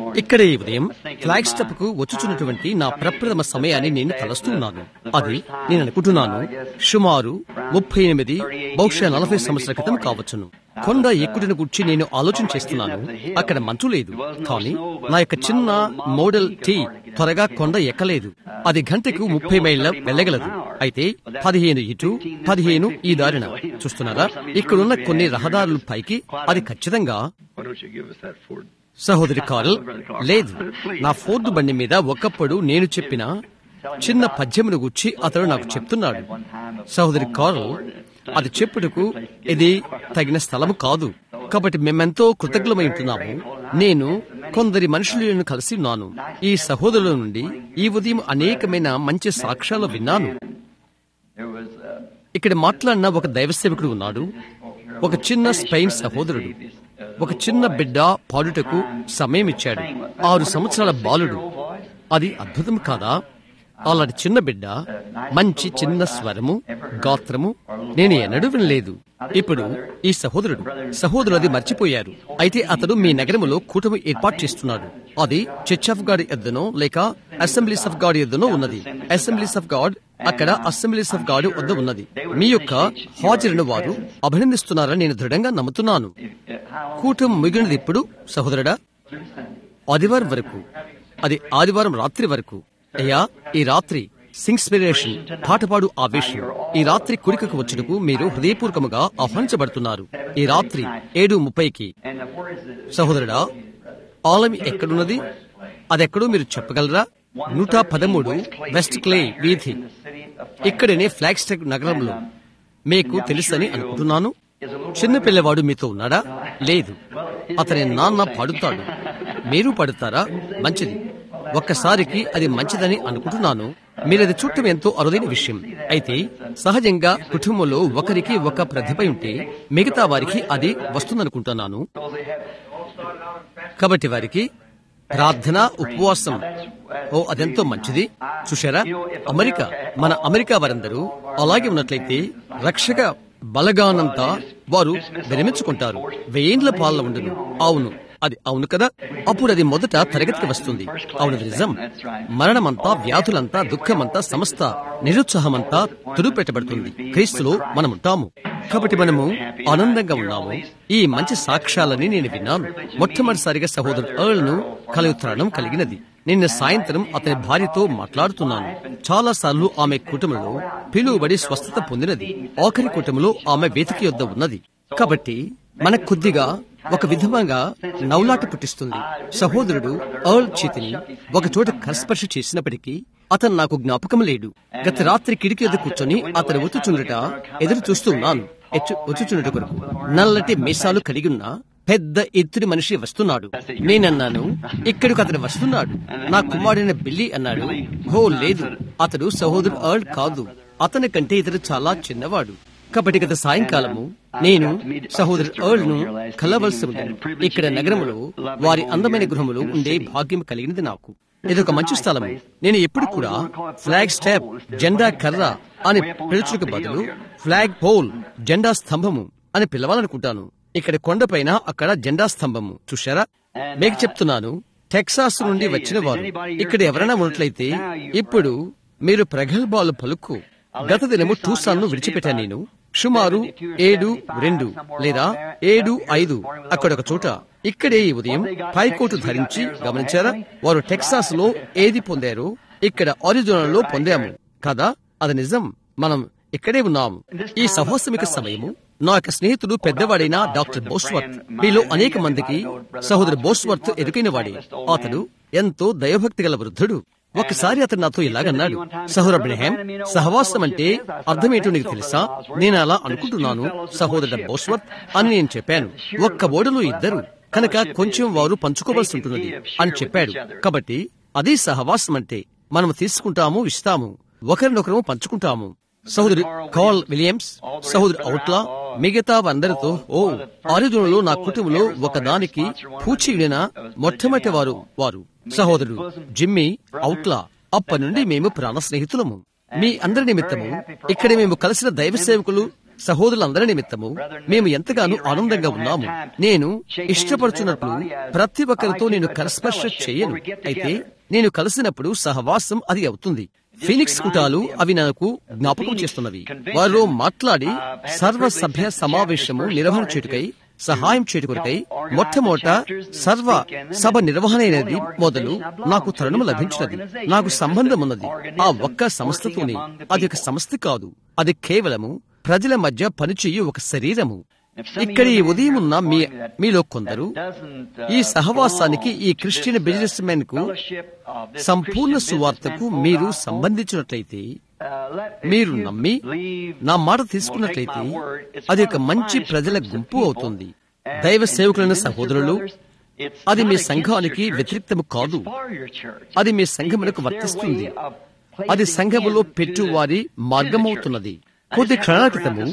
ఇక్కడ ఈ ఉదయం ఫ్లాగ్ స్టెప్ కు వచ్చుచున్నటువంటి నా ప్రప్రథమ సమయాన్ని నేను తలస్తున్నాను అది నేను అనుకుంటున్నాను సుమారు ముప్పై ఎనిమిది బహుశా నలభై సంవత్సరాల క్రితం కావచ్చును కొండ ఎక్కుడిని గురించి నేను ఆలోచన చేస్తున్నాను అక్కడ మంచు లేదు కానీ నా యొక్క చిన్న మోడల్ టీ త్వరగా కొండ ఎక్కలేదు అది గంటకు ముప్పై మైళ్ళ వెళ్ళగలదు అయితే పదిహేను ఇటు పదిహేను ఈ దారిన చూస్తున్నారా ఇక్కడున్న కొన్ని రహదారుల పైకి అది ఖచ్చితంగా Why don't you give us that Ford? సహోదరి కారల్ లేదు నా ఫోర్డు బండి మీద ఒకప్పుడు నేను చెప్పిన చిన్న పద్యమును గుచ్చి అతడు నాకు చెప్తున్నాడు సహోదరి కారల్ అది చెప్పుటకు ఇది తగిన స్థలము కాదు కాబట్టి మేమెంతో కృతజ్ఞమై ఉంటున్నాము నేను కొందరి మనుషులను కలిసి ఉన్నాను ఈ సహోదరుల నుండి ఈ ఉదయం అనేకమైన మంచి సాక్ష్యాలు విన్నాను There was uh, ఇక్కడ మాట్లాడిన ఒక దైవ సేవకుడు ఉన్నాడు ఒక చిన్న స్పెయిన్ సహోదరుడు ఒక చిన్న బిడ్డ పాడుటకు సమయం ఇచ్చాడు ఆరు సంవత్సరాల బాలుడు అది అద్భుతం కాదా అలాంటి చిన్న బిడ్డ మంచి చిన్న స్వరము గాత్రము నేను ఎన్నడూ వినలేదు ఇప్పుడు ఈ సహోదరుడు సహోదరుడు అది మర్చిపోయారు అయితే అతడు మీ నగరములో కూటమి ఏర్పాటు చేస్తున్నాడు అది చర్చ్ ఆఫ్ గాడ్ ఎద్దనో లేక అసెంబ్లీస్ ఆఫ్ గాడ్ ఎద్దనో ఉన్నది అసెంబ్లీస్ ఆఫ్ గాడ్ అక్కడ అసెంబ్లీస్ ఆఫ్ గాడ్ వద్ద ఉన్నది మీ యొక్క హాజరును వారు అభినందిస్తున్నారని నేను దృఢంగా నమ్ముతున్నాను కూటమి ముగినది ఇప్పుడు సహోదరుడా ఆదివారం వరకు అది ఆదివారం రాత్రి వరకు అయ్యా ఈ రాత్రి సింగ్స్పిరేషన్ పాటపాడు ఆవేశం ఈ రాత్రి కుడికకు వచ్చుటకు మీరు హృదయపూర్వకముగా ఆహ్వానించబడుతున్నారు ఈ రాత్రి ఏడు ముప్పైకి and uh, where is the సహోదరుడా ఆలయం ఎక్కడున్నది అదెక్కడో మీరు చెప్పగలరా నూట పదమూడు వెస్ట్ క్లే వీధి ఇక్కడనే ఫ్లాగ్ స్టెక్ నగరంలో మీకు తెలుసని అనుకుంటున్నాను చిన్న పిల్లవాడు మీతో ఉన్నాడా లేదు అతని నాన్న పాడుతాడు మీరు పాడుతారా మంచిది ఒక్కసారికి అది మంచిదని అనుకుంటున్నాను మీరది చూడటం ఎంతో అరుదైన విషయం అయితే సహజంగా కుటుంబంలో ఒకరికి ఒక ప్రతిభ ఉంటే మిగతా వారికి అది వస్తుందనుకుంటున్నాను కాబట్టి వారికి ప్రార్థన ఉపవాసం ఓ అదెంతో మంచిది చూశారా అమెరికా మన అమెరికా వారందరూ అలాగే ఉన్నట్లయితే రక్షక బలగానంతా వారు విరమించుకుంటారు వెయ్యేండ్ల పాలన ఉండను అవును అది అవును కదా అప్పుడు అది మొదట తరగతికి వస్తుంది అవును అది నిజం మరణమంతా వ్యాధులంతా దుఃఖమంతా సమస్త నిరుత్సాహమంతా తుడుపెట్టబడుతుంది క్రీస్తులో మనముంటాము కాబట్టి మనము ఆనందంగా ఉన్నాము ఈ మంచి సాక్ష్యాలని నేను విన్నాను మొట్టమొదటిసారిగా సహోదరుడు ఎర్ల్ను కలుగుతరణం కలిగినది నిన్న సాయంత్రం అతని భార్యతో మాట్లాడుతున్నాను చాలా సార్లు ఆమె కుటుంబంలో పిలువబడి స్వస్థత పొందినది ఆఖరి కుటుంబంలో ఆమె వేదిక యొద్ద ఉన్నది కాబట్టి మనకు కొద్దిగా ఒక విధంగా నవ్వులాట పుట్టిస్తుంది సహోదరుడు అర్ల్ చేతిని ఒక చోట కస్పర్శ చేసినప్పటికీ అతను నాకు జ్ఞాపకం లేడు గత రాత్రి కిటికీ ఎదురు కూర్చొని అతను ఒత్తుచుండట ఎదురు చూస్తూ ఉన్నాను వచ్చుచుండట కొరకు నల్లటి మీసాలు కలిగి ఉన్న పెద్ద ఎత్తుడి మనిషి వస్తున్నాడు నేనన్నాను ఇక్కడికి అతను వస్తున్నాడు నా కుమారుడైన బిల్లి అన్నాడు హో లేదు అతడు సహోదరు అర్ల్ కాదు అతని కంటే ఇతడు చాలా చిన్నవాడు కాబట్టి గత సాయంకాలము నేను సహోదరు ఎర్ల్ ను కలవలసి ఉండను ఇక్కడ నగరంలో వారి అందమైన గృహములో ఉండే భాగ్యం కలిగినది నాకు ఇది ఒక మంచి స్థలము నేను ఎప్పుడు కూడా ఫ్లాగ్ స్టాప్ జెండా కర్ర అని పిలుచుకు బదులు ఫ్లాగ్ పోల్ జెండా స్తంభము అని పిలవాలనుకుంటాను ఇక్కడ కొండపైన అక్కడ జెండా స్తంభము చూశారా మీకు చెప్తున్నాను టెక్సాస్ నుండి వచ్చిన వారు ఇక్కడ ఎవరైనా ఉన్నట్లయితే ఇప్పుడు మీరు ప్రగల్భాలు పలుకు గత దినము టూసాన్ ను విడిచిపెట్టాను నేను సుమారు ఏడు రెండు లేదా ఏడు ఐదు అక్కడ ఒక చోట ఇక్కడే ఈ ఉదయం పైకోటు ధరించి గమనించారా వారు టెక్సాస్ లో ఏది పొందారో ఇక్కడ ఆరిజోనాలో పొందాము కదా అది నిజం మనం ఇక్కడే ఉన్నాము ఈ సహోత్సమిక సమయము నా యొక్క స్నేహితుడు పెద్దవాడైన డాక్టర్ బోస్వర్త్ మీలో అనేక మందికి సహోదరు బోస్వర్త్ ఎరుకైన వాడే అతడు ఎంతో దైవభక్తి గల వృద్ధుడు ఒకసారి అతను నాతో ఇలాగన్నాడు సహోదర అబ్రహాం సహవాసం అంటే అర్థమేంటో నీకు తెలుసా నేను అలా అనుకుంటున్నాను సహోదరుడ బోస్వర్త్ అని నేను చెప్పాను ఒక్క ఓడలో ఇద్దరు కనుక కొంచెం వారు పంచుకోవాల్సి ఉంటున్నది అని చెప్పాడు కాబట్టి అది సహవాసం అంటే మనము తీసుకుంటాము ఇస్తాము ఒకరినొకరు పంచుకుంటాము సహోదరు కాల్ విలియమ్స్ సహోదరు అవుట్లా మిగతా అందరితో ఓ ఆరుదులలో నా కుటుంబంలో ఒకదానికి పూచిడిన మొట్టమొదటి వారు వారు సహోదరుడు జిమ్మీ అవుట్లా అప్పటి నుండి మేము ప్రాణ స్నేహితులము మీ అందరి నిమిత్తము ఇక్కడ మేము కలిసిన దైవ సేవకులు సహోదరులందరి నిమిత్తము మేము ఎంతగానో ఆనందంగా ఉన్నాము నేను ఇష్టపడుచున్నట్లు ప్రతి ఒక్కరితో నేను కరస్పర్శ చేయను అయితే నేను కలిసినప్పుడు సహవాసం అది అవుతుంది ఫీనిక్స్ కుటాలు అవి నాకు జ్ఞాపకం చేస్తున్నవి వారిలో మాట్లాడి సర్వ సభ్య సమావేశము నిర్వహణ చేటుకై సహాయం చేటుకొరకై మొట్టమొదట సర్వ సభ నిర్వహణ అనేది మొదలు నాకు తరుణం లభించినది నాకు సంబంధం ఉన్నది ఆ ఒక్క సంస్థతోనే అది ఒక సంస్థ కాదు అది కేవలము ప్రజల మధ్య పనిచేయు ఒక శరీరము ఇక్కడ ఈ ఉదయం ఉన్న మీ మీలో కొందరు ఈ సహవాసానికి ఈ క్రిస్టియన్ బిజినెస్ మెన్ కు సంపూర్ణ సువార్తకు మీరు సంబంధించినట్లయితే మీరు నమ్మి నా మాట తీసుకున్నట్లయితే అది ఒక మంచి ప్రజల గుంపు అవుతుంది దైవ సేవకులైన సహోదరులు అది మీ సంఘానికి వ్యతిరేక్తము కాదు అది మీ సంఘములకు వర్తిస్తుంది అది సంఘములో పెట్టువారి మార్గమవుతున్నది కొద్ది క్షణాల క్రితము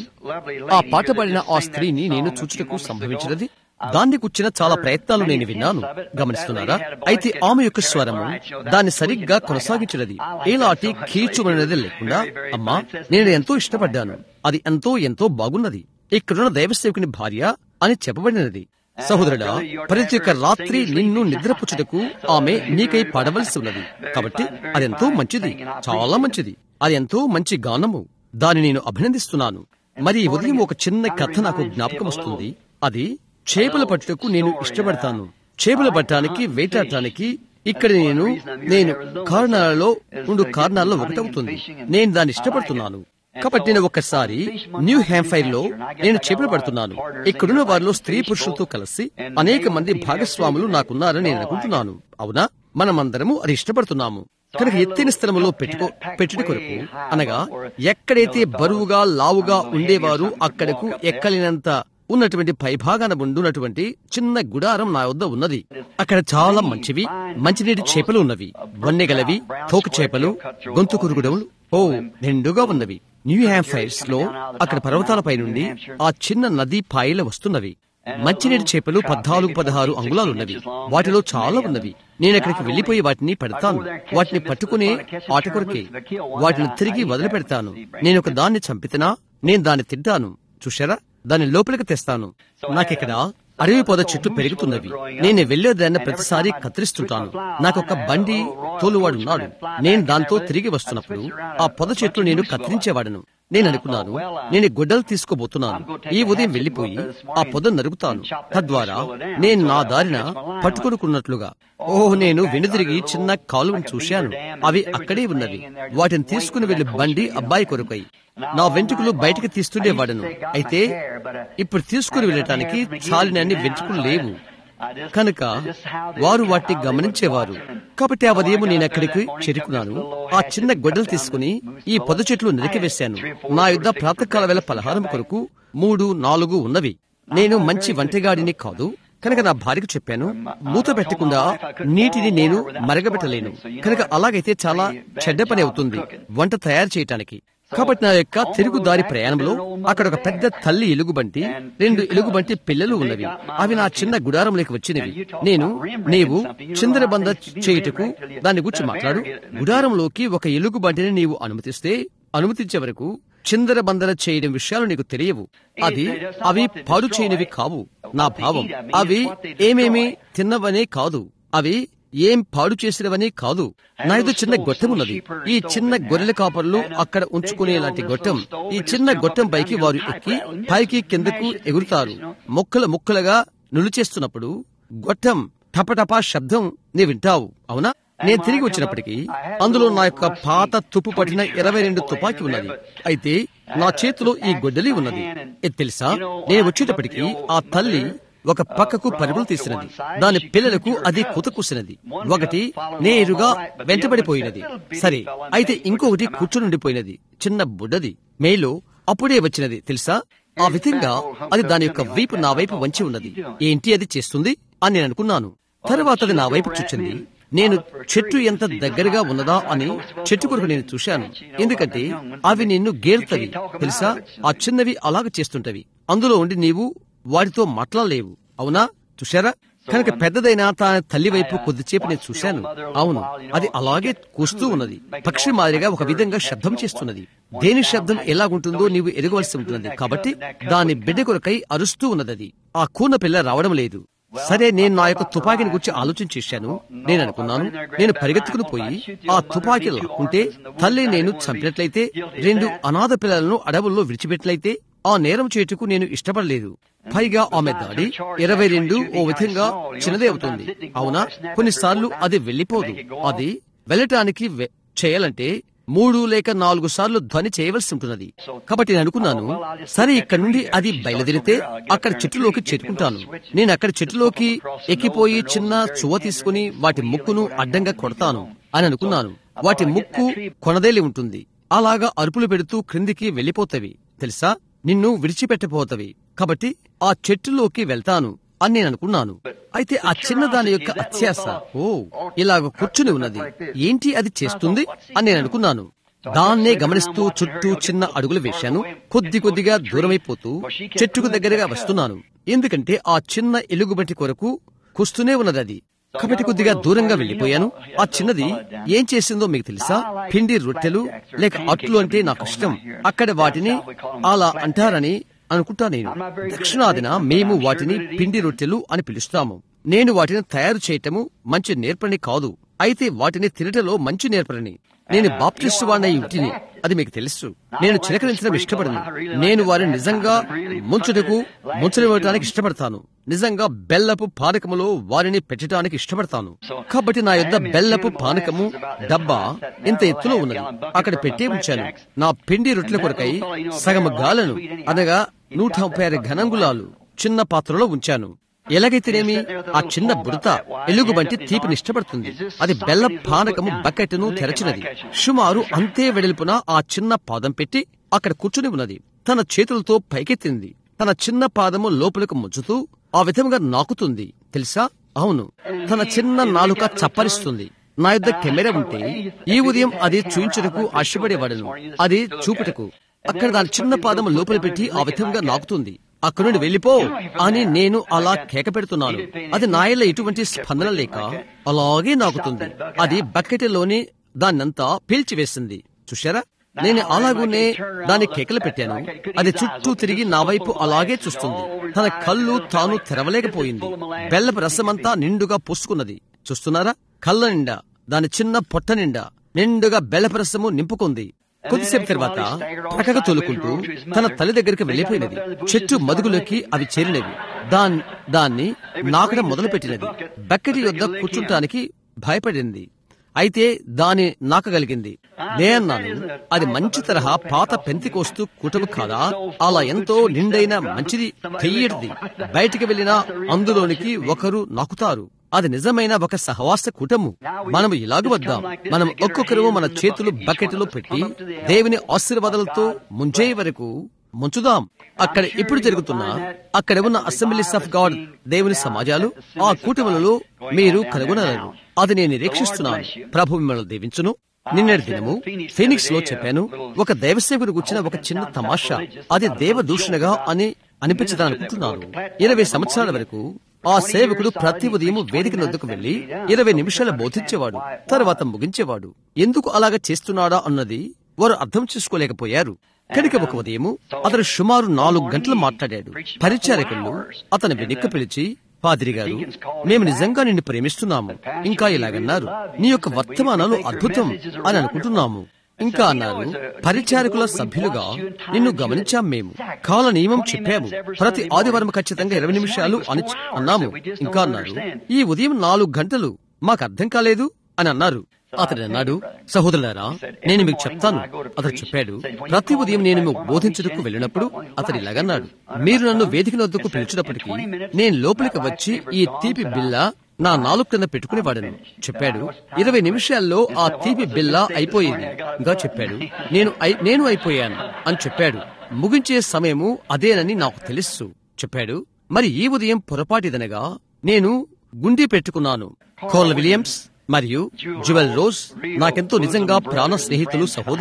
ఆ పాట పాడిన ఆ స్త్రీని నేను చూచుటకు సంభవించినది దాన్ని కూర్చిన చాలా ప్రయత్నాలు నేను విన్నాను గమనిస్తున్నారా అయితే ఆమె యొక్క స్వరము దాన్ని సరిగ్గా కొనసాగించినది ఎలాంటి కీచుమనేది లేకుండా అమ్మా నేను ఎంతో ఇష్టపడ్డాను అది ఎంతో ఎంతో బాగున్నది ఇక్కడున్న దైవసేవకుని భార్య అని చెప్పబడినది సహోదరుడా ప్రతి ఒక్క రాత్రి నిన్ను నిద్రపుచ్చుటకు ఆమె నీకై పడవలసి ఉన్నది కాబట్టి అదెంతో మంచిది చాలా మంచిది అది ఎంతో మంచి గానము దాన్ని నేను అభినందిస్తున్నాను మరి ఈ ఉదయం ఒక చిన్న కథ నాకు జ్ఞాపకం వస్తుంది అది చేపలు పట్టుటకు నేను ఇష్టపడతాను చేపలు పట్టడానికి వేటాడటానికి ఇక్కడ నేను నేను కారణాలలో రెండు కారణాల్లో ఒకటవుతుంది నేను దాన్ని ఇష్టపడుతున్నాను కాబట్టి నేను ఒక్కసారి న్యూ హ్యాంఫైర్ లో నేను చేపలు పడుతున్నాను ఇక్కడున్న వారిలో స్త్రీ పురుషులతో కలిసి అనేక మంది భాగస్వాములు నాకున్నారని నేను అనుకుంటున్నాను అవునా మనమందరము అది ఇష్టపడుతున్నాము కనుక ఎత్తైన స్థలములో పెట్టుకో పెట్టుడి కొరకు అనగా ఎక్కడైతే బరువుగా లావుగా ఉండేవారు అక్కడకు ఎక్కలేనంత ఉన్నటువంటి పైభాగాన ఉండున్నటువంటి చిన్న గుడారం నా వద్ద ఉన్నది అక్కడ చాలా మంచివి మంచినీటి చేపలు ఉన్నవి వన్నెగలవి తోక చేపలు గొంతు కురుగుడములు ఓ నిండుగా ఉన్నవి న్యూ హ్యాంఫైర్స్ లో అక్కడ పర్వతాలపై నుండి ఆ చిన్న నదీ పాయల వస్తున్నవి మంచినీటి చేపలు పద్నాలుగు పదహారు అంగుళాలున్నవి వాటిలో చాలా ఉన్నవి నేను అక్కడికి వెళ్లిపోయి వాటిని పెడతాను వాటిని పట్టుకునే ఆట కొరకే వాటిని తిరిగి వదిలిపెడతాను నేను ఒక దాన్ని చంపితేనా నేను దాన్ని తింటాను చూశారా దాన్ని లోపలికి తెస్తాను నాకిక్కడ అడవి పొద చెట్లు పెరుగుతున్నవి నేను వెళ్లేదాన్ని ప్రతిసారి కత్తిరిస్తుంటాను నాకొక బండి తోలువాడున్నాడు నేను దాంతో తిరిగి వస్తున్నప్పుడు ఆ పొద చెట్లు నేను కత్తిరించేవాడను నేను అనుకున్నాను నేను గొడ్డలు తీసుకోబోతున్నాను ఈ ఉదయం వెళ్లిపోయి ఆ పొద నరుగుతాను తద్వారా నేను నా దారిన పట్టుకొనుకున్నట్లుగా ఓహ్ నేను వెనుదిరిగి చిన్న కాలువను చూశాను అవి అక్కడే ఉన్నవి వాటిని తీసుకుని వెళ్లి బండి అబ్బాయి కొరకై నా వెంట్రుకలు బయటకు తీస్తుండేవాడను అయితే ఇప్పుడు తీసుకుని వెళ్ళటానికి చాలినన్ని వెంట్రుకలు లేవు కనుక వారు వాటిని గమనించేవారు కాబట్టి ఆ ఉదయం నేను అక్కడికి చేరుకున్నాను ఆ చిన్న గొడ్డలు తీసుకుని ఈ పొద చెట్లు నరికివేశాను నా యుద్ధ ప్రాతకాల వేళ పలహారం కొరకు మూడు నాలుగు ఉన్నవి నేను మంచి వంటగాడిని కాదు కనుక నా భార్యకు చెప్పాను మూత పెట్టకుండా నీటిని నేను మరగబెట్టలేను కనుక అలాగైతే చాలా చెడ్డ పని అవుతుంది వంట తయారు చేయటానికి కాబట్టి నా యొక్క తిరుగుదారి ప్రయాణంలో అక్కడ ఒక పెద్ద తల్లి ఎలుగుబంటి రెండు ఎలుగుబంటి పిల్లలు ఉన్నవి అవి నా చిన్న గుడారంలోకి వచ్చినవి నేను నీవు చిందరబంద చేయుటకు దాని గురించి మాట్లాడు గుడారంలోకి ఒక ఎలుగుబంటిని నీవు అనుమతిస్తే అనుమతించే వరకు చిందరబందర చేయడం విషయాలు నీకు తెలియవు అది అవి పాడు చేయనివి కావు నా భావం అవి ఏమేమి తిన్నవనే కాదు అవి ఏం పాడు చేసినవని కాదు నా ఇది చిన్న గొట్టం ఉన్నది ఈ చిన్న గొర్రెల కాపర్లు అక్కడ ఉంచుకునేలాంటి గొట్టం ఈ చిన్న గొట్టం పైకి వారు ఎక్కి పైకి కిందకు ఎగురుతారు ముక్కలు ముక్కలుగా నులిచేస్తున్నప్పుడు గొట్టం టపటపా శబ్దం నీ వింటావు అవునా నేను తిరిగి వచ్చినప్పటికీ అందులో నా యొక్క పాత తుప్పు పట్టిన ఇరవై రెండు తుపాకీ ఉన్నది అయితే నా చేతిలో ఈ గొడ్డలి ఉన్నది ఇది తెలుసా నేను వచ్చేటప్పటికి ఆ తల్లి ఒక పక్కకు పరుగులు తీసినది దాని పిల్లలకు అది కుతకూసినది ఒకటి నేరుగా వెంటబడిపోయినది సరే అయితే ఇంకొకటి కూర్చునుండిపోయినది చిన్న బుడ్డది మేలో అప్పుడే వచ్చినది తెలుసా ఆ విధంగా అది దాని యొక్క వీపు నా వైపు వంచి ఉన్నది ఏంటి అది చేస్తుంది అని నేను అనుకున్నాను తర్వాత అది నా వైపు చూచింది నేను చెట్టు ఎంత దగ్గరగా ఉన్నదా అని చెట్టు కొరకు నేను చూశాను ఎందుకంటే అవి నిన్ను గేల్తవి తెలుసా ఆ చిన్నవి అలాగ చేస్తుంటవి అందులో ఉండి నీవు వాటితో మాట్లాడలేవు అవునా చూశారా కనుక పెద్దదైన తన తల్లి వైపు కొద్దిసేపు నేను చూశాను అవును అది అలాగే కూస్తూ ఉన్నది పక్షి మాదిరిగా ఒక విధంగా శబ్దం చేస్తున్నది దేని శబ్దం ఎలాగుంటుందో నీవు ఎరగవలసి ఉంటున్నది కాబట్టి దాని బిడ్డ కొరకై అరుస్తూ ఉన్నది అది ఆ కూన పిల్ల రావడం లేదు సరే నేను నా యొక్క తుపాకీని గురించి ఆలోచన చేశాను నేను అనుకున్నాను నేను పరిగెత్తుకుని పోయి ఆ తుపాకీ లాక్కుంటే తల్లి నేను చంపినట్లయితే రెండు అనాథ పిల్లలను అడవుల్లో విడిచిపెట్టినట్లయితే ఆ నేరం చేటుకు నేను ఇష్టపడలేదు పైగా ఆమె దాడి ఇరవై రెండు ఓ విధంగా చిన్నదే అవుతుంది అవునా కొన్నిసార్లు అది వెళ్లిపోదు అది వెళ్ళటానికి వె- చేయాలంటే మూడు లేక నాలుగు సార్లు ధ్వని చేయవలసి ఉంటున్నది కాబట్టి నేను అనుకున్నాను సరే ఇక్కడ నుండి అది బయలుదేరితే అక్కడ చెట్టులోకి చేరుకుంటాను నేను అక్కడ చెట్టులోకి ఎక్కిపోయి చిన్న చువ్వ తీసుకుని వాటి ముక్కును అడ్డంగా కొడతాను అని అనుకున్నాను వాటి ముక్కు కొనదేలి ఉంటుంది అలాగా అరుపులు పెడుతూ క్రిందికి వెళ్లిపోతవి తెలుసా నిన్ను విడిచిపెట్టబోతవి కాబట్టి ఆ చెట్టులోకి వెళ్తాను అని నేను అనుకున్నాను అయితే ఆ చిన్నదాని యొక్క అత్యాస ఓ ఇలాగ కూర్చుని ఉన్నది ఏంటి అది చేస్తుంది అని నేను అనుకున్నాను దాన్నే గమనిస్తూ చుట్టూ చిన్న అడుగులు వేశాను కొద్ది కొద్దిగా దూరమైపోతూ చెట్టుకు దగ్గరగా వస్తున్నాను ఎందుకంటే ఆ చిన్న ఎలుగుబంటి కొరకు కూస్తూనే ఉన్నది అది కాబట్టి కొద్దిగా దూరంగా వెళ్లిపోయాను ఆ చిన్నది ఏం చేసిందో మీకు తెలుసా పిండి రొట్టెలు లేక అట్లు అంటే నాకు ఇష్టం అక్కడ వాటిని అలా అంటారని అనుకుంటా నేను దక్షిణాదిన మేము వాటిని పిండి రొట్టెలు అని పిలుస్తాము నేను వాటిని తయారు చేయటము మంచి నేర్పని కాదు అయితే వాటిని తినటలో మంచి నేర్పరని నేను బాప్టిస్ట్ వాడిన ఇంటిని అది మీకు తెలుసు నేను చిలకరించడం ఇష్టపడను నేను వారిని నిజంగా ముంచుటకు ముంచనివ్వటానికి ఇష్టపడతాను నిజంగా బెల్లపు పానకములో వారిని పెట్టడానికి ఇష్టపడతాను కాబట్టి నా యొద్ద బెల్లపు పానకము డబ్బా ఇంత ఎత్తులో ఉన్నది అక్కడ పెట్టే ఉంచాను నా పిండి రొట్టెల కొరకై సగము గాలను అనగా నూట ముప్పై ఆరు ఘనంగులాలు చిన్న పాత్రలో ఉంచాను ఎలాగైతేనేమి ఆ చిన్న బుడత ఎలుగుబంటి తీపిని ఇష్టపడుతుంది అది బెల్ల పానకము బకెట్ను తెరచినది సుమారు అంతే వెడల్పున ఆ చిన్న పాదం పెట్టి అక్కడ కూర్చుని ఉన్నది తన చేతులతో పైకెత్తింది తన చిన్న పాదము లోపలకు ముచ్చుతూ ఆ విధంగా నాకుతుంది తెలుసా అవును తన చిన్న నాలుక చప్పరిస్తుంది నా యొద్ద కెమెరా ఉంటే ఈ ఉదయం అది చూయించుటకు ఆశపడేవాడను అది చూపుటకు అక్కడ దాని చిన్న పాదము లోపల పెట్టి ఆ విధంగా నాకుతుంది అక్కడి నుండి వెళ్ళిపో అని నేను అలా కేక పెడుతున్నాను అది నాయల ఎటువంటి స్పందన లేక అలాగే నాకుతుంది అది బకెట్లోని దాన్నంతా పీల్చివేసింది చూశారా నేను అలాగూనే దాని కేకలు పెట్టాను అది చుట్టూ తిరిగి నా వైపు అలాగే చూస్తుంది తన కళ్ళు తాను తెరవలేకపోయింది బెల్లపు రసమంతా నిండుగా పూసుకున్నది చూస్తున్నారా కళ్ళ నిండా దాని చిన్న పొట్ట నిండా నిండుగా బెల్లపు రసము నింపుకుంది కొద్దిసేపు తర్వాత పక్కగా తోలుకుంటూ తన తల్లి దగ్గరికి వెళ్లిపోయినది చెట్టు మదుగులోకి అవి చేరినవి దాన్ దాన్ని నాకడం మొదలుపెట్టినది బకెట్ యొద్ద కూర్చుంటానికి భయపడింది అయితే దాని నాకగలిగింది నేనన్నాను అది మంచి తరహా పాత పెంతికోస్తూ కూటము కాదా అలా ఎంతో నిండైన మంచిది తెయ్యటిది బయటికి వెళ్లినా అందులోనికి ఒకరు నాకుతారు అది నిజమైన ఒక సహవాస కూటము మనము ఇలాగ వద్దాం మనం ఒక్కొక్కరు మన చేతులు బకెట్లో పెట్టి దేవుని ఆశీర్వాదాలతో ముంచే వరకు ముంచుదాం అక్కడ ఇప్పుడు జరుగుతున్న అక్కడ ఉన్న అసెంబ్లీస్ ఆఫ్ గాడ్ దేవుని సమాజాలు ఆ కూటములలో మీరు కనుగొనలేరు అది నేను నిరీక్షిస్తున్నాను ప్రభు మిమ్మల్ని దీవించును నిన్నటి దినము ఫీనిక్స్ లో చెప్పాను ఒక దైవసేవకుడు కూర్చిన ఒక చిన్న తమాషా అది దేవదూషణగా అని అనిపించదనుకుంటున్నాను ఇరవై సంవత్సరాల వరకు ఆ సేవకుడు ప్రతి ఉదయం వేదిక నొద్దుకు వెళ్లి ఇరవై నిమిషాలు బోధించేవాడు తర్వాత ముగించేవాడు ఎందుకు అలాగ చేస్తున్నాడా అన్నది వారు అర్థం చేసుకోలేకపోయారు కనుక ఒక ఉదయము అతను సుమారు నాలుగు గంటలు మాట్లాడాడు పరిచారకులు అతని వెనుక్క పిలిచి పాదిరి గారు మేము నిజంగా నిన్ను ప్రేమిస్తున్నాము ఇంకా ఇలాగన్నారు నీ యొక్క వర్తమానాలు అద్భుతం అని అనుకుంటున్నాము ఇంకా అన్నారు పరిచారకుల సభ్యులుగా నిన్ను గమనించాం మేము కాల నియమం చెప్పాము ప్రతి ఆదివారం ఖచ్చితంగా ఇరవై నిమిషాలు అని అన్నాము ఇంకా అన్నారు ఈ ఉదయం నాలుగు గంటలు మాకు అర్థం కాలేదు అని అన్నారు అతడు అన్నాడు సహోదరులారా నేను మీకు చెప్తాను అతడు చెప్పాడు ప్రతి ఉదయం నేను మీకు బోధించుటకు వెళ్ళినప్పుడు అతడు ఇలాగన్నాడు మీరు నన్ను వేదిక వద్దకు పిలిచినప్పటికీ నేను లోపలికి వచ్చి ఈ తీపి బిల్ల నా నాలుగు కింద పెట్టుకుని వాడను చెప్పాడు ఇరవై నిమిషాల్లో ఆ తీపి బిల్ల అయిపోయింది ఇంకా చెప్పాడు నేను అయి- నేను అయిపోయాను అని చెప్పాడు ముగించే సమయము అదేనని నాకు తెలుసు చెప్పాడు మరి ఈ ఉదయం పొరపాటిదనగా నేను గుండి పెట్టుకున్నాను కోల్ విలియమ్స్ మరియు జువెల్ రోజ్ నాకెంతో నిజంగా ప్రాణ స్నేహితులు సహోదరులు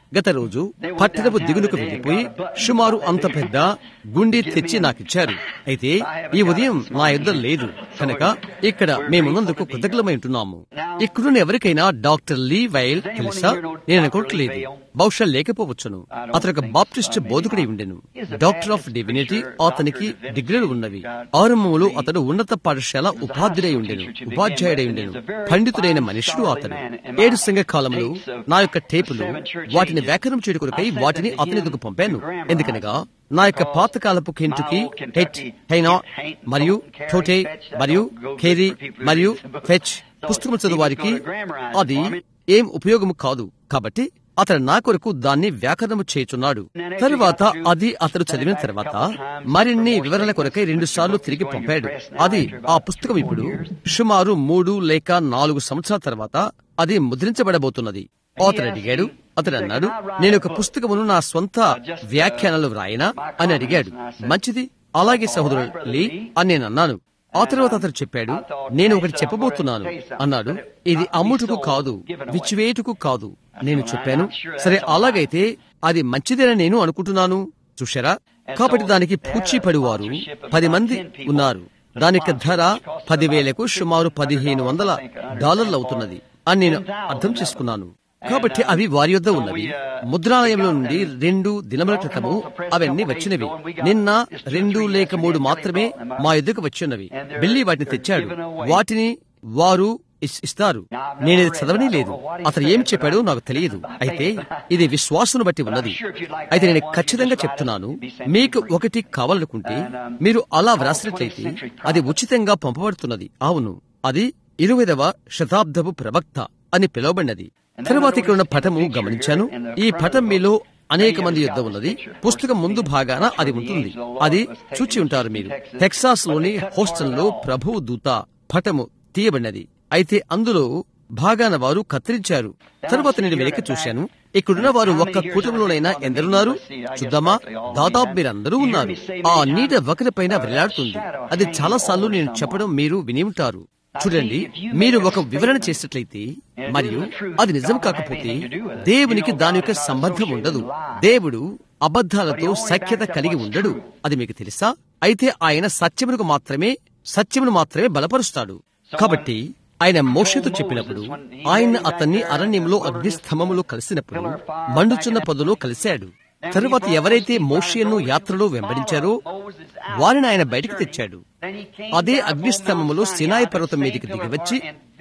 గత రోజు పట్టణపు దిగులుకు వెళ్ళిపోయి సుమారు అంత పెద్ద గుండి తెచ్చి నాకిచ్చారు అయితే ఈ ఉదయం నా యుద్ధం లేదు కనుక ఇక్కడ మేమున్నందుకు కృతజ్ఞమై ఉంటున్నాము ఇక్కడున్న ఎవరికైనా డాక్టర్ లీ వైల్ తెలుసా నేను అనుకోవట్లేదు బహుశా లేకపోవచ్చును అతను ఒక బాప్టిస్ట్ బోధకుడి ఉండెను డాక్టర్ ఆఫ్ డివినిటీ అతనికి డిగ్రీలు ఉన్నవి ఆరంభంలో అతడు ఉన్నత పాఠశాల ఉపాధ్యుడై ఉండెను ఉపాధ్యాయుడై ఉండెను పండితుడైన మనుషుడు అతడు ఏడు సంఘ కాలంలో నా యొక్క టేపులు వాటిని వ్యాకరణం చేయడం కొరకై వాటిని అతని ఎదుగు పంపాను ఎందుకనగా నా యొక్క పాతకాలపు కెంటుకి హెట్ హైనా మరియు టోటే మరియు ఖేరీ మరియు ఫెచ్ పుస్తకం చదువారికి అది ఏం ఉపయోగము కాదు కాబట్టి అతడు నా కొరకు దాన్ని వ్యాకరణము చేయుచున్నాడు తరువాత అది అతడు చదివిన తర్వాత మరిన్ని వివరణ కొరకై రెండు సార్లు తిరిగి పంపాడు అది ఆ పుస్తకం ఇప్పుడు సుమారు మూడు లేక నాలుగు సంవత్సరాల తర్వాత అది ముద్రించబడబోతున్నది అతడు అడిగాడు అతడు అన్నాడు నేను ఒక పుస్తకమును నా స్వంత వ్యాఖ్యానాలు వ్రాయనా అని అడిగాడు మంచిది అలాగే సహోదరుడు లీ అని నేను అన్నాను ఆ తర్వాత అతను చెప్పాడు నేను ఒకటి చెప్పబోతున్నాను అన్నాడు ఇది అమ్ముటకు కాదు విచ్చివేటుకు కాదు నేను చెప్పాను సరే అలాగైతే అది మంచిదేనని నేను అనుకుంటున్నాను చూశారా కాబట్టి దానికి పూచీపడివారు పది మంది ఉన్నారు దానికి ధర పదివేలకు సుమారు పదిహేను వందల డాలర్లు అవుతున్నది అని నేను అర్థం చేసుకున్నాను కాబట్టి అవి వారి యొద్ద ఉన్నవి ముద్రాలయంలో నుండి రెండు దినముల క్రితము అవన్నీ వచ్చినవి నిన్న రెండు లేక మూడు మాత్రమే మా ఎద్దుకు వచ్చిన్నవి బిల్లి వాటిని తెచ్చాడు వాటిని వారు ఇస్- ఇస్తారు నేను ఇది చదవని లేదు అతను ఏం చెప్పాడో నాకు తెలియదు అయితే ఇది విశ్వాసును బట్టి ఉన్నది అయితే నేను ఖచ్చితంగా చెప్తున్నాను మీకు ఒకటి కావాలనుకుంటే మీరు అలా వ్రాసినట్లయితే అది ఉచితంగా పంపబడుతున్నది అవును అది ఇరవైదవ శతాబ్దపు ప్రవక్త అని పిలువబడినది తరువాత ఇక్కడ ఉన్న పటము గమనించాను ఈ పటం మీలో అనేక మంది యుద్ధం ఉన్నది పుస్తకం ముందు భాగాన అది ఉంటుంది అది చూచి ఉంటారు మీరు టెక్సాస్ లోని హోస్టల్ లో ప్రభువు దూత పటము తీయబడినది అయితే అందులో భాగాన వారు కత్తిరించారు తరువాత నేను వెనక్కి చూశాను ఇక్కడున్న వారు ఒక్క కూటమిలోనైనా ఎందరున్నారు చూద్దామా దాదాపు మీరందరూ ఉన్నారు ఆ నీడ ఒకరిపైన వేలాడుతుంది అది చాలా సార్లు నేను చెప్పడం మీరు విని ఉంటారు చూడండి మీరు ఒక వివరణ చేసినట్లయితే మరియు అది నిజం కాకపోతే దేవునికి దాని యొక్క సంబంధం ఉండదు దేవుడు అబద్ధాలతో సఖ్యత కలిగి ఉండడు అది మీకు తెలుసా అయితే ఆయన సత్యమునకు మాత్రమే సత్యమును మాత్రమే బలపరుస్తాడు కాబట్టి ఆయన మోషతో చెప్పినప్పుడు ఆయన అతన్ని అరణ్యంలో అగ్నిస్తంభములో కలిసినప్పుడు మండుచున్న పొదలో కలిశాడు తరువాత ఎవరైతే మోషేను యాత్రలో వెంబడించారో వారిని ఆయన బయటకు తెచ్చాడు అదే అగ్నిస్తంభములో సినాయి పర్వతం మీదకి దిగివచ్చి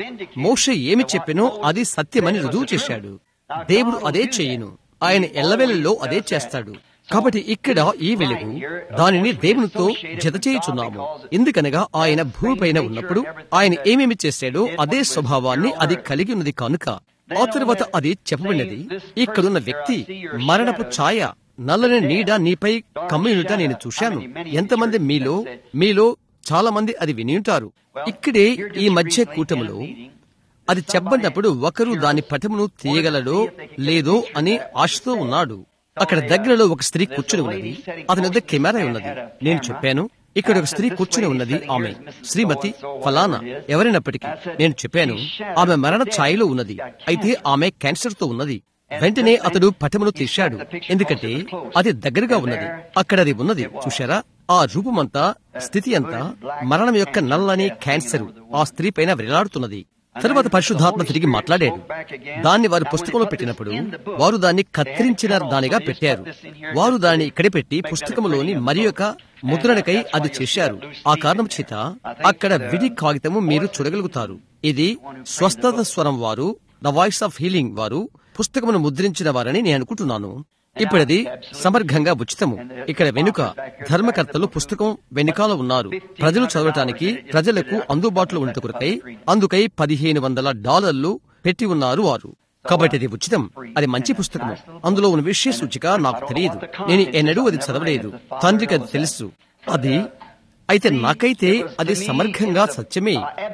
మోషే ఏమి చెప్పినో అది సత్యమని రుజువు చేశాడు దేవుడు అదే చేయును ఆయన ఎల్లవెల్లలో అదే చేస్తాడు కాబట్టి ఇక్కడ ఈ వెలుగు దానిని దేవునితో జత చేయుచున్నాము ఎందుకనగా ఆయన భూమిపైన ఉన్నప్పుడు ఆయన ఏమేమి చేశాడో అదే స్వభావాన్ని అది కలిగి ఉన్నది కనుక ఆ తరువాత అది చెప్పబడినది ఇక్కడున్న వ్యక్తి మరణపు ఛాయ నల్లని నీడ నీపై కమ్మినుట నేను చూశాను ఎంతమంది మీలో మీలో చాలా మంది అది విని ఉంటారు ఇక్కడే ఈ మధ్య కూటములో అది చెప్పబడినప్పుడు ఒకరు దాని పటమును తీయగలడో లేదో అని ఆశతో ఉన్నాడు అక్కడ దగ్గరలో ఒక స్త్రీ కూర్చుని ఉన్నది అతని వద్ద కెమెరా ఉన్నది నేను చెప్పాను ఇక్కడ ఒక స్త్రీ కూర్చుని ఉన్నది ఆమె శ్రీమతి ఫలానా ఎవరైనప్పటికీ నేను చెప్పాను ఆమె మరణ ఛాయలో ఉన్నది అయితే ఆమె క్యాన్సర్ తో ఉన్నది వెంటనే అతడు పటమును తీశాడు ఎందుకంటే అది దగ్గరగా ఉన్నది అక్కడ అది ఉన్నది చూశారా ఆ రూపమంతా స్థితి అంతా మరణం యొక్క నల్లని క్యాన్సర్ ఆ స్త్రీ పైన వేలాడుతున్నది తరువాత పరిశుద్ధాత్మ తిరిగి మాట్లాడాడు దాన్ని వారు పుస్తకంలో పెట్టినప్పుడు వారు దాన్ని కత్తిరించిన దానిగా పెట్టారు వారు దాన్ని ఇక్కడే పెట్టి పుస్తకంలోని మరి యొక్క ముద్రణకై అది చేశారు ఆ కారణం చేత అక్కడ విడి కాగితము మీరు చూడగలుగుతారు ఇది స్వస్థత స్వరం వారు ద వాయిస్ ఆఫ్ హీలింగ్ వారు పుస్తకమును ముద్రించిన వారని నేను అనుకుంటున్నాను ఇప్పుడది సమర్థంగా ఉచితము ఇక్కడ వెనుక ధర్మకర్తలు పుస్తకం వెనుకాల ఉన్నారు ప్రజలు చదవటానికి ప్రజలకు అందుబాటులో ఉండట కొరకై అందుకై పదిహేను వందల డాలర్లు పెట్టి ఉన్నారు వారు కాబట్టి అది ఉచితం అది మంచి పుస్తకం అందులో ఉన్న విషయ సూచిక నాకు తెలియదు నేను ఎన్నడూ అది చదవలేదు తండ్రికి అది తెలుసు అది అయితే నాకైతే అది సమర్థంగా సత్యమే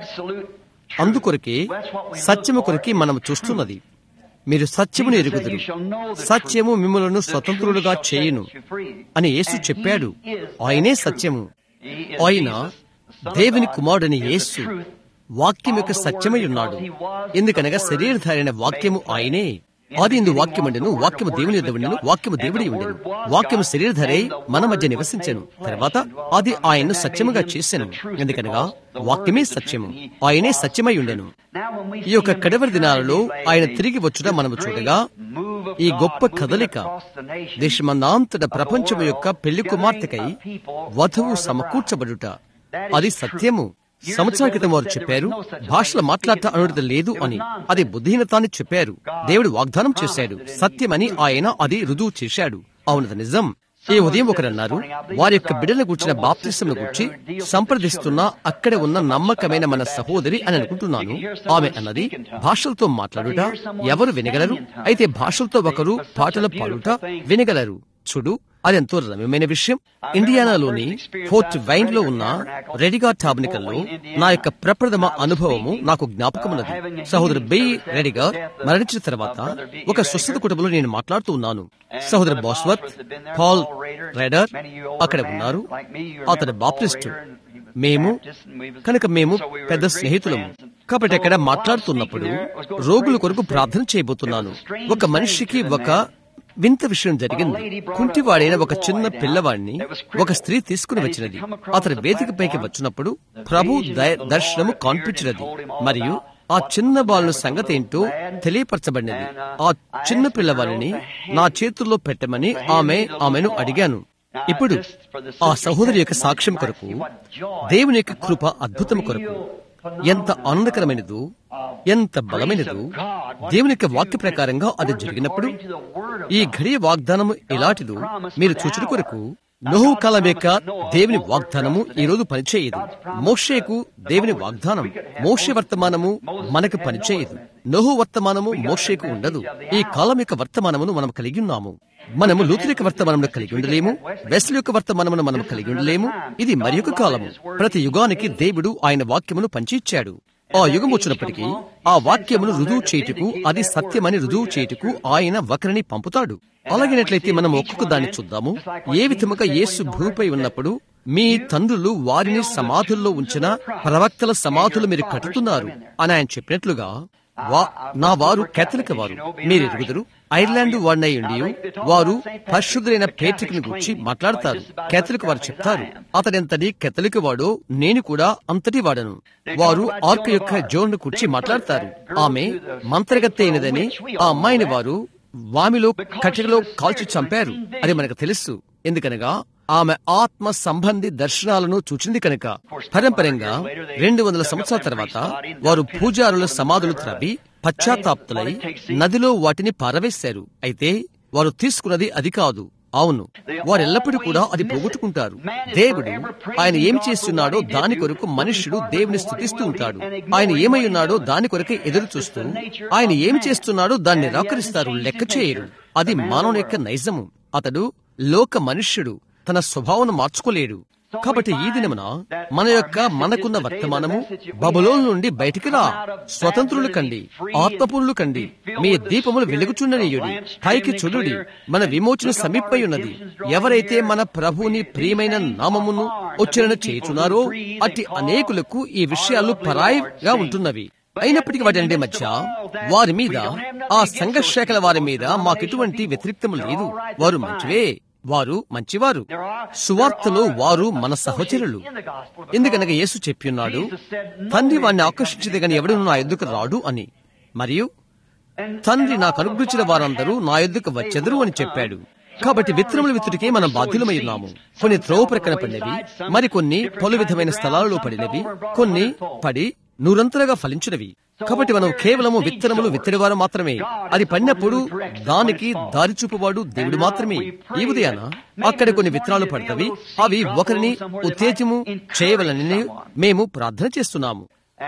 అందుకొరకే సత్యము కొరకి మనం చూస్తున్నది మీరు సత్యమును ఎరుగుదురు సత్యము మిమ్మలను స్వతంత్రులుగా చేయును అని యేసు చెప్పాడు ఆయనే సత్యము ఆయన దేవుని కుమారుడని యేసు వాక్యం యొక్క సత్యమై ఉన్నాడు ఎందుకనగా శరీరధారైన వాక్యము ఆయనే ఆది ఇందు వాక్యం ఉండెను వాక్యము దేవుని యొద్ద ఉండెను వాక్యము దేవుడి ఉండెను వాక్యము శరీరధరై మన మధ్య నివసించెను తర్వాత అది ఆయన్ను సత్యముగా చేసెను ఎందుకనగా వాక్యమే సత్యము ఆయనే సత్యమై ఉండెను ఈ యొక్క కడవరి దినాలలో ఆయన తిరిగి వచ్చుట మనము చూడగా ఈ గొప్ప కదలిక దేశమందాంతట ప్రపంచం యొక్క పెళ్లి కుమార్తెకై వధువు సమకూర్చబడుట అది సత్యము సంవత్సరాల క్రితం వారు చెప్పారు భాషలు మాట్లాడట అనుమతి లేదు అని అది బుద్ధిహీనత అని చెప్పారు దేవుడు వాగ్దానం చేశాడు సత్యమని ఆయన అది రుజువు చేశాడు అవునది నిజం ఈ ఉదయం ఒకరు అన్నారు వారి యొక్క బిడ్డలను కూర్చిన బాప్తిస్మను గురించి సంప్రదిస్తున్న అక్కడ ఉన్న నమ్మకమైన మన సహోదరి అని అనుకుంటున్నాను ఆమె అన్నది భాషలతో మాట్లాడుట ఎవరు వినగలరు అయితే భాషలతో ఒకరు పాటలు పాడుట వినగలరు చూడు అదెంతో రమ్యమైన విషయం ఇండియానాలోని ఫోర్ట్ వైన్ లో ఉన్న రెడిగా టాబ్నికల్లో నా యొక్క ప్రప్రథమ అనుభవము నాకు జ్ఞాపకమున్నది సహోదరు బి రెడిగా మరణించిన తర్వాత ఒక స్వస్థత కుటుంబంలో నేను మాట్లాడుతూ ఉన్నాను సహోదరు బాస్వత్ పాల్ రైడర్ అక్కడ ఉన్నారు అతడు బాప్టిస్టు మేము కనుక మేము పెద్ద స్నేహితులము కాబట్టి అక్కడ మాట్లాడుతున్నప్పుడు రోగుల కొరకు ప్రార్థన చేయబోతున్నాను ఒక మనిషికి ఒక వింత విషయం జరిగింది కుంటివాడైన ఒక చిన్న పిల్లవాడిని ఒక స్త్రీ తీసుకుని వచ్చినది అతని వేదికపైకి వచ్చినప్పుడు ప్రభు దయ- దర్శనము కనిపించినది మరియు ఆ చిన్న బాలుని సంగతి ఏంటో తెలియపరచబడినది ఆ చిన్న పిల్లవాడిని నా చేతుల్లో పెట్టమని ఆమె ఆమెను అడిగాను ఇప్పుడు ఆ సహోదరి యొక్క సాక్ష్యం కొరకు దేవుని యొక్క కృప అద్భుతం కొరకు ఎంత ఆనందకరమైనదో ఎంత బలమైనదో దేవుని యొక్క వాక్య ప్రకారంగా అది జరిగినప్పుడు ఈ ఘడియ వాగ్దానము ఎలాంటిదో మీరు చూచుట కొరకు నోహు కాలం యొక్క దేవుని వాగ్దానము ఈ రోజు పనిచేయదు మోషేకు దేవుని వాగ్దానం మోషే వర్తమానము మనకు పనిచేయదు నోహు వర్తమానము మోషేకు ఉండదు ఈ కాలం యొక్క వర్తమానమును మనం కలిగి ఉన్నాము మనము లూతుల యొక్క వర్తమానమును కలిగి ఉండలేము వెస్ల యొక్క వర్తమానమును మనం కలిగి ఉండలేము ఇది మరి ఒక కాలము ప్రతి యుగానికి దేవుడు ఆయన వాక్యమును పంచి ఇచ్చాడు ఆ యుగం వచ్చినప్పటికీ ఆ వాక్యమును రుజువు చేయుటకు అది సత్యమని రుజువు చేయుటకు ఆయన ఒకరిని పంపుతాడు అలాగినట్లయితే మనం ఒక్కొక్క దాన్ని చూద్దాము ఏ విధముగా యేసు భూమిపై ఉన్నప్పుడు మీ తండ్రులు వారిని సమాధుల్లో ఉంచిన ప్రవక్తల సమాధులు మీరు కట్టుతున్నారు అని ఆయన చెప్పినట్లుగా వా- నా వారు కేథలిక వారు మీరు ఎరుగుదరు ఐర్లాండ్ వాడినై ఉండి వారు పరిశుద్ధులైన పేట్రికను గురించి మాట్లాడతారు కేథలిక్ వారు చెప్తారు అతడెంతటి కేథలిక్ వాడో నేను కూడా అంతటి వాడను వారు ఆర్క్ యొక్క జోన్ గురించి మాట్లాడతారు ఆమె మంత్రగత్తె అయినదని ఆ అమ్మాయిని వారు వామిలో కట్టెలో కాల్చి చంపారు అది మనకు తెలుసు ఎందుకనగా ఆమె ఆత్మ సంబంధి దర్శనాలను చూచింది కనుక పరంపరంగా రెండు వందల సంవత్సరాల తర్వాత వారు పూజారుల సమాధులు త్రవ్వి పశ్చాత్తాప్తులై నదిలో వాటిని పారవేశారు అయితే వారు తీసుకున్నది అది కాదు అవును వారెల్లప్పుడూ కూడా అది పోగొట్టుకుంటారు దేవుడు ఆయన ఏమి చేస్తున్నాడో దాని కొరకు మనుష్యుడు దేవుని స్థుతిస్తూ ఉంటాడు ఆయన ఏమై ఉన్నాడో దాని కొరకే ఎదురు చూస్తూ ఆయన ఏమి చేస్తున్నాడో దాన్ని నిరాకరిస్తారు లెక్క చేయరు అది మానవుని యొక్క నైజము అతడు లోక మనుష్యుడు తన స్వభావం మార్చుకోలేడు కాబట్టి ఈ దినమున మన యొక్క మనకున్న వర్తమానము బబులోన్ నుండి బయటికి రా స్వతంత్రులు కండి ఆత్మపూర్లు కండి మీ దీపములు వెలుగుచుండనీయుడి పైకి చూడుడి మన విమోచన సమీపై ఉన్నది ఎవరైతే మన ప్రభుని ప్రియమైన నామమును ఉచ్చరణ చేయుచున్నారో అట్టి అనేకులకు ఈ విషయాలు పరాయిగా ఉంటున్నవి అయినప్పటికీ వాటి మధ్య వారి మీద ఆ సంఘర్షకల వారి మీద మాకెటువంటి వ్యతిరేక్తము లేదు వారు మంచివే వారు మంచివారు సువార్తలో వారు మన సహచరులు ఎందుకనగా యేసు చెప్పిన్నాడు తండ్రి వారిని ఆకర్షించదే గాని ఎవడు నా ఎద్దుకు రాడు అని మరియు తండ్రి నాకు అనుగ్రహించిన వారందరూ నా ఎద్దుకు వచ్చెదరు అని చెప్పాడు కాబట్టి విత్తనముల విత్తుడికి మనం బాధ్యులమై ఉన్నాము కొన్ని త్రోవ ప్రక్కన పడినవి మరికొన్ని పలు విధమైన స్థలాలలో పడినవి కొన్ని పడి నూరంతరగా ఫలించినవి కాబట్టి మనం కేవలము విత్తనములు విత్తనేవారు మాత్రమే అది పడినప్పుడు దానికి దారి చూపువాడు దేవుడు మాత్రమే ఈ ఉదయాన అక్కడ కొన్ని విత్తనాలు పడతవి అవి ఒకరిని ఉత్తేజము చేయవలని మేము ప్రార్థన చేస్తున్నాము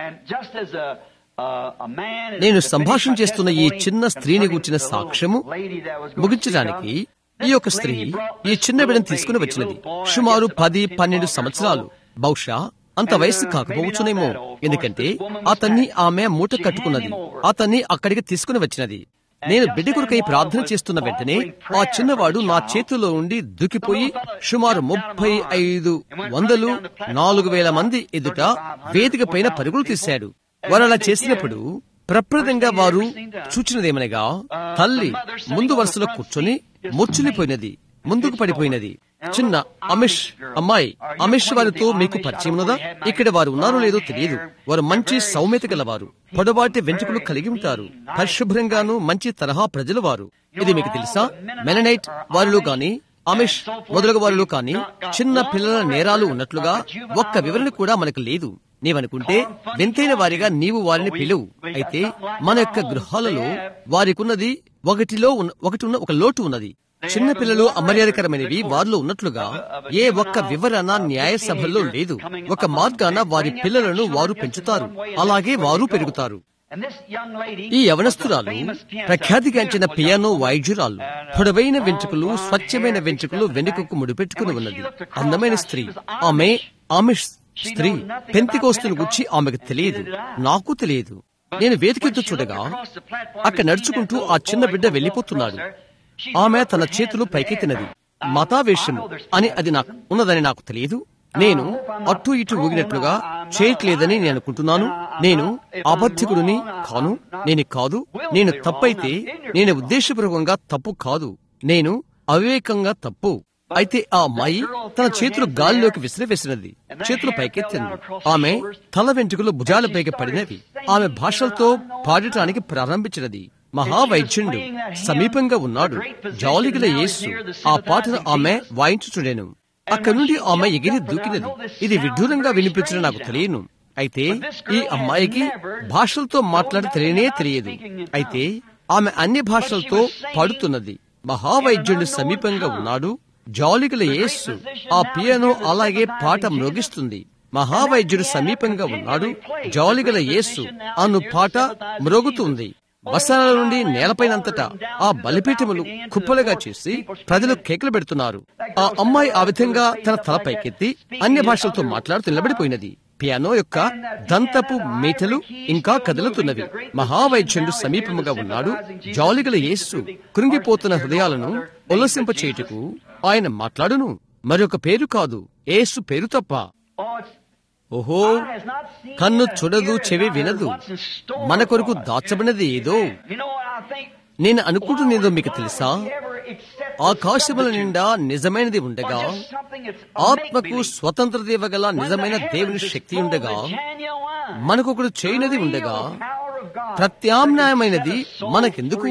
నేను సంభాషణ చేస్తున్న ఈ చిన్న స్త్రీని గూర్చిన సాక్ష్యము ముగించడానికి ఈ యొక్క స్త్రీ ఈ చిన్న బిడ్డను తీసుకుని వచ్చినది సుమారు పది పన్నెండు సంవత్సరాలు బహుశా అంత వయస్సు కాకపోవచ్చునేమో ఎందుకంటే అతన్ని ఆమె మూట కట్టుకున్నది అతన్ని అక్కడికి తీసుకుని వచ్చినది నేను బిడ్డ కొరకై ప్రార్థన చేస్తున్న వెంటనే ఆ చిన్నవాడు నా చేతిలో ఉండి దూకిపోయి సుమారు ముప్పై ఐదు వందలు నాలుగు వేల మంది ఎదుట వేదిక పైన పరుగులు తీశాడు వారు అలా చేసినప్పుడు ప్రప్రదంగా వారు చూచినదేమనగా తల్లి ముందు వరుసలో కూర్చొని ముచ్చులిపోయినది ముందుకు పడిపోయినది చిన్న అమిష్ అమ్మాయి అమిష్ వారితో మీకు పరిచయం ఉన్నదా ఇక్కడ వారు ఉన్నారో లేదో తెలియదు వారు మంచి సౌమ్యత గలవారు పొడవాటి వెంట్రుకలు కలిగి ఉంటారు పరిశుభ్రంగాను మంచి తరహా ప్రజలు వారు ఇది మీకు తెలుసా మెననైట్ వారిలో గాని అమిష్ మొదలగు వారిలో కానీ చిన్న పిల్లల నేరాలు ఉన్నట్లుగా ఒక్క వివరణ కూడా మనకు లేదు నీవనుకుంటే వింతైన వారిగా నీవు వారిని పిలువు అయితే మన యొక్క గృహాలలో వారికున్నది ఒకటిలో ఉన్న ఒకటి ఉన్న ఒక లోటు ఉన్నది చిన్న పిల్లలు అమర్యాదకరమైనవి వారిలో ఉన్నట్లుగా ఏ ఒక్క వివరణ న్యాయ సభల్లో లేదు ఒక మార్గాన వారి పిల్లలను వారు పెంచుతారు అలాగే వారు పెరుగుతారు ఈ యవనస్తురాలు ప్రఖ్యాతిగాంచిన పియానో వాయిద్యురాలు పొడవైన వెంట్రుకలు స్వచ్ఛమైన వెంట్రుకలు వెనుకకు ముడిపెట్టుకుని ఉన్నది అందమైన స్త్రీ ఆమె ఆమె స్త్రీ పెంతికోస్తును గుచ్చి ఆమెకు తెలియదు నాకు తెలియదు నేను వేదికెత్తు చూడగా అక్కడ నడుచుకుంటూ ఆ చిన్న బిడ్డ వెళ్లిపోతున్నాడు ఆమె తన చేతులు పైకెత్తినది మతావేషము అని అది నాకు ఉన్నదని నాకు తెలియదు నేను అటు ఇటు ఊగినట్లుగా చేయట్లేదని నేను అనుకుంటున్నాను నేను అబద్ధికుడిని కాను నేను కాదు నేను తప్పైతే నేను ఉద్దేశపూర్వకంగా తప్పు కాదు నేను అవివేకంగా తప్పు అయితే ఆ అమ్మాయి తన చేతులు గాలిలోకి విసిరివేసినది చేతులు పైకెత్తింది ఆమె తల వెంట్రుకలు భుజాలపైకి పడినవి ఆమె భాషలతో పాడటానికి ప్రారంభించినది మహావైద్యుడు సమీపంగా ఉన్నాడు జాలిగల యేసు ఆ పాటను ఆమె వాయించుచుడేను అక్కడి నుండి ఆమె ఎగిరి దూకినది ఇది విడ్డూరంగా వినిపించడం నాకు తెలియను అయితే ఈ అమ్మాయికి భాషలతో మాట్లాడి తెలియనే తెలియదు అయితే ఆమె అన్ని భాషలతో పాడుతున్నది మహావైద్యుడు సమీపంగా ఉన్నాడు జాలిగల యేసు ఆ పియానో అలాగే పాట మ్రోగిస్తుంది మహావైద్యుడు సమీపంగా ఉన్నాడు జాలిగల యేసు అను పాట మ్రోగుతుంది వసనాల నుండి నేలపైనంతటా ఆ బలిపీఠములు కుప్పలుగా చేసి ప్రజలు కేకలు పెడుతున్నారు ఆ అమ్మాయి ఆ విధంగా తన తల పైకెత్తి అన్య భాషలతో మాట్లాడుతూ నిలబడిపోయినది పియానో యొక్క దంతపు మీటలు ఇంకా కదులుతున్నవి మహావైద్యుడు సమీపముగా ఉన్నాడు జాలిగల యేసు కృంగిపోతున్న హృదయాలను ఉల్లసింప చేయుటకు ఆయన మాట్లాడును మరొక పేరు కాదు యేసు పేరు తప్ప ఓహో కన్ను చూడదు చెవి వినదు మన కొరకు దాచబడినది ఏదో నేను అనుకుంటున్నదో మీకు తెలుసా ఆకాశముల నిండా నిజమైనది ఉండగా ఆత్మకు స్వతంత్రత ఇవ్వగల నిజమైన దేవుని శక్తి ఉండగా మనకొకడు చేయనది ఉండగా ప్రత్యామ్నాయమైనది మనకెందుకు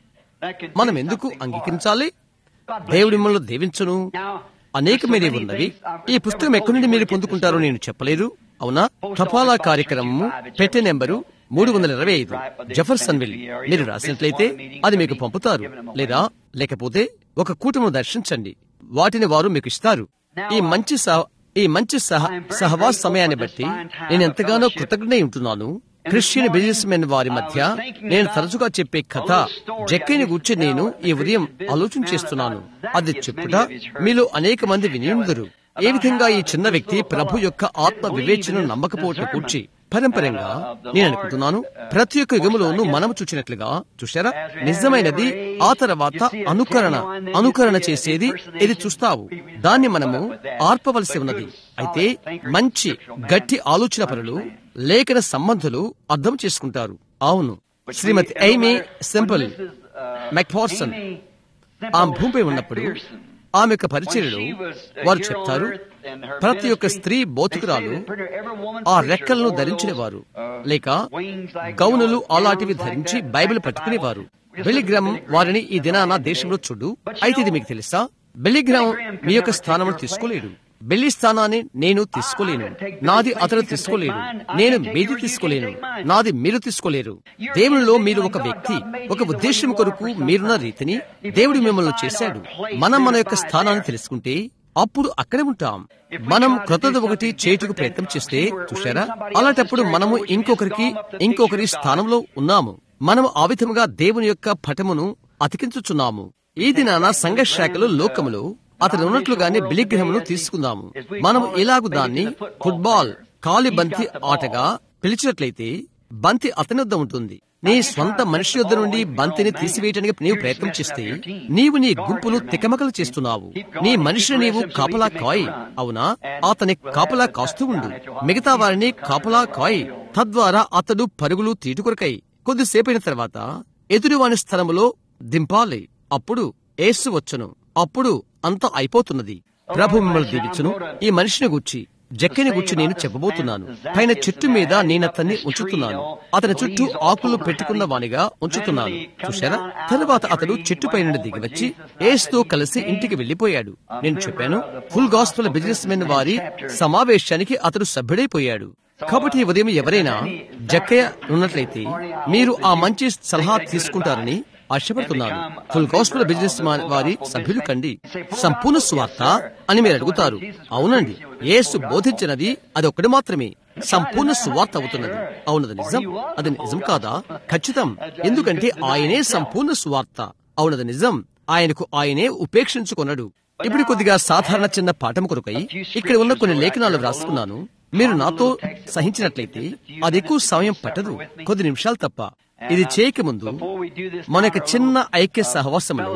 మనం ఎందుకు అంగీకరించాలి దేవుడి మిమ్మల్ని దీవించును అనేకమైనవి ఉన్నవి ఈ పుస్తకం ఎక్కడి నుండి మీరు పొందుకుంటారో నేను చెప్పలేదు అవునా తపాలా కార్యక్రమము పెట్టె నెంబరు మూడు వందల ఇరవై ఐదు జఫర్సన్ విల్ మీరు రాసినట్లయితే అది మీకు పంపుతారు లేదా లేకపోతే ఒక కూటము దర్శించండి వాటిని వారు మీకు ఇస్తారు ఈ మంచి సహ ఈ మంచి సహ సహవాస సమయాన్ని బట్టి నేను ఎంతగానో కృతజ్ఞ ఉంటున్నాను క్రిస్టియన్ బిజినెస్ మెన్ వారి మధ్య నేను తరచుగా చెప్పే కథ జక్కైని గురించి నేను ఈ ఉదయం ఆలోచన చేస్తున్నాను అది చెప్పుట మీలో అనేక మంది వినియుందరు ఏ విధంగా ఈ చిన్న వ్యక్తి ప్రభు యొక్క ఆత్మ వివేచనను నమ్మకపోవటం కూర్చి పరంపరంగా నేను అనుకుంటున్నాను ప్రతి ఒక్క యుగములోనూ మనం చూసినట్లుగా చూశారా నిజమైనది ఆ తర్వాత అనుకరణ అనుకరణ చేసేది ఇది చూస్తావు దాన్ని మనము ఆర్పవలసి ఉన్నది అయితే మంచి గట్టి ఆలోచన పనులు లేఖన సంబంధులు అర్థం చేసుకుంటారు అవును శ్రీమతి ఐమే సింపుల్ మెక్ఫార్సన్ ఆ భూమిపై ఉన్నప్పుడు ఆమె యొక్క పరిచయలో వారు చెప్తారు ప్రతి ఒక్క స్త్రీ బోధకురాలు ఆ రెక్కలను ధరించినవారు లేక గౌనులు అలాంటివి ధరించి బైబిల్ పట్టుకునేవారు బెలిగ్రామ్ వారిని ఈ దినాన దేశంలో చూడు అయితే ఇది మీకు తెలుసా బెలిగ్రామ్ మీ యొక్క స్థానమును తీసుకోలేడు బెల్లి స్థానాన్ని నేను తీసుకోలేను నాది అతను తీసుకోలేడు నేను మీది తీసుకోలేను నాది మీరు తీసుకోలేరు దేవునిలో మీరు ఒక వ్యక్తి ఒక ఉద్దేశం కొరకు మీరున్న రీతిని దేవుడు మిమ్మల్ని చేశాడు మనం మన యొక్క స్థానాన్ని తెలుసుకుంటే అప్పుడు అక్కడే ఉంటాం మనం క్రొత్తది ఒకటి చేయుటకు ప్రయత్నం చేస్తే చూశారా అలాంటప్పుడు మనము ఇంకొకరికి ఇంకొకరి స్థానంలో ఉన్నాము మనము ఆ విధముగా దేవుని యొక్క పటమును అతికించుచున్నాము ఈ దినాన సంఘ శాఖలు లోకములో అతను ఉన్నట్లుగానే బిలిగ్రహమును తీసుకుందాము మనం ఇలాగు దాన్ని ఫుట్బాల్ కాలి బంతి ఆటగా పిలిచినట్లయితే బంతి అతని వద్ద ఉంటుంది నీ స్వంత మనిషి యొద్ద నుండి బంతిని తీసివేయటానికి నీవు ప్రయత్నం చేస్తే నీవు నీ గుంపును తికమకలు చేస్తున్నావు నీ మనిషిని నీవు కాపలా కాయ్ అవునా అతని కాపలా కాస్తూ ఉండు మిగతా వారిని కాపలా కాయ్ తద్వారా అతడు పరుగులు తీటుకొరకై కొద్దిసేపైన తర్వాత ఎదురువాని స్థలములో దింపాలి అప్పుడు ఏసు వచ్చును అప్పుడు అంతా అయిపోతున్నది ప్రభు మిమ్మల్ని దీవించును ఈ మనిషిని గూర్చి జక్కని గురించి నేను చెప్పబోతున్నాను పైన చెట్టు మీద నేను అతన్ని ఉంచుతున్నాను అతని చుట్టూ ఆకులు పెట్టుకున్న వానిగా ఉంచుతున్నాను చూశారా తరువాత అతడు చెట్టు పై నుండి దిగి వచ్చి ఏస్తో కలిసి ఇంటికి వెళ్లిపోయాడు నేను చెప్పాను ఫుల్ గాస్పల్ బిజినెస్ మెన్ వారి సమావేశానికి అతడు సభ్యుడైపోయాడు కాబట్టి ఈ ఉదయం ఎవరైనా జక్కయ్య ఉన్నట్లయితే మీరు ఆ మంచి సలహా తీసుకుంటారని ఆశపడుతున్నాను ఫుల్ గాస్పల్ బిజినెస్ వారి సభ్యులు కండి సంపూర్ణ స్వార్థ అని మీరు అడుగుతారు అవునండి యేసు బోధించినది అది ఒక్కటి మాత్రమే సంపూర్ణ సువార్త అవుతున్నది అవునది నిజం అది నిజం కాదా ఖచ్చితం ఎందుకంటే ఆయనే సంపూర్ణ సువార్త అవునది నిజం ఆయనకు ఆయనే ఉపేక్షించుకున్నాడు ఇప్పుడు కొద్దిగా సాధారణ చిన్న పాఠం కొరకై ఇక్కడ ఉన్న కొన్ని లేఖనాలు రాసుకున్నాను మీరు నాతో సహించినట్లయితే అది ఎక్కువ సమయం పట్టదు కొద్ది నిమిషాలు తప్ప ఇది చేయకముందు మన యొక్క చిన్న ఐక్య సహవాసంలో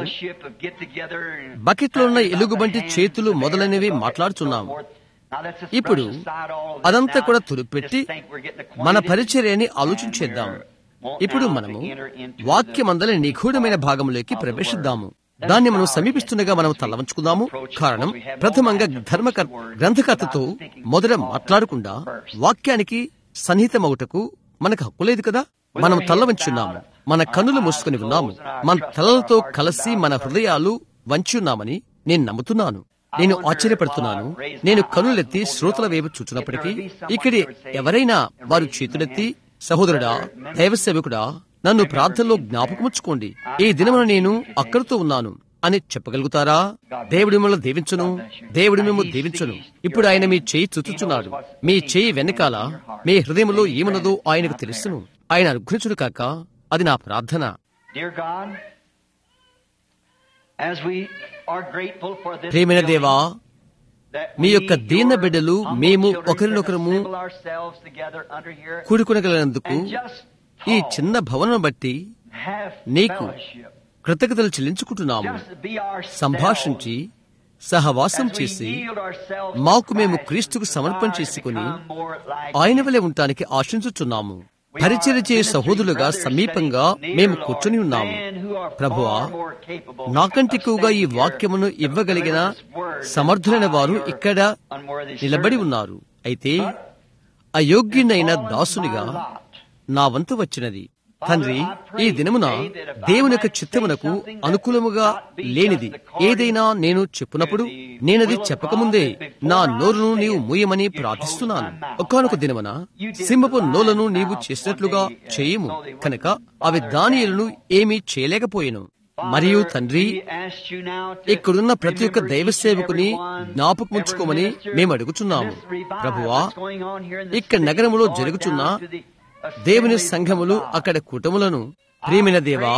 బకెట్లో ఉన్న ఎలుగుబంటి చేతులు మొదలైనవి మాట్లాడుచున్నాము ఇప్పుడు అదంతా కూడా తుడిపెట్టి మన పరిచర్యని ఆలోచించేద్దాం ఇప్పుడు మనము వాక్యమందలి నిగూఢమైన భాగంలోకి ప్రవేశిద్దాము దాన్ని మనం సమీపిస్తుండగా మనం తలవంచుకుందాము కారణం ప్రథమంగా ధర్మకర్ గ్రంథకర్తతో మొదట మాట్లాడకుండా వాక్యానికి సన్నిహితమవుటకు మనకు హక్కు లేదు కదా మనం తల్ల వంచున్నాము మన కన్నులు మూసుకుని ఉన్నాము మన తలలతో కలిసి మన హృదయాలు వంచున్నామని నేను నమ్ముతున్నాను నేను ఆశ్చర్యపడుతున్నాను నేను కనులెత్తి శ్రోతల వైపు చూచినప్పటికీ ఇక్కడి ఎవరైనా వారు చేతులెత్తి సహోదరుడా దైవ సేవకుడా నన్ను ప్రార్థనలో జ్ఞాపకముచ్చుకోండి ఈ దినమున నేను అక్కడితో ఉన్నాను అని చెప్పగలుగుతారా దేవుడి మిమ్మల్ని దీవించును దేవుడి మిమ్మల్ని దీవించును ఇప్పుడు ఆయన మీ చేయి చుచ్చుచున్నాడు మీ చేయి వెనకాల మీ హృదయంలో ఏమున్నదో ఆయనకు తెలుసును ఆయన అనుగ్రహించుడు కాక అది నా ప్రార్థన Dear God, as we are grateful for this ప్రేమైన దేవా that మీ we, యొక్క దీన your బిడ్డలు humble మేము children, ఒకరినొకరము can assemble ourselves together under here కూడుకునగలిగినందుకు and just ఈ talk, చిన్న భవనం బట్టి have నీకు fellowship, కృతజ్ఞతలు చెల్లించుకుంటున్నాము just be ourselves. సంభాషించి సహవాసం As we చేసి yield ourselves to మాకు మేము Christ, క్రీస్తుకు సమర్పణ చేసుకుని become more like ఆయన వలె ఉండటానికి ఆశించుచున్నాము పరిచయ చేయ సహోదరులుగా సమీపంగా మేము కూర్చుని ఉన్నాము ప్రభువా నాకంటే ఎక్కువగా ఈ వాక్యమును ఇవ్వగలిగిన సమర్థులైన వారు ఇక్కడ నిలబడి ఉన్నారు అయితే అయోగ్యునైన దాసునిగా నా వంతు వచ్చినది తండ్రి ఈ దినమున దేవుని యొక్క చిత్తమునకు అనుకూలముగా లేనిది ఏదైనా నేను చెప్పునప్పుడు నేనది చెప్పకముందే నా నోరును నీవు మూయమని ప్రార్థిస్తున్నాను ఒకనొక దినమున సింహపు నోలను నీవు చేసినట్లుగా చేయము కనుక అవి దానియులను ఏమీ చేయలేకపోయెను మరియు తండ్రి ఇక్కడున్న ప్రతి ఒక్క దైవ సేవకుని జ్ఞాపకముంచుకోమని మేము అడుగుచున్నాము ప్రభువా ఇక్కడ నగరములో జరుగుచున్న దేవుని సంఘములు అక్కడ కూటములను ప్రియమైన దేవా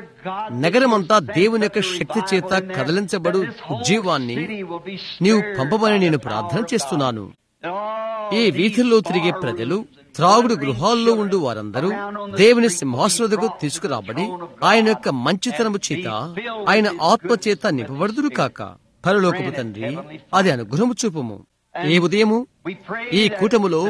నగరమంతా దేవుని యొక్క శక్తి చేత కదలించబడు ఉజ్జీవాన్ని నీవు పంపమని నేను ప్రార్థన చేస్తున్నాను ఈ వీధుల్లో తిరిగే ప్రజలు త్రాగుడు గృహాల్లో ఉండు వారందరూ దేవుని సింహాసనకు తీసుకురాబడి ఆయన యొక్క మంచితనము చేత ఆయన ఆత్మ చేత నింపబడుదురు కాక పరలోకపు తండ్రి అది అనుగ్రహము చూపము ఈ ఉదయము ఈ కూటములో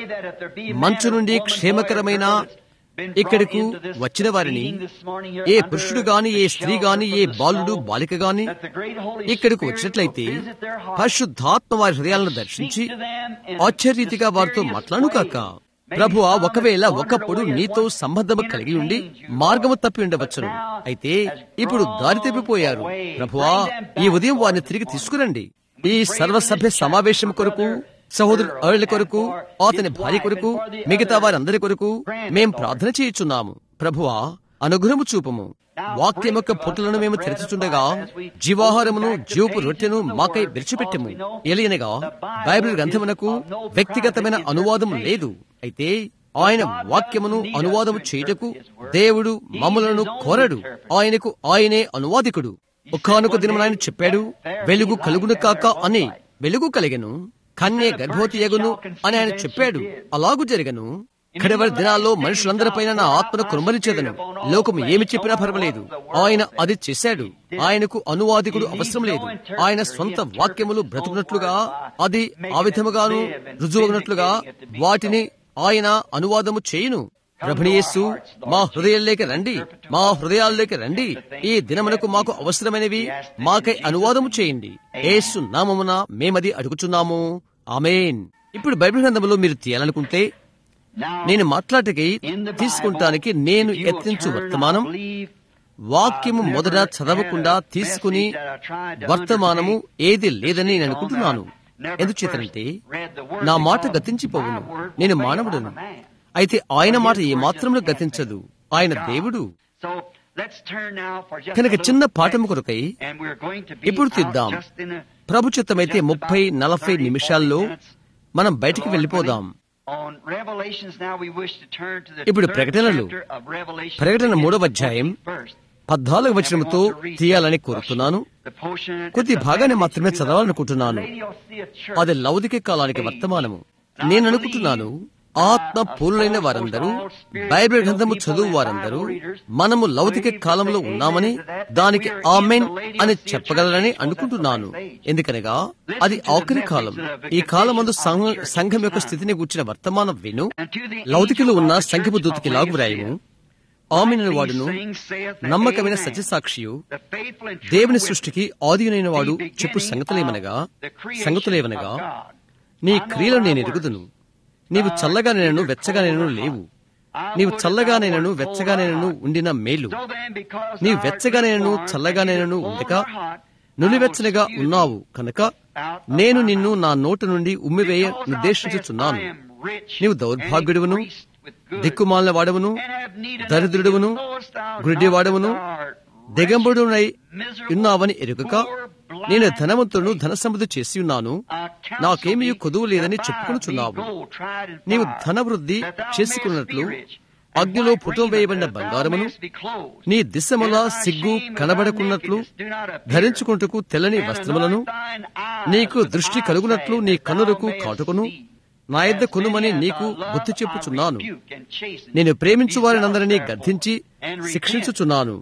మంచు నుండి క్షేమకరమైన ఇక్కడకు వచ్చిన వారిని ఏ పురుషుడు గాని ఏ స్త్రీ గాని ఏ బాలుడు బాలిక గాని ఇక్కడకు వచ్చినట్లయితే పరిశుద్ధాత్మ వారి హృదయాలను దర్శించి ఆశ్చర్యరీతిగా వారితో మాట్లాడు కాక ప్రభు ఒకవేళ ఒకప్పుడు నీతో సంబంధము కలిగి ఉండి మార్గము తప్పి ఉండవచ్చును అయితే ఇప్పుడు దారి తప్పిపోయారు ప్రభువా ఈ ఉదయం వారిని తిరిగి తీసుకురండి ఈ సర్వసభ్య సమావేశం కొరకు సహోదరు అరుల కొరకు అతని భార్య కొరకు మిగతా వారందరి కొరకు మేం ప్రార్థన చేయుచున్నాము ప్రభువా అనుగ్రహము చూపము వాక్యం యొక్క పుట్టలను మేము తెరచుచుండగా జీవాహారమును జీవపు రొట్టెను మాకై విడిచిపెట్టము ఎలియనగా బైబిల్ గ్రంథమునకు వ్యక్తిగతమైన అనువాదం లేదు అయితే ఆయన వాక్యమును అనువాదము చేయుటకు దేవుడు మమ్ములను కోరడు ఆయనకు ఆయనే అనువాదికుడు ఒకానొక దినం ఆయన చెప్పాడు వెలుగు కలుగును కాక అని వెలుగు కలిగను కన్యే గర్భవతి యగును అని ఆయన చెప్పాడు అలాగు జరగను కడవరి దినాల్లో మనుషులందరిపైన నా ఆత్మను కురుమరించేదను లోకము ఏమి చెప్పినా పర్వాలేదు ఆయన అది చేశాడు ఆయనకు అనువాదికుడు అవసరం లేదు ఆయన స్వంత వాక్యములు బ్రతుకున్నట్లుగా అది ఆ విధముగాను రుజువగినట్లుగా వాటిని ఆయన అనువాదము చేయును ప్రభునియేసు మా హృదయాల్లోకి రండి మా హృదయాల్లోకి రండి ఈ దినమునకు మాకు అవసరమైనవి మాకై అనువాదము చేయండి ఏసు నామమున మేమది అడుగుచున్నాము ఆమెన్ ఇప్పుడు బైబిల్ గ్రంథములో మీరు తీయాలనుకుంటే నేను మాట్లాడటకై తీసుకుంటానికి నేను యత్నించు వర్తమానం వాక్యము మొదట చదవకుండా తీసుకుని వర్తమానము ఏది లేదని నేను అనుకుంటున్నాను ఎందుచేతనంటే నా మాట గతించిపోవును నేను మానవుడను అయితే ఆయన మాట ఏ మాత్రంలో గతించదు ఆయన దేవుడు కనుక చిన్న పాఠము కొరకై ఇప్పుడు తీద్దాం ప్రభు చిత్తమైతే ముప్పై నలభై నిమిషాల్లో మనం బయటికి వెళ్ళిపోదాం ఇప్పుడు ప్రకటనలు ప్రకటన మూడవ అధ్యాయం పద్నాలుగు వచనముతో తీయాలని కోరుతున్నాను కొద్ది భాగాన్ని మాత్రమే చదవాలనుకుంటున్నాను అది లౌదిక కాలానికి వర్తమానము నేను అనుకుంటున్నాను ఆత్మ పూర్ణులైన వారందరూ బైబిల్ గ్రంథము చదువు వారందరూ మనము లౌకిక కాలంలో ఉన్నామని దానికి ఆమెన్ అని చెప్పగలరని అనుకుంటున్నాను ఎందుకనగా అది ఆఖరి కాలం ఈ కాలమందు సంఘం యొక్క స్థితిని కూర్చిన వర్తమానం విను లౌకికలో ఉన్న సంఘపు దూతకి లాగు వ్రాయము ఆమెను వాడును నమ్మకమైన సత్యసాక్షియు దేవుని సృష్టికి ఆదియునైన వాడు చెప్పు సంగతులేమనగా సంగతులేమనగా నీ క్రియలు నేను ఎరుగుదును నీవు చల్లగా నేను వెచ్చగా నేను లేవు నీవు చల్లగా నేను వెచ్చగా నేను ఉండిన మేలు నీవు వెచ్చగా నేను చల్లగా నేను ఉండక నులివెచ్చనిగా ఉన్నావు కనుక నేను నిన్ను నా నోటు నుండి ఉమ్మివేయ నిర్దేశించుచున్నాను నీవు దౌర్భాగ్యుడువును దిక్కుమాలిన వాడవును దరిద్రుడువును గుడ్డివాడవును దిగంబరుడునై ఉన్నావని ఎరుగక నేను ధనవంతులను ధన సమృద్ధి చేసి ఉన్నాను నాకేమీ కొదువు లేదని చెప్పుకొనుచున్నావు నీవు ధనవృద్ధి చేసుకున్నట్లు అగ్నిలో పుటం వేయబడిన బంగారమును నీ దిశముల సిగ్గు కనబడకున్నట్లు ధరించుకుంటకు తెల్లని వస్త్రములను నీకు దృష్టి కలుగునట్లు నీ కన్నులకు కాటుకును నా యొద్ద కొనుమని నీకు గుర్తు చెప్పుచున్నాను నేను ప్రేమించు వారినందరినీ గద్దించి శిక్షించుచున్నాను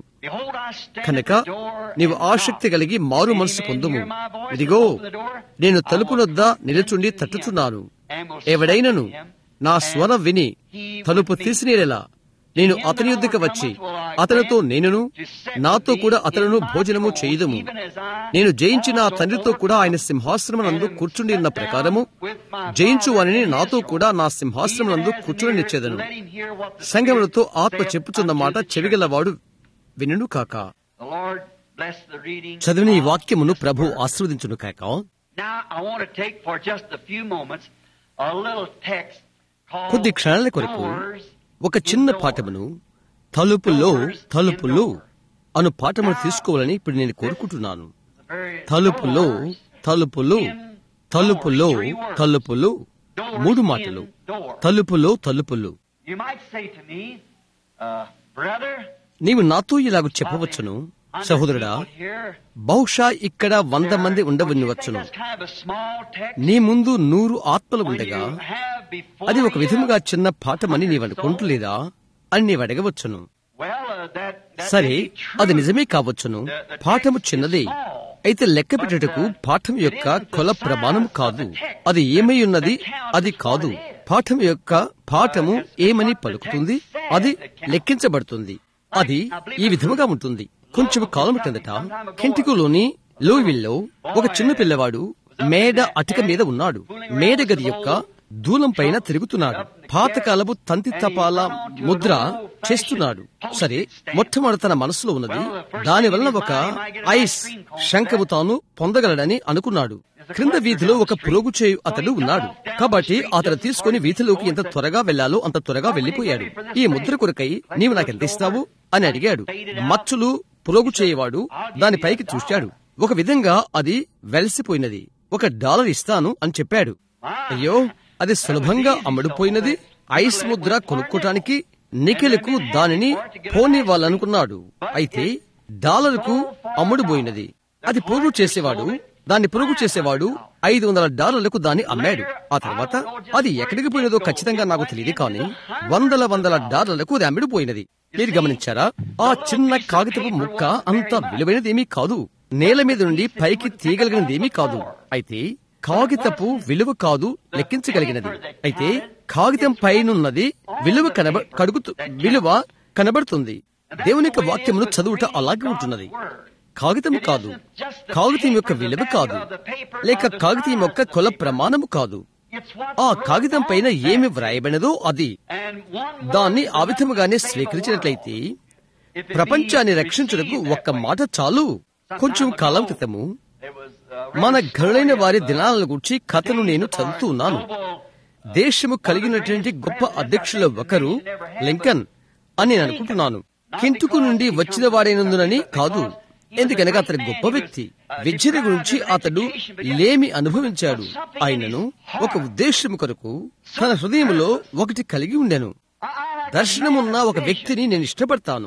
కనుక నీవు ఆసక్తి కలిగి మారు మనసు పొందుము ఇదిగో నేను తలుపునొద్ద నిలుచుండి తట్టుచున్నాను ఎవడైనను నా స్వరం విని తలుపు తీసినేలా నేను అతని యుద్ధకు వచ్చి అతనితో నేనును నాతో కూడా అతను భోజనము చేయుదము నేను జయించిన ఆ తండ్రితో కూడా ఆయన సింహాశ్రమనందు కూర్చుండి ఉన్న ప్రకారము జయించు వారిని నాతో కూడా నా సింహాశ్రమనందు కూర్చుని నిచ్చేదను సంగములతో ఆత్మ చెప్పుచున్న మాట చెవిగలవాడు వినును కాక చదివిన ఈ వాక్యమును ప్రభు ఆశీర్వదించును కాక కొద్ది క్షణాల కొరకు ఒక చిన్న పాఠమును తలుపులో తలుపులు అను పాఠమును తీసుకోవాలని ఇప్పుడు నేను కోరుకుంటున్నాను తలుపులో తలుపులు తలుపులో తలుపులు మూడు మాటలు తలుపులో తలుపులు నీవు నాతో ఇలాగ చెప్పవచ్చును సహోదరుడా బహుశా ఇక్కడ వంద మంది ఉండవచ్చును నీ ముందు నూరు ఆత్మలు ఉండగా అది ఒక విధముగా చిన్న పాఠమని నీవనుకుంటలేదా అని నీవు అడగవచ్చును సరే అది నిజమే కావచ్చును పాఠము చిన్నదే అయితే లెక్క పెట్టుటకు పాఠం యొక్క కొల ప్రమాణం కాదు అది ఏమై ఉన్నది అది కాదు పాఠం యొక్క పాఠము ఏమని పలుకుతుంది అది లెక్కించబడుతుంది అది ఈ విధముగా ఉంటుంది కొంచెం కాలం కిందట కెంటికులోని లూవిల్లో ఒక చిన్న పిల్లవాడు మేడ అటిక మీద ఉన్నాడు మేడ గది యొక్క దూలం పైన తిరుగుతున్నాడు పాతకాలపు తంతి తపాల ముద్ర చేస్తున్నాడు సరే మొట్టమొదటి తన మనసులో ఉన్నది దాని వలన ఒక ఐస్ శంఖము తాను పొందగలడని అనుకున్నాడు క్రింద వీధిలో ఒక పురోగు చేయు అతడు ఉన్నాడు కాబట్టి అతను తీసుకుని వీధిలోకి ఎంత త్వరగా వెళ్లాలో అంత త్వరగా వెళ్లిపోయాడు ఈ ముద్ర కొరకై నీవు నాకెంత ఇస్తావు అని అడిగాడు మచ్చులు పురోగు చేయవాడు దాని పైకి చూశాడు ఒక విధంగా అది వెలసిపోయినది ఒక డాలర్ ఇస్తాను అని చెప్పాడు అయ్యో అది సులభంగా అమ్ముడుపోయినది ఐస్ ముద్ర కొనుక్కోటానికి నిఖిలకు దానిని పోనివ్వాలనుకున్నాడు అయితే డాలర్కు అమ్ముడుపోయినది అది పొరుగు చేసేవాడు దాన్ని పొరుగు చేసేవాడు ఐదు వందల డాలర్లకు దాన్ని అమ్మాడు ఆ తర్వాత అది ఎక్కడికి పోయినదో ఖచ్చితంగా నాకు తెలియదు కానీ వందల వందల డాలర్లకు అది అమ్ముడుపోయినది మీరు గమనించారా ఆ చిన్న కాగితపు ముక్క అంత విలువైనదేమీ కాదు నేల మీద నుండి పైకి తీయగలిగినదేమీ కాదు అయితే కాగితపు విలువ కాదు లెక్కించగలిగినది అయితే కాగితం పైనున్నది విలువ కనబ కడుగుతూ విలువ కనబడుతుంది దేవుని యొక్క వాక్యమును చదువుట అలాగే ఉంటున్నది కాగితం కాదు కాగితం యొక్క విలువ కాదు లేక కాగితం యొక్క కుల ప్రమాణము కాదు ఆ కాగితం పైన ఏమి వ్రాయబడినదో అది దాన్ని ఆ విధముగానే స్వీకరించినట్లయితే ప్రపంచాన్ని రక్షించుటకు ఒక్క మాట చాలు కొంచెం కాలం క్రితము మన ఘనులైన వారి దినాలను గురించి కథను నేను చదువుతూ ఉన్నాను దేశము కలిగినటువంటి గొప్ప అధ్యక్షుల ఒకరు లింకన్ అని నేను అనుకుంటున్నాను కింటుకు నుండి వచ్చిన వాడైనందునని కాదు ఎందుకనగా అతని గొప్ప వ్యక్తి విద్యల గురించి అతడు లేమి అనుభవించాడు ఆయనను ఒక ఉద్దేశం కొరకు తన హృదయంలో ఒకటి కలిగి ఉండెను దర్శనమున్న ఒక వ్యక్తిని నేను ఇష్టపడతాను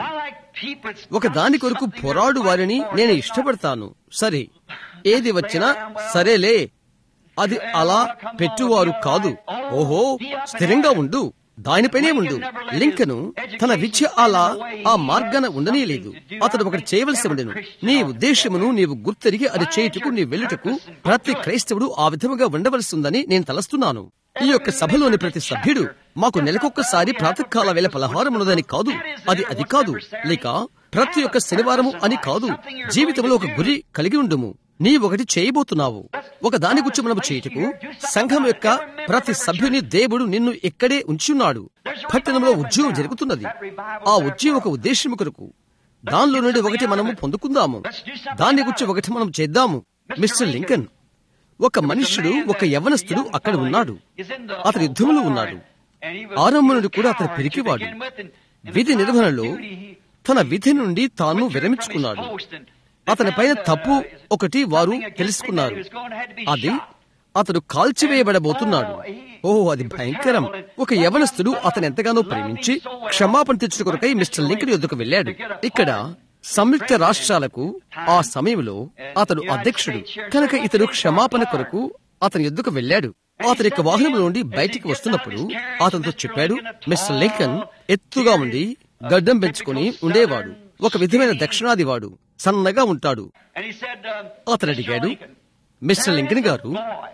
ఒక దాని కొరకు పోరాడు వారిని నేను ఇష్టపడతాను సరే ఏది వచ్చినా సరేలే అది అలా పెట్టువారు కాదు ఓహో స్థిరంగా ఉండు దానిపైనే ఉండు లింకను తన విద్య అలా ఆ మార్గాన ఉండనీయలేదు అతడు ఒకటి చేయవలసి ఉండెను నీ ఉద్దేశమును నీవు గుర్తెరిగి అది చేయుటకు నీ వెళ్ళుటకు ప్రతి క్రైస్తవుడు ఆ విధముగా ఉండవలసి ఉందని నేను తలస్తున్నాను ఈ యొక్క సభలోని ప్రతి సభ్యుడు మాకు నెలకొక్కసారి ప్రాతకాల వేళ పలహారం ఉన్నదని కాదు అది అది కాదు లేక ప్రతి ఒక్క శనివారము అని కాదు జీవితంలో ఒక గురి కలిగి ఉండుము నీ ఒకటి చేయబోతున్నావు ఒక దాని గురించి మనం చేయుటకు సంఘం యొక్క ప్రతి సభ్యుని దేవుడు నిన్ను ఇక్కడే ఉంచున్నాడు పట్టణంలో ఉద్యోగం జరుగుతున్నది ఆ ఉద్యోగం ఒక ఉద్దేశం కొరకు దానిలో నుండి ఒకటి మనము పొందుకుందాము దాని గురించి ఒకటి మనం చేద్దాము మిస్టర్ లింకన్ ఒక మనుష్యుడు ఒక యవనస్తుడు అక్కడ ఉన్నాడు అతని యుద్ధంలో ఉన్నాడు ఆరంభం నుండి కూడా అతను పిరికివాడు విధి నిర్వహణలో తన విధి నుండి తాను విరమించుకున్నాడు అతని పైన తప్పు ఒకటి వారు తెలుసుకున్నారు అది అతడు కాల్చివేయబడబోతున్నాడు ఓ అది భయంకరం ఒక యవనస్తుడు అతను ఎంతగానో ప్రేమించి క్షమాపణ తెచ్చుట కొరకై మిస్టర్ లింకన్ యొద్దకు వెళ్ళాడు ఇక్కడ సంయుక్త రాష్ట్రాలకు ఆ సమయంలో అతడు అధ్యక్షుడు కనుక ఇతడు క్షమాపణ కొరకు అతని ఎద్దుకు వెళ్ళాడు అతని యొక్క వాహనంలో నుండి బయటికి వస్తున్నప్పుడు అతనితో చెప్పాడు మిస్టర్ లింకన్ ఎత్తుగా ఉండి గడ్డం పెంచుకొని ఉండేవాడు ఒక విధమైన దక్షిణాదివాడు సన్నగా ఉంటాడు అతను అడిగాడు మిస్టర్ లింకన్ గారు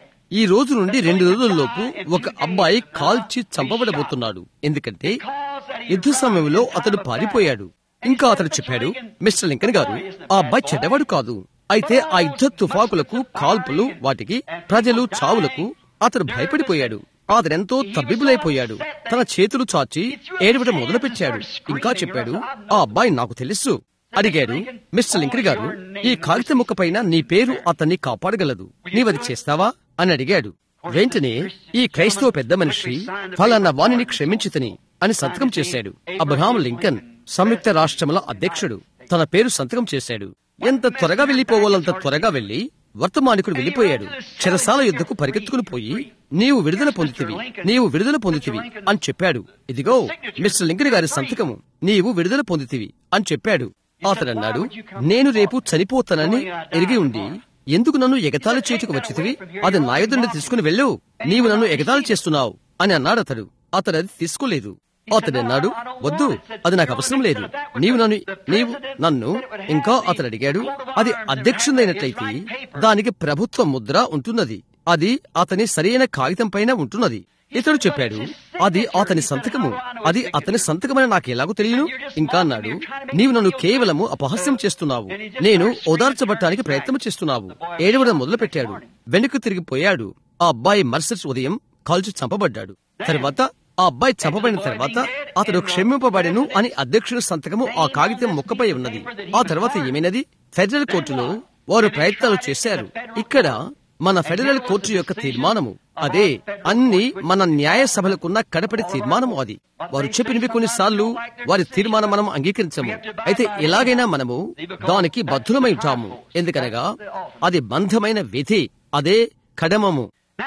ఈ రోజు నుండి రెండు రోజుల్లోపు ఒక అబ్బాయి కాల్చి చంపబడబోతున్నాడు ఎందుకంటే యుద్ధ సమయంలో అతడు పారిపోయాడు ఇంకా అతడు చెప్పాడు మిస్టర్ లింకన్ గారు ఆ అబ్బాయి చెడ్డవాడు కాదు అయితే ఆ యుద్ధ తుఫాకులకు కాల్పులు వాటికి ప్రజలు చావులకు అతడు భయపడిపోయాడు అతడెంతో తబ్బిబులైపోయాడు తన చేతులు చాచి ఏడవటం మొదలుపెట్టాడు ఇంకా చెప్పాడు ఆ అబ్బాయి నాకు తెలుసు అడిగాడు మిస్టర్ లింకర్ గారు ఈ కాగితం ముక్క పైన నీ పేరు అతన్ని కాపాడగలదు నీవది చేస్తావా అని అడిగాడు వెంటనే ఈ క్రైస్తవ పెద్ద మనిషి ఫలానా వాణిని క్షమించుతని అని సంతకం చేశాడు అబ్రహాం లింకన్ సంయుక్త రాష్ట్రముల అధ్యక్షుడు తన పేరు సంతకం చేశాడు ఎంత త్వరగా వెళ్లిపోవాలంత త్వరగా వెళ్లి వర్తమానికుడు వెళ్లిపోయాడు చెరసాల యుద్ధకు పరిగెత్తుకుని పోయి నీవు విడుదల పొందుతివి నీవు విడుదల పొందుతివి అని చెప్పాడు ఇదిగో మిస్టర్ లింకన్ గారి సంతకము నీవు విడుదల పొందుతివి అని చెప్పాడు అతడు అన్నాడు నేను రేపు చనిపోతానని ఎరిగి ఉండి ఎందుకు నన్ను ఎగతాళి చేటుకు వచ్చితివి అది నా యొద్ద నుండి తీసుకుని వెళ్ళు నీవు నన్ను ఎగతాళి చేస్తున్నావు అని అన్నాడు అతడు అతడు అది తీసుకోలేదు అతడు అన్నాడు వద్దు అది నాకు అవసరం లేదు నీవు నన్ను నీవు నన్ను ఇంకా అతడు అడిగాడు అది అధ్యక్షుడైనట్లయితే దానికి ప్రభుత్వ ముద్ర ఉంటున్నది అది అతని సరైన కాగితం పైన ఉంటున్నది ఇతడు చెప్పాడు అది అతని సంతకము అది అతని సంతకమని నాకు ఎలాగో తెలియను ఇంకా అన్నాడు నీవు నన్ను కేవలము అపహాస్యం చేస్తున్నావు నేను ఓదార్చబట్టానికి ప్రయత్నం చేస్తున్నావు ఏడవడం మొదలు పెట్టాడు వెనుక తిరిగిపోయాడు ఆ అబ్బాయి మరుసటి ఉదయం కాల్చి చంపబడ్డాడు తర్వాత ఆ అబ్బాయి చంపబడిన తర్వాత అతడు క్షమింపబడెను అని అధ్యక్షుడి సంతకము ఆ కాగితం ముక్కపై ఉన్నది ఆ తర్వాత ఏమైనది ఫెడరల్ కోర్టులో వారు ప్రయత్నాలు చేశారు ఇక్కడ మన ఫెడరల్ కోర్టు యొక్క తీర్మానము అదే అన్ని మన న్యాయ సభలకున్న కడపడి తీర్మానము అది వారు చెప్పినవి కొన్నిసార్లు వారి తీర్మానం మనం అంగీకరించము అయితే ఎలాగైనా మనము దానికి బద్ధులమై ఉంటాము ఎందుకనగా అది బంధమైన విధి అదే కడమము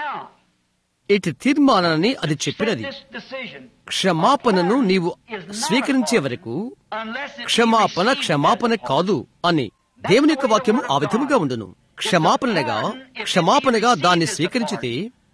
ఇటు తీర్మానాన్ని అది చెప్పినది క్షమాపణను నీవు స్వీకరించే వరకు క్షమాపణ క్షమాపణ కాదు అని దేవుని యొక్క వాక్యము ఆ విధముగా ఉండును క్షమాపణగా క్షమాపణగా దాన్ని స్వీకరించితే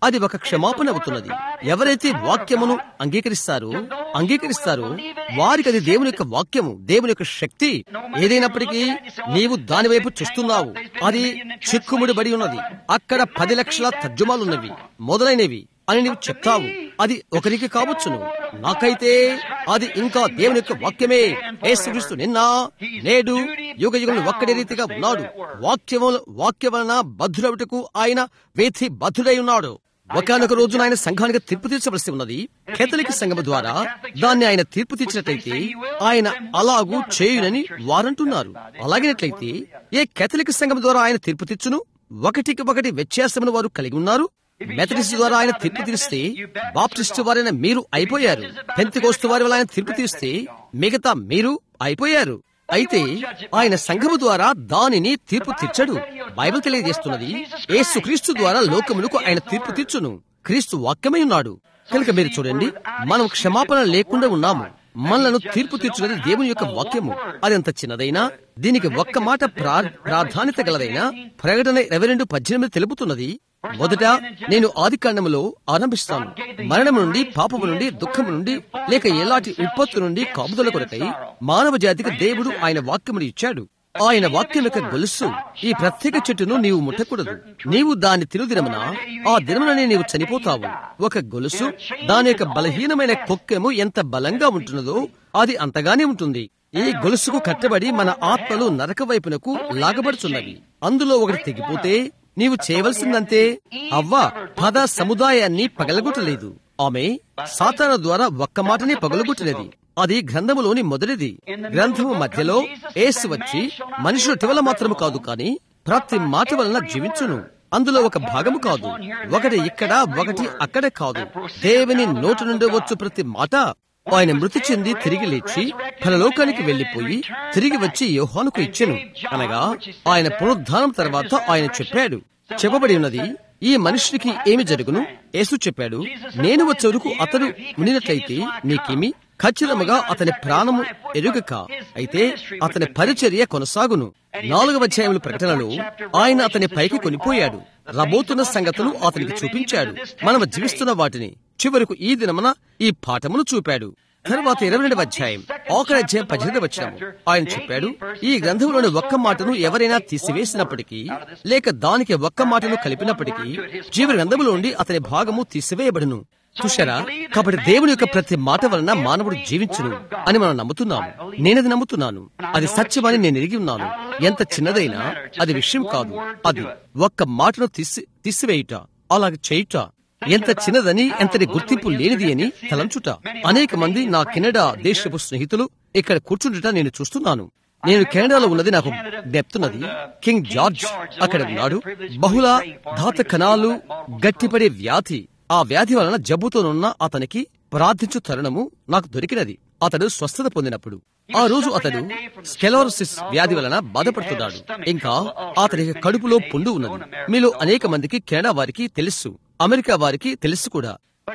అది ఒక క్షమాపణ అవుతున్నది ఎవరైతే వాక్యమును అంగీకరిస్తారో అంగీకరిస్తారో వారికి అది దేవుని యొక్క వాక్యము దేవుని యొక్క శక్తి ఏదైనప్పటికీ నీవు దాని వైపు చూస్తున్నావు అది చిక్కుముడిబడి ఉన్నది అక్కడ పది లక్షల తర్జుమాలున్నవి మొదలైనవి అని నీవు చెప్తావు అది ఒకరికి కావచ్చును నాకైతే అది ఇంకా దేవుని యొక్క వాక్యమే యేసుక్రీస్తు నిన్న నేడు యుగ యుగంలో ఒక్కడే రీతిగా ఉన్నాడు వాక్యము వాక్య వలన బద్ధుడవుటకు ఆయన వేతి బద్ధుడై ఉన్నాడు ఒకనొక రోజున ఆయన సంఘానికి తీర్పు తీర్చవలసి ఉన్నది కేథలిక్ సంఘం ద్వారా దాన్ని ఆయన తీర్పు తీర్చినట్లయితే ఆయన అలాగూ చేయునని వారంటున్నారు అలాగినట్లయితే ఏ కేథలిక్ సంఘం ద్వారా ఆయన తీర్పు తీర్చును ఒకటికి ఒకటి వ్యత్యాసమును వారు కలిగి ఉన్నారు మెథడిస్ట్ ద్వారా ఆయన తీర్పు తీస్తే బాప్టిస్ట్ వారైన మీరు అయిపోయారు పెంతికోస్తు వారి వల్ల ఆయన తీర్పు తీస్తే మిగతా మీరు అయిపోయారు అయితే ఆయన సంఘము ద్వారా దానిని తీర్పు తీర్చడు బైబిల్ తెలియజేస్తున్నది యేసు క్రీస్తు ద్వారా లోకములకు ఆయన తీర్పు తీర్చును క్రీస్తు వాక్యమై ఉన్నాడు కనుక మీరు చూడండి మనం క్షమాపణ లేకుండా ఉన్నాము మనలను తీర్పు తీర్చున్నది దేవుని యొక్క వాక్యము అదంత చిన్నదైనా దీనికి ఒక్క మాట ప్రా- ప్రాధాన్యత గలదైనా ప్రకటన ఇరవై రెండు పద్దెనిమిది తెలుపుతున్నది మొదట నేను ఆది కాండములో ఆరంభిస్తాను మరణం నుండి పాపము నుండి దుఃఖము నుండి లేక ఎలాంటి విపత్తు నుండి కాపుదల కొరకై మానవ జాతికి దేవుడు ఆయన వాక్యమును ఇచ్చాడు ఆయన వాక్యం యొక్క గొలుసు ఈ ప్రత్యేక చెట్టును నీవు ముట్టకూడదు నీవు దాన్ని తిరుదినమున ఆ దినముననే నీవు చనిపోతావు ఒక గొలుసు దాని యొక్క బలహీనమైన కొక్కెము ఎంత బలంగా ఉంటున్నదో అది అంతగానే ఉంటుంది ఈ గొలుసుకు కట్టబడి మన ఆత్మలు నరక వైపునకు లాగబడుచున్నవి అందులో ఒకటి తెగిపోతే నీవు చేయవలసిందంతే అవ్వ పద సముదాయాన్ని పగలగొట్టలేదు ఆమె సాతాన ద్వారా ఒక్క మాటనే పగలగొట్టినది అది గ్రంథములోని మొదటిది గ్రంథము మధ్యలో ఏసు వచ్చి మనుషులు టివల మాత్రము కాదు కాని ప్రతి మాట వలన జీవించును అందులో ఒక భాగము కాదు ఒకటి ఇక్కడ ఒకటి అక్కడ కాదు దేవుని నోటి నుండి వచ్చు ప్రతి మాట ఆయన మృతి చెంది తిరిగి లేచి పరలోకానికి వెళ్లిపోయి తిరిగి వచ్చి యోహానుకు ఇచ్చెను అనగా ఆయన పునరుద్ధానం తర్వాత ఆయన చెప్పాడు చెప్పబడి ఉన్నది ఈ మనుషునికి ఏమి జరుగును యేసు చెప్పాడు నేను వచ్చే వరకు అతడు ఉండినట్లయితే నీకేమి ఖచ్చితముగా అతని ప్రాణము ఎరుగక అయితే అతని పరిచర్య కొనసాగును నాలుగవ అధ్యాయముల ప్రకటనలో ఆయన అతని పైకి కొనిపోయాడు రబోతున్న సంగతులు అతనికి చూపించాడు మనం జీవిస్తున్న వాటిని చివరకు ఈ దినమున ఈ పాఠమును చూపాడు తర్వాత ఇరవై రెండవ అధ్యాయం ఆఖరి అధ్యాయం పద్దెనిమిది వచ్చాము ఆయన చెప్పాడు ఈ గ్రంథంలోని ఒక్క మాటను ఎవరైనా తీసివేసినప్పటికీ లేక దానికి ఒక్క మాటను కలిపినప్పటికీ జీవ గ్రంథములోండి అతని భాగము తీసివేయబడును చూశారా కాబట్టి దేవుని యొక్క ప్రతి మాట వలన మానవుడు జీవించును అని మనం నమ్ముతున్నాము నేనది నమ్ముతున్నాను అది సత్యమని నేను ఎరిగి ఉన్నాను ఎంత చిన్నదైనా అది విషయం కాదు అది ఒక్క మాటను తీసి తీసివేయుట అలాగ చేయుట ఎంత చిన్నదని ఎంతటి గుర్తింపు లేనిది అని తలంచుట అనేక మంది నా కెనడా దేశపు స్నేహితులు ఇక్కడ కూర్చుంటుట నేను చూస్తున్నాను నేను కెనడాలో ఉన్నది నాకు దెప్తున్నది కింగ్ జార్జ్ అక్కడ ఉన్నాడు బహుళ ధాత కణాలు గట్టిపడే వ్యాధి ఆ వ్యాధి వలన జబ్బుతోనున్న అతనికి ప్రార్థించు తరుణము నాకు దొరికినది అతడు స్వస్థత పొందినప్పుడు ఆ రోజు అతడు స్కెలోరసిస్ వ్యాధి వలన బాధపడుతున్నాడు ఇంకా అతనికి కడుపులో పుండు ఉన్నది మీలో అనేక మందికి కెనడా వారికి తెలుసు అమెరికా వారికి తెలుసు కూడా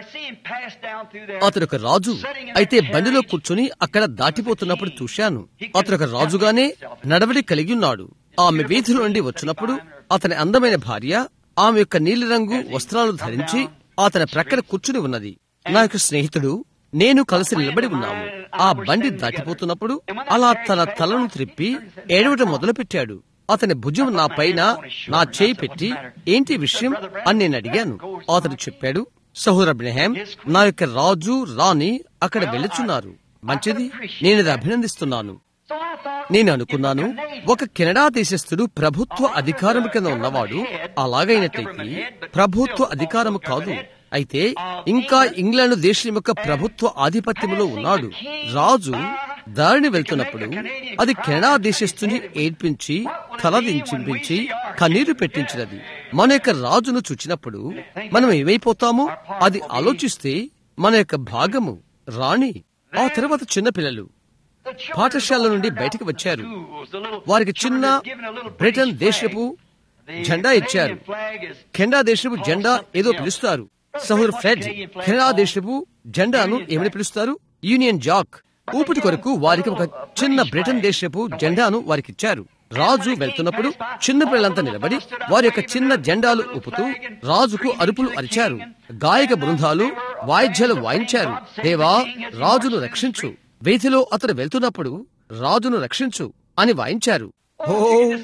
అతడు ఒక రాజు అయితే బండిలో కూర్చుని అక్కడ దాటిపోతున్నప్పుడు చూశాను అతడు ఒక రాజుగానే నడవడి కలిగి ఉన్నాడు ఆమె వీధిలో నుండి వచ్చినప్పుడు అతని అందమైన భార్య ఆమె యొక్క నీలిరంగు వస్త్రాలు ధరించి అతని ప్రక్కన కూర్చుని ఉన్నది నా యొక్క స్నేహితుడు నేను కలిసి నిలబడి ఉన్నాము ఆ బండి దాటిపోతున్నప్పుడు అలా తన తలను త్రిప్పి ఏడవటం మొదలుపెట్టాడు అతని భుజం నా పైన నా చేయి పెట్టి ఏంటి విషయం అని నేను అడిగాను అతడు చెప్పాడు సహోదర బ్రహాం నా యొక్క రాజు రాణి అక్కడ వెళుచున్నారు మంచిది నేను ఇది అభినందిస్తున్నాను నేను అనుకున్నాను ఒక కెనడా దేశస్థుడు ప్రభుత్వ అధికారం కింద ఉన్నవాడు అలాగైనట్లయితే ప్రభుత్వ అధికారము కాదు అయితే ఇంకా ఇంగ్లాండ్ దేశం యొక్క ప్రభుత్వ ఆధిపత్యంలో ఉన్నాడు రాజు దారిని వెళ్తున్నప్పుడు అది కెనడా దేశస్తుని ఏడ్పించి తలదించింపించి కన్నీరు పెట్టించినది మన యొక్క రాజును చూచినప్పుడు మనం ఏమైపోతామో అది ఆలోచిస్తే మన యొక్క భాగము రాణి ఆ తర్వాత చిన్నపిల్లలు పాఠశాల నుండి బయటికి వచ్చారు వారికి చిన్న బ్రిటన్ దేశపు జెండా ఇచ్చారు కెనడా దేశపు జెండా ఏదో పిలుస్తారు సహోదరు ఫ్రెడ్ కెనడా దేశపు జెండాను ఏమని పిలుస్తారు యూనియన్ జాక్ ఊపిరి కొరకు వారికి ఒక చిన్న బ్రిటన్ దేశపు జెండాను వారికి ఇచ్చారు రాజు వెళ్తున్నప్పుడు చిన్న పిల్లలంతా నిలబడి వారి యొక్క చిన్న జెండాలు ఊపుతూ రాజుకు అరుపులు అరిచారు గాయక బృందాలు వాయిద్యాలు వాయించారు దేవా రాజును రక్షించు వీధిలో అతడు వెళ్తున్నప్పుడు రాజును రక్షించు అని వాయించారు ఓ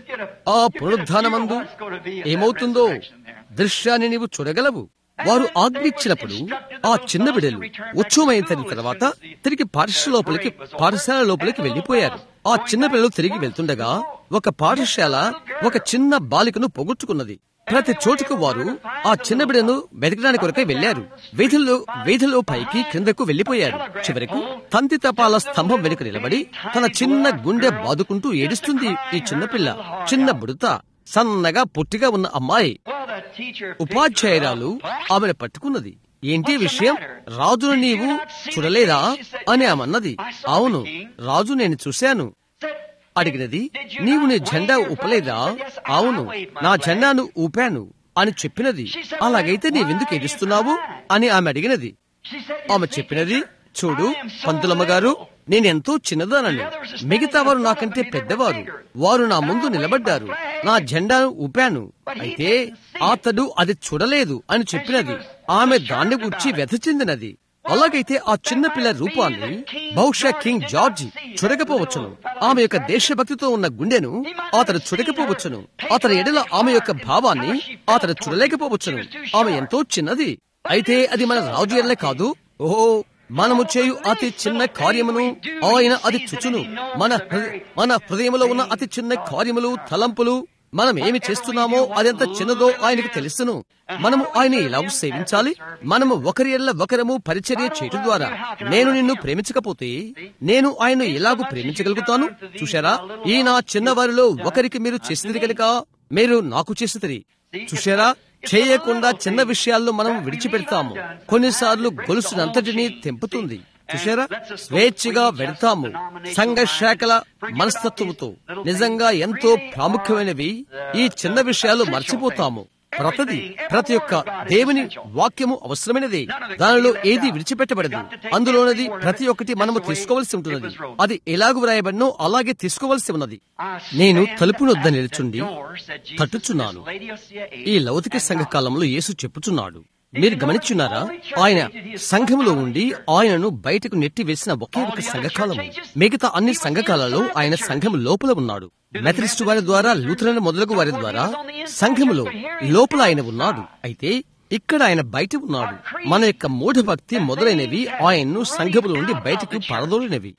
ఆ పునరుద్ధానమందు ఏమవుతుందో దృశ్యాన్ని నీవు చూడగలవు వారు ఆజ్ఞించినప్పుడు ఆ చిన్న బిడ్డలు ఉత్సవమైన తర్వాత తిరిగి పాఠశాల లోపలికి పాఠశాల లోపలికి వెళ్లిపోయారు ఆ చిన్న పిల్లలు తిరిగి వెళ్తుండగా ఒక పాఠశాల ఒక చిన్న బాలికను పొగొట్టుకున్నది ప్రతి చోటుకు వారు ఆ చిన్న బిడ్డను వెతకడానికి కొరకై వెళ్లారు వీధుల్లో వీధుల్లో పైకి క్రిందకు వెళ్లిపోయారు చివరకు తంతి తపాల స్తంభం వెనుక నిలబడి తన చిన్న గుండె బాదుకుంటూ ఏడుస్తుంది ఈ చిన్న పిల్ల చిన్న బుడత సన్నగా పొట్టిగా ఉన్న అమ్మాయి ఉపాధ్యాయురాలు ఆమెను పట్టుకున్నది ఏంటి విషయం రాజును నీవు చూడలేదా అని ఆమెన్నది అవును రాజు నేను చూశాను అడిగినది నీవు నీ జెండా ఊపలేదా అవును నా జెండాను ఊపాను అని చెప్పినది అలాగైతే నీవెందుకు ఏడుస్తున్నావు అని ఆమె అడిగినది ఆమె చెప్పినది చూడు పంతులమ్మ గారు నేనెంతో చిన్నదానని మిగతా వారు నాకంటే పెద్దవారు వారు నా ముందు నిలబడ్డారు నా జెండాను ఊపాను అయితే అతడు అది చూడలేదు అని చెప్పినది ఆమె దాన్ని గుర్చి వ్యధ చెందినది అలాగైతే ఆ చిన్న పిల్ల రూపాన్ని బహుశా కింగ్ జార్జి చూడకపోవచ్చును ఆమె యొక్క దేశభక్తితో ఉన్న గుండెను అతడు చూడకపోవచ్చును అతని ఎడల ఆమె యొక్క భావాన్ని అతడు చూడలేకపోవచ్చును ఆమె ఎంతో చిన్నది అయితే అది మన రాజు ఎడలే కాదు ఓహో మనము చేయు అతి చిన్న కార్యమును ఆయన అది చుచును మన హృ- మన హృదయంలో ఉన్న అతి చిన్న కార్యములు తలంపులు మనం ఏమి చేస్తున్నామో అదెంత చిన్నదో ఆయనకు తెలుసును మనము ఆయన ఎలా సేవించాలి మనము ఒకరి ఎల్ల ఒకరము పరిచర్య చేయటం ద్వారా నేను నిన్ను ప్రేమించకపోతే నేను ఆయన ఎలాగూ ప్రేమించగలుగుతాను చూశారా ఈ నా చిన్నవారిలో ఒకరికి మీరు చేసింది కనుక మీరు నాకు చేసిదిరి చూశారా చేయకుండా చిన్న విషయాల్లో మనం విడిచిపెడతాము కొన్నిసార్లు గొలుసునంతటినీ తెంపుతుంది చూశారా స్వేచ్ఛగా వెడతాము సంఘ శాఖల మనస్తత్వముతో నిజంగా ఎంతో ప్రాముఖ్యమైనవి ఈ చిన్న విషయాలు మర్చిపోతాము ప్రతిది ప్రతి ఒక్క దేవుని వాక్యము అవసరమైనది దానిలో ఏది విడిచిపెట్టబడదు అందులోనది ప్రతి ఒక్కటి మనము తీసుకోవలసి ఉంటున్నది అది ఎలాగ వ్రాయబడినో అలాగే తీసుకోవలసి ఉన్నది నేను తలుపు వద్ద నిలుచుండి తట్టుచున్నాను ఈ లౌకిక సంఘ కాలంలో యేసు చెప్పుచున్నాడు మీరు గమనించున్నారా ఆయన సంఘములో ఉండి ఆయనను బయటకు నెట్టివేసిన ఒకే ఒక సంఘకాలము మిగతా అన్ని సంఘకాలలో ఆయన సంఘము లోపల ఉన్నాడు మెథడిస్టు వారి ద్వారా లూథరన్ మొదలగు వారి ద్వారా సంఘములో లోపల ఆయన ఉన్నాడు అయితే ఇక్కడ ఆయన బయట ఉన్నాడు మన యొక్క మూఢభక్తి మొదలైనవి ఆయన్ను సంఘములో నుండి బయటకు పరదోలినవి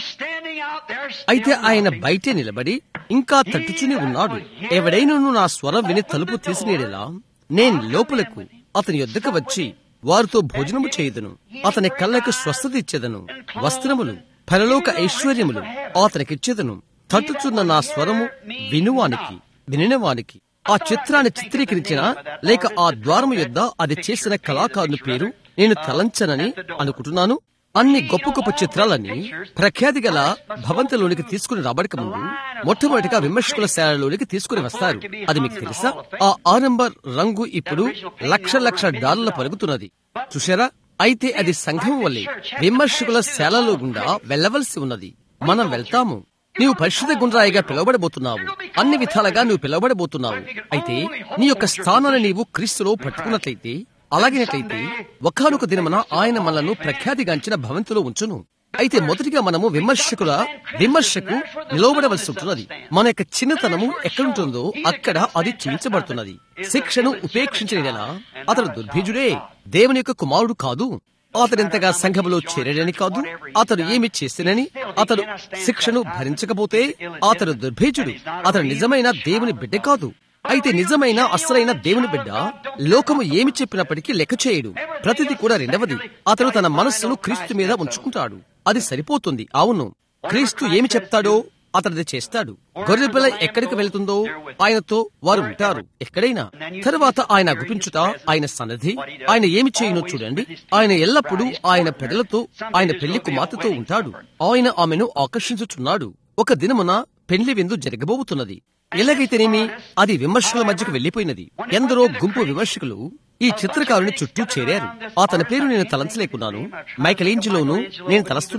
అయితే ఆయన బయటే నిలబడి ఇంకా తట్టుచుని ఉన్నాడు ఎవడైనను నా స్వరం విని తలుపు తీసినేడేలా నేను లోపలకు అతని యొద్దకు వచ్చి వారితో భోజనము చేయుదును అతని కళ్ళకు స్వస్థత ఇచ్చేదను వస్త్రములు పరలోక ఐశ్వర్యములు అతనికిచ్చేదను తట్టుచున్న నా స్వరము వినువానికి వినినవానికి ఆ చిత్రాన్ని చిత్రీకరించిన లేక ఆ ద్వారము యొద్ద అది చేసిన కళాకారుని పేరు నేను తలంచనని అనుకుంటున్నాను అన్ని గొప్ప గొప్ప చిత్రాలన్నీ ప్రఖ్యాతి గల భవంతిలోనికి తీసుకుని రాబడక ముందు మొట్టమొదటిగా విమర్శకుల శాలలోనికి తీసుకుని వస్తారు అది మీకు తెలుసా ఆ ఆరంభ రంగు ఇప్పుడు లక్ష లక్ష డాలర్ల పలుకుతున్నది చూశారా అయితే అది సంఘం వల్లే విమర్శకుల శాలలో గుండా వెళ్ళవలసి ఉన్నది మనం వెళ్తాము నీవు పరిశుద్ధ గుండ్రాయిగా పిలువబడబోతున్నావు అన్ని విధాలుగా నువ్వు పిలువబడబోతున్నావు అయితే నీ యొక్క స్థానాన్ని నీవు క్రీస్తులో పట్టుకున్నట్లయితే అలాగేనట్లయితే ఒకనొక దినమున ఆయన మనలను ప్రఖ్యాతిగాంచిన భవంతిలో ఉంచును అయితే మొదటిగా మనము విమర్శకుల విమర్శకు నిలవబడవలసి ఉంటున్నది మన యొక్క చిన్నతనము ఎక్కడుంటుందో అక్కడ అది చించబడుతున్నది శిక్షను ఉపేక్షించిన అతడు దుర్భీజుడే దేవుని యొక్క కుమారుడు కాదు అతడింతగా సంఘములో చేరడని కాదు అతడు ఏమి చేసినని అతడు శిక్షను భరించకపోతే అతడు దుర్భేజుడు అతడు నిజమైన దేవుని బిడ్డ కాదు అయితే నిజమైన అసలైన దేవుని బిడ్డ లోకము ఏమి చెప్పినప్పటికీ లెక్క చేయడు ప్రతిది కూడా రెండవది అతడు తన మనస్సును క్రీస్తు మీద ఉంచుకుంటాడు అది సరిపోతుంది అవును క్రీస్తు ఏమి చెప్తాడో అతడిది చేస్తాడు గొర్రెపిల్ల ఎక్కడికి వెళ్తుందో ఆయనతో వారు ఉంటారు ఎక్కడైనా తరువాత ఆయన గుపించుట ఆయన సన్నద్ధి ఆయన ఏమి చేయునో చూడండి ఆయన ఎల్లప్పుడూ ఆయన పెదలతో ఆయన పెళ్లి కుమార్తెతో ఉంటాడు ఆయన ఆమెను ఆకర్షించుచున్నాడు ఒక దినమున పెళ్లి విందు జరగబోతున్నది ఎలాగైతేనేమి అది విమర్శకుల మధ్యకు వెళ్లిపోయినది ఎందరో గుంపు విమర్శకులు ఈ చిత్రకారుని చుట్టూ చేరారు అతని పేరు నేను తలంచలేకున్నాను మైకలేంజిలోను నేను తలస్తున్నాను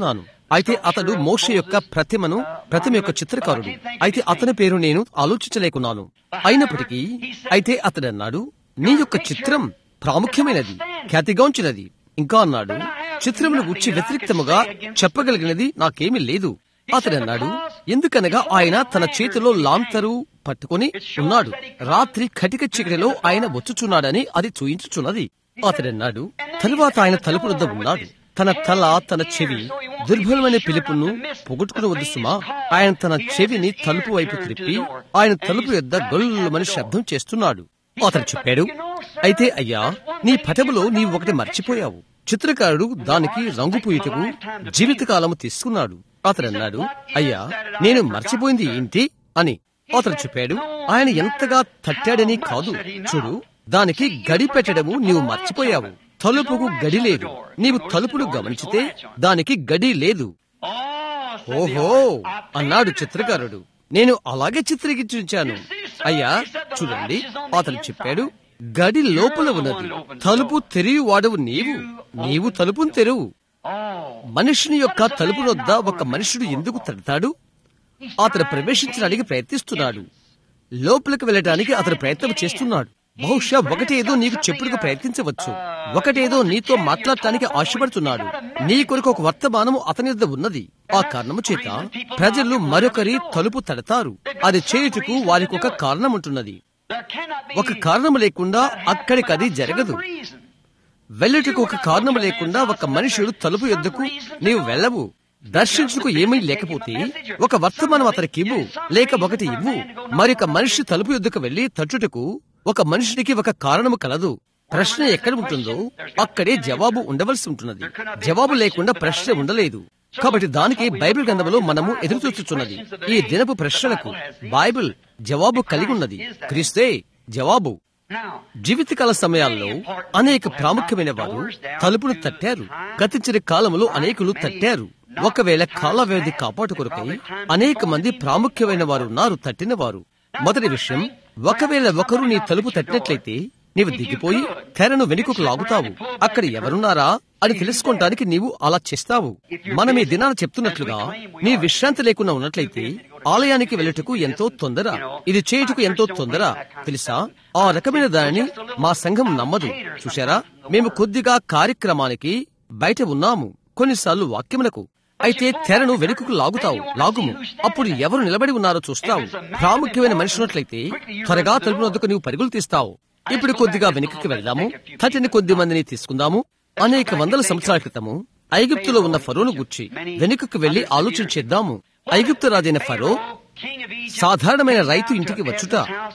అయితే అతడు మోషే యొక్క ప్రతిమను ప్రతిమ యొక్క చిత్రకారుడు అయితే అతని పేరు నేను ఆలోచించలేకున్నాను అయినప్పటికీ అయితే అతడు అన్నాడు నీ యొక్క చిత్రం ప్రాముఖ్యమైనది ఖ్యాతిగాంచినది ఇంకా అన్నాడు చిత్రమును గుచ్చి వ్యతిరేక్తముగా చెప్పగలిగినది నాకేమీ లేదు అతడు అన్నాడు ఎందుకనగా ఆయన తన చేతిలో లాంతరు పట్టుకొని ఉన్నాడు రాత్రి కటిక చీకటిలో ఆయన వచ్చుచున్నాడని అది చూయించుచున్నది అతడన్నాడు తరువాత ఆయన తలుపు వద్ద ఉన్నాడు తన తల తన చెవి దుర్బలమైన పిలుపును పొగొట్టుకుని వద్దు సుమా ఆయన తన చెవిని తలుపు వైపు త్రిప్పి ఆయన తలుపు యొద్ద గొల్లుమని శబ్దం చేస్తున్నాడు అతను చెప్పాడు అయితే అయ్యా నీ పటములో నీవు ఒకటి మర్చిపోయావు చిత్రకారుడు దానికి రంగు పూయటకు జీవితకాలము తీసుకున్నాడు అతడు అన్నాడు అయ్యా నేను మర్చిపోయింది ఏంటి అని అతను చెప్పాడు ఆయన ఎంతగా తట్టాడని కాదు చూడు దానికి గడి పెట్టడము నీవు మర్చిపోయావు తలుపుకు గడి లేదు నీవు తలుపును గమనించితే దానికి గడి లేదు ఓహో అన్నాడు చిత్రకారుడు నేను అలాగే చిత్రీకరించాను అయ్యా చూడండి అతను చెప్పాడు గడి లోపల ఉన్నది తలుపు తెరియువాడవు నీవు నీవు తలుపును తెరువు మనుషుని యొక్క తలుపు వద్ద ఒక మనుషుడు ఎందుకు తడతాడు అతను ప్రవేశించడానికి ప్రయత్నిస్తున్నాడు లోపలికి వెళ్ళడానికి అతను ప్రయత్నం చేస్తున్నాడు బహుశా ఒకటేదో నీకు చెప్పుడుకు ప్రయత్నించవచ్చు ఒకటేదో నీతో మాట్లాడటానికి ఆశపడుతున్నాడు నీ కొరకు ఒక వర్తమానము అతని వద్ద ఉన్నది ఆ కారణము చేత ప్రజలు మరొకరి తలుపు తడతారు అది చేయుటకు వారికి ఒక కారణం ఉంటున్నది ఒక కారణం లేకుండా అక్కడికది జరగదు వెళ్ళుటకు ఒక కారణం లేకుండా ఒక మనుషుడు తలుపు యొద్దకు నీవు వెళ్ళవు దర్శించుటకు ఏమీ లేకపోతే ఒక వర్తమానం అతనికి ఇవ్వు లేక ఒకటి ఇవ్వు మరొక మనిషి తలుపు యొద్దకు వెళ్లి తట్టుటకు ఒక మనుషుడికి ఒక కారణము కలదు ప్రశ్న ఎక్కడ ఉంటుందో అక్కడే జవాబు ఉండవలసి ఉంటున్నది జవాబు లేకుండా ప్రశ్న ఉండలేదు కాబట్టి దానికి బైబిల్ గ్రంథంలో మనము ఎదురు చూస్తున్నది ఈ దినపు ప్రశ్నలకు బైబిల్ జవాబు కలిగి ఉన్నది క్రీస్తే జవాబు జీవితకాల సమయాల్లో అనేక ప్రాముఖ్యమైన వారు తలుపును తట్టారు గతించిన కాలంలో అనేకులు తట్టారు ఒకవేళ కాల వ్యవధి కాపాటు కొరకై అనేక మంది ప్రాముఖ్యమైన వారు ఉన్నారు తట్టిన వారు మొదటి విషయం ఒకవేళ ఒకరు నీ తలుపు తట్టినట్లయితే నీవు దిగిపోయి తెరను వెనుకకు లాగుతావు అక్కడ ఎవరున్నారా అని తెలుసుకోవటానికి నీవు అలా చేస్తావు మనం ఈ దినాన చెప్తున్నట్లుగా నీ విశ్రాంతి లేకుండా ఉన్నట్లయితే ఆలయానికి వెళ్ళుటకు ఎంతో తొందర ఇది చేయుటకు ఎంతో తొందర తెలుసా ఆ రకమైన దానిని మా సంఘం నమ్మదు చూశారా మేము కొద్దిగా కార్యక్రమానికి బయట ఉన్నాము కొన్నిసార్లు వాక్యములకు అయితే తెరను వెనుకకు లాగుతావు లాగుము అప్పుడు ఎవరు నిలబడి ఉన్నారో చూస్తావు ప్రాముఖ్యమైన మనిషి ఉన్నట్లయితే త్వరగా తలుపు వద్దకు నీవు పరుగులు తీస్తావు ఇప్పుడు కొద్దిగా వెనుకకి వెళ్దాము తటిని కొద్ది మందిని తీసుకుందాము అనేక వందల సంవత్సరాల క్రితము ఐగుప్తులో ఉన్న ఫరోను గుర్చి వెనుకకు వెళ్లి ఆలోచన చేద్దాము ఐగుప్తు రాజైన ఫరో సాధారణమైన రైతు ఇంటికి వచ్చుట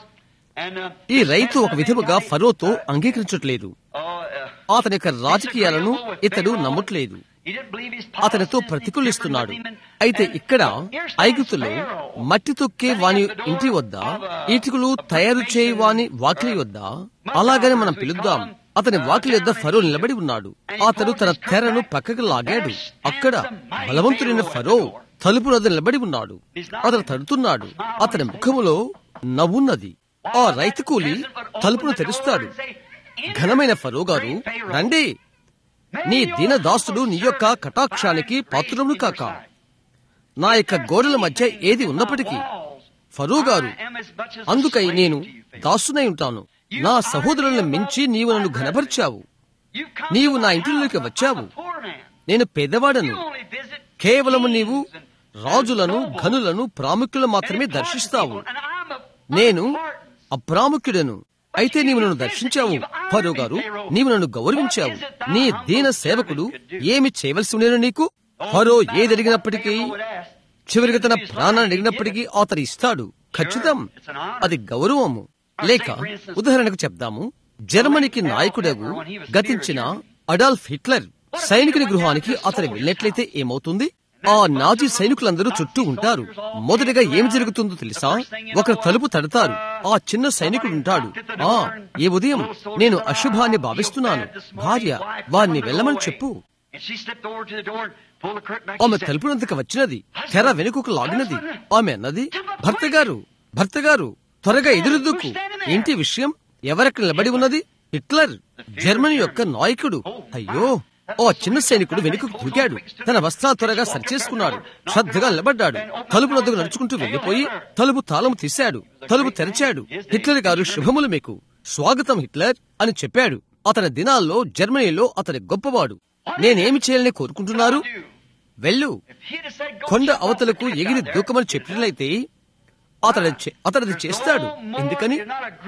ఈ రైతు ఒక విధముగా ఫరోతో అంగీకరించట్లేదు అతని యొక్క రాజకీయాలను ఇతడు నమ్మట్లేదు అతనితో ప్రతికూలిస్తున్నాడు అయితే ఇక్కడ ఐగుప్తులో మట్టి తొక్కే వాని ఇంటి వద్ద ఇటుకలు తయారు చేయ వాని వాకిలి వద్ద అలాగని మనం పిలుద్దాం అతని వాకిలి వద్ద ఫరో నిలబడి ఉన్నాడు అతడు తన తెరను పక్కకు లాగాడు అక్కడ బలవంతుడైన ఫరో తలుపు వద్ద నిలబడి ఉన్నాడు అతను తడుతున్నాడు అతని ముఖములో నవ్వున్నది ఆ రైతు కూలి తలుపును తెరుస్తాడు ఘనమైన ఫరో గారు రండి నీ దీనదాసుడు నీ యొక్క కటాక్షానికి పాత్రమును కాక నా యొక్క గోడల మధ్య ఏది ఉన్నప్పటికీ ఫరూ గారు అందుకై నేను దాసునై ఉంటాను నా సహోదరులను మించి నీవు నన్ను ఘనపరిచావు నీవు నా ఇంటిలోకి వచ్చావు నేను పేదవాడను కేవలము నీవు రాజులను ఘనులను ప్రాముఖ్యులను మాత్రమే దర్శిస్తావు నేను అప్రాముఖ్యుడను అయితే నీవు నన్ను దర్శించావు ఫరో గారు నీవు నన్ను గౌరవించావు నీ దీన సేవకుడు ఏమి చేయవలసి ఉండేను నీకు ఫరో ఏది అడిగినప్పటికీ చివరికి తన ప్రాణాన్ని అడిగినప్పటికీ అతడు ఇస్తాడు ఖచ్చితం అది గౌరవము లేక ఉదాహరణకు చెప్దాము జర్మనీకి నాయకుడగు గతించిన అడాల్ఫ్ హిట్లర్ సైనికుని గృహానికి అతను వెళ్ళినట్లయితే ఏమవుతుంది ఆ నాజీ సైనికులందరూ చుట్టూ ఉంటారు మొదటిగా ఏం జరుగుతుందో తెలుసా ఒకరు తలుపు తడతారు ఆ చిన్న సైనికుడు ఉంటాడు ఆ ఈ ఉదయం నేను అశుభాన్ని భావిస్తున్నాను భార్య వారిని వెళ్ళమని చెప్పు ఆమె తలుపునంతకు వచ్చినది తెర వెనుకకు లాగినది ఆమె అన్నది భర్త గారు భర్త గారు త్వరగా ఎదురుదుకు ఏంటి విషయం ఎవరక్కడ నిలబడి ఉన్నది హిట్లర్ జర్మనీ యొక్క నాయకుడు అయ్యో ఓ చిన్న సైనికుడు వెనుకకు దూకాడు తన వస్త్రాలు త్వరగా సరిచేసుకున్నాడు శ్రద్ధగా నిలబడ్డాడు తలుపు వద్దకు నడుచుకుంటూ వెళ్లిపోయి తలుపు తాళము తీశాడు తలుపు తెరిచాడు హిట్లర్ గారు శుభములు మీకు స్వాగతం హిట్లర్ అని చెప్పాడు అతని దినాల్లో జర్మనీలో అతని గొప్పవాడు నేనేమి చేయాలని కోరుకుంటున్నారు వెళ్ళు If he'd have said, "Go కొండ jump off the అవతలకు cliff," ఎగిరి God, దూకమని చెప్పినట్లయితే అతడు చే- అతడు అది చేస్తాడు ఎందుకని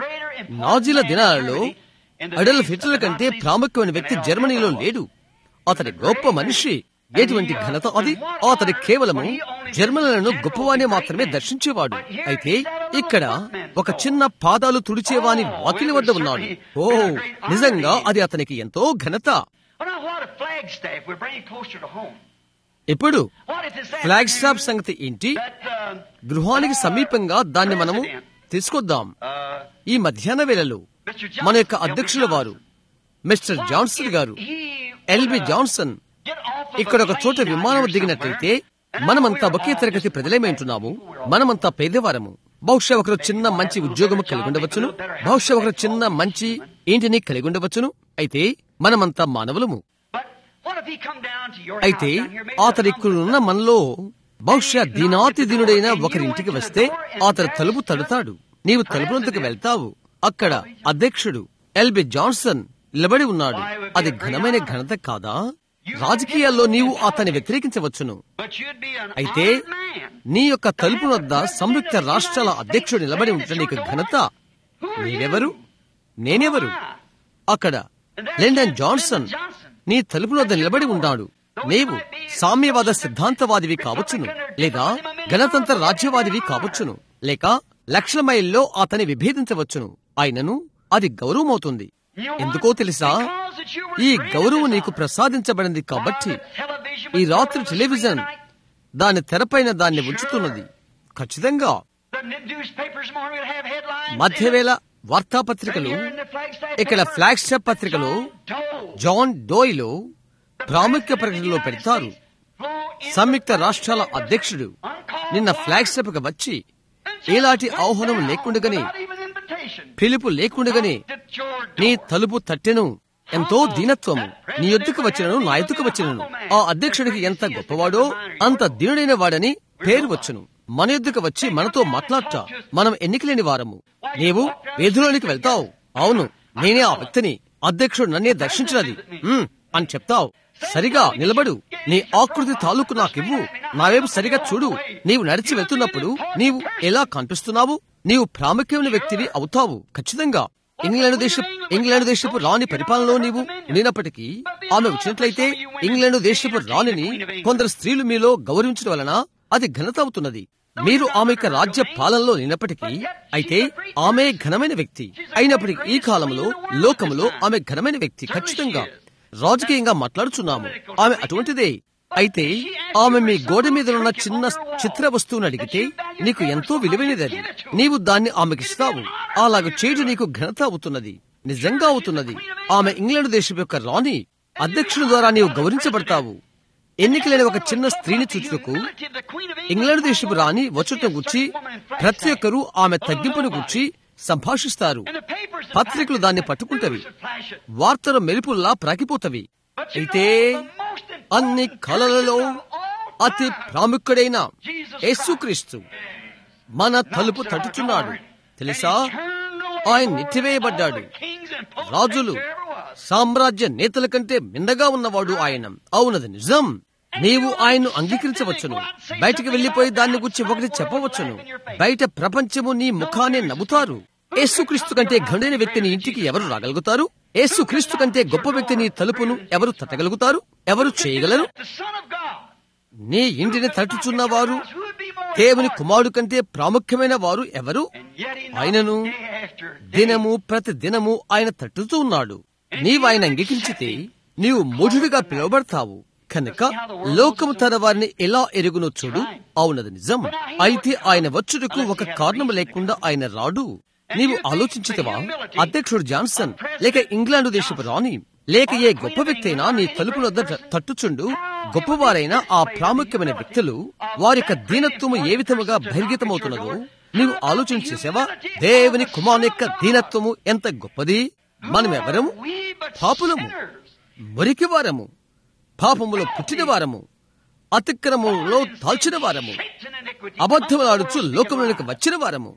నాజీల దినాలలో అడల్ఫ్ హిట్లర్ కంటే ప్రాముఖ్యమైన వ్యక్తి జర్మనీలో లేడు అతడి గొప్ప మనిషి ఎటువంటి ఘనత అది అతడి కేవలము జర్మనులను గొప్పవానే మాత్రమే దర్శించేవాడు అయితే ఇక్కడ ఒక చిన్న పాదాలు తుడిచేవాని వాకిలి వద్ద ఉన్నాడు ఓ నిజంగా అది అతనికి ఎంతో ఘనత Well, now what a flagstaff would bring it closer to home. ఇప్పుడు What if this Flagstaff afternoon సంగతి ఏంటి that, uh, గృహానికి సమీపంగా దాన్ని మనము తీసుకొద్దాం uh, ఈ మధ్యాహ్న వేళలో Mr. మన యొక్క Johnson, అధ్యక్షుల L.B. వారు మిస్టర్ Johnson, జాన్సన్ గారు he LB would, uh, Johnson get off of a ఇక్కడ ఒక చోట plane out విమానం here దిగినట్లయితే somewhere, and మనమంతా now we're ఒకే all తరగతి just- ప్రజలేమై ఉంటున్నాము మనమంతా పేదవారము బహుశా ఒకరు చిన్న మంచి ఉద్యోగము కలిగి ఉండవచ్చును బహుశా ఒకరు చిన్న మంచి ఇంటిని కలిగి ఉండవచ్చును అయితే మనమంతా మానవులము But what if he come down to your అయితే house down here, maybe అతడు ఇక్కడున్న మనలో బహుశా దీనాతి దినుడైన ఒకరింటికి వస్తే అతడు తలుపు తడుతాడు నీవు తలుపునందుకు వెళ్తావు అక్కడ అధ్యక్షుడు ఎల్బి జాన్సన్ నిలబడి ఉన్నాడు అది ఘనమైన ఘనత కాదా రాజకీయాల్లో నీవు అతన్ని వ్యతిరేకించవచ్చును But you'd be an అయితే honored man. నీ యొక్క తలుపు వద్ద సంయుక్త రాష్ట్రాల అధ్యక్షుడు నిలబడి ఉంటే నీకు ఘనత Who are you? నీవెవరు నేనెవరు Ah. అక్కడ లెండన్ జాన్సన్ నీ తలుపు వద్ద నిలబడి ఉన్నాడు నీవు సామ్యవాద సిద్ధాంతవాదివి కావచ్చును లేదా గణతంత్ర రాజ్యవాదివి కావచ్చును లేక లక్షల మైల్లో అతని విభేదించవచ్చును ఆయనను అది గౌరవమవుతుంది You know what? ఎందుకో తెలుసా Because that you were ఈ granted గౌరవం this నీకు honor. ప్రసాదించబడింది కాబట్టి Now the television ఈ was రాత్రి on the television screen tonight. దాని తెరపైన దాన్ని ఉంచుతున్నది ఖచ్చితంగా The newspapers tomorrow will have headlines. మధ్యవేళ వార్తాపత్రికలు Here in the Flagstaff ఇక్కడ paper, ఫ్లాగ్ స్టాప్ పత్రికలో John Doe, జాన్ డోయ్లో the ప్రాముఖ్య president of the ప్రకటనలో United పెడతారు States, flew into సంయుక్త the రాష్ట్రాల Flagstaff అధ్యక్షుడు uncalled నిన్న for, ఫ్లాగ్ స్టాప్కి వచ్చి and just ఎలాంటి went ఆహ్వానం down లేకుండగానే without even invitation. పిలుపు లేకుండగానే Knocked at your నీ door. తలుపు తట్టెను ఎంతో దీనత్వము నీ యొద్దకు వచ్చినను నా యొద్దకు వచ్చినను ఆ అధ్యక్షుడికి ఎంత గొప్పవాడో అంత దీనుడైన వాడని పేరు వచ్చును మన యొద్దకు వచ్చి మనతో మాట్లాడట మనం ఎన్నికలేని వారము నీవు వీధిలోనికి వెళ్తావు అవును నేనే ఆ వ్యక్తిని అధ్యక్షుడు నన్నే దర్శించినది "ఉమ్," అని చెప్తావు సరిగా నిలబడు నీ ఆకృతి తాలూకు నాకివ్వు నా వైపు సరిగా చూడు నీవు నడిచి వెళ్తున్నప్పుడు నీవు ఎలా కనిపిస్తున్నావు నీవు ప్రాముఖ్యమైన వ్యక్తివి అవుతావు ఖచ్చితంగా ఇంగ్లాండ్ దేశ ఇంగ్లాండ్ దేశపు రాణి పరిపాలనలో నీవు ఉండినప్పటికీ ఆమె వచ్చినట్లయితే ఇంగ్లాండ్ దేశపు రాణిని కొందరు స్త్రీలు మీలో గౌరవించడం వలన అది ఘనత అవుతున్నది మీరు ఆమె యొక్క రాజ్య పాలనలో లేనప్పటికీ అయితే ఆమె ఘనమైన వ్యక్తి అయినప్పటికీ ఈ కాలంలో లోకములో ఆమె ఘనమైన వ్యక్తి ఖచ్చితంగా రాజకీయంగా మాట్లాడుచున్నాము ఆమె అటువంటిదే అయితే ఆమె మీ గోడ మీద ఉన్న చిన్న చిత్ర వస్తువును అడిగితే నీకు ఎంతో విలువైనది అది నీవు దాన్ని ఆమెకి ఇస్తావు అలాగ చేయడం నీకు ఘనత అవుతున్నది నిజంగా అవుతున్నది ఆమె ఇంగ్లాండ్ దేశం యొక్క రాణి అధ్యక్షుని ద్వారా నీవు గౌరవించబడతావు ఎన్నికలైన ఒక చిన్న స్త్రీని చూచుటకు ఇంగ్లాండ్ దేశపు రాణి వచ్చటం గుర్చి ప్రతి ఒక్కరూ ఆమె తగ్గింపును గుర్చి సంభాషిస్తారు పత్రికలు దాన్ని పట్టుకుంటవి వార్తలు మెరుపుల్లా ప్రాకిపోతవి అయితే అన్ని కళలలో అతి ప్రాముఖ్యుడైన యేసుక్రీస్తు మన తలుపు తట్టుచున్నాడు తెలుసా ఆయన నెట్టివేయబడ్డాడు రాజులు సామ్రాజ్య నేతల కంటే మిందగా ఉన్నవాడు ఆయన అవునది నిజం నీవు ఆయన్ను అంగీకరించవచ్చును బయటికి వెళ్లిపోయి దాన్ని గురించి ఒకటి చెప్పవచ్చును బయట ప్రపంచము నీ ముఖాన్ని నవ్వుతారు యేసుక్రీస్తు కంటే ఘనుడైన వ్యక్తిని ఇంటికి ఎవరు రాగలుగుతారు యేసుక్రీస్తు కంటే గొప్ప వ్యక్తిని తలుపును ఎవరు తట్టగలుగుతారు ఎవరు చేయగలరు నీ ఇంటిని తట్టుచున్నవారు దేవుని కుమారుడు కంటే ప్రాముఖ్యమైన వారు ఎవరు ఆయనను దినము ప్రతి దినము ఆయన తట్టుతూ ఉన్నాడు నీవు ఆయన అంగీకరించితే నీవు మూఢుడిగా పిలువబడతావు కనుక లోకము తన వారిని ఎలా ఎరుగునో చూడు అవునది నిజం అయితే ఆయన వచ్చుటకు ఒక కారణం లేకుండా ఆయన రాడు నీవు ఆలోచించితవా అధ్యక్షుడు జాన్సన్ లేక ఇంగ్లాండు దేశపు రాణి లేక ఏ గొప్ప వ్యక్తి అయినా నీ తలుపుల వద్ద తట్టుచుండు గొప్పవారైన ఆ ప్రాముఖ్యమైన వ్యక్తులు వారి యొక్క దీనత్వము ఏ విధముగా బహిర్గతమవుతున్నదో నీవు ఆలోచన చేసావా దేవుని కుమారుని యొక్క దీనత్వము ఎంత గొప్పది మనమెవరము పాపులము మురికివారము పాపములో పుట్టిన వారము అతిక్రమంలో దాల్చిన వారము అబద్ధములాడుచు లోకములకు వచ్చిన వారము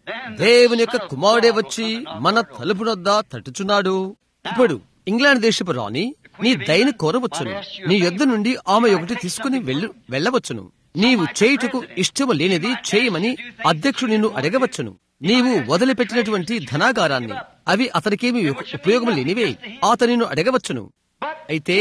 దేవుని యొక్క కుమారుడే వచ్చి మన తలుపు వద్ద తట్టుచున్నాడు ఇప్పుడు ఇంగ్లాండ్ దేశపు రాణి నీ దయని కోరవచ్చును నీ యొద్ద నుండి ఆమె ఒకటి తీసుకుని వెళ్ళు వెళ్ళవచ్చును నీవు చేయుటకు ఇష్టము లేనిది చేయమని అధ్యక్షుడు నిన్ను అడగవచ్చును నీవు వదిలిపెట్టినటువంటి ధనాగారాన్ని అవి అతనికేమి ఉపయోగం లేనివే అతనిను అడగవచ్చును అయితే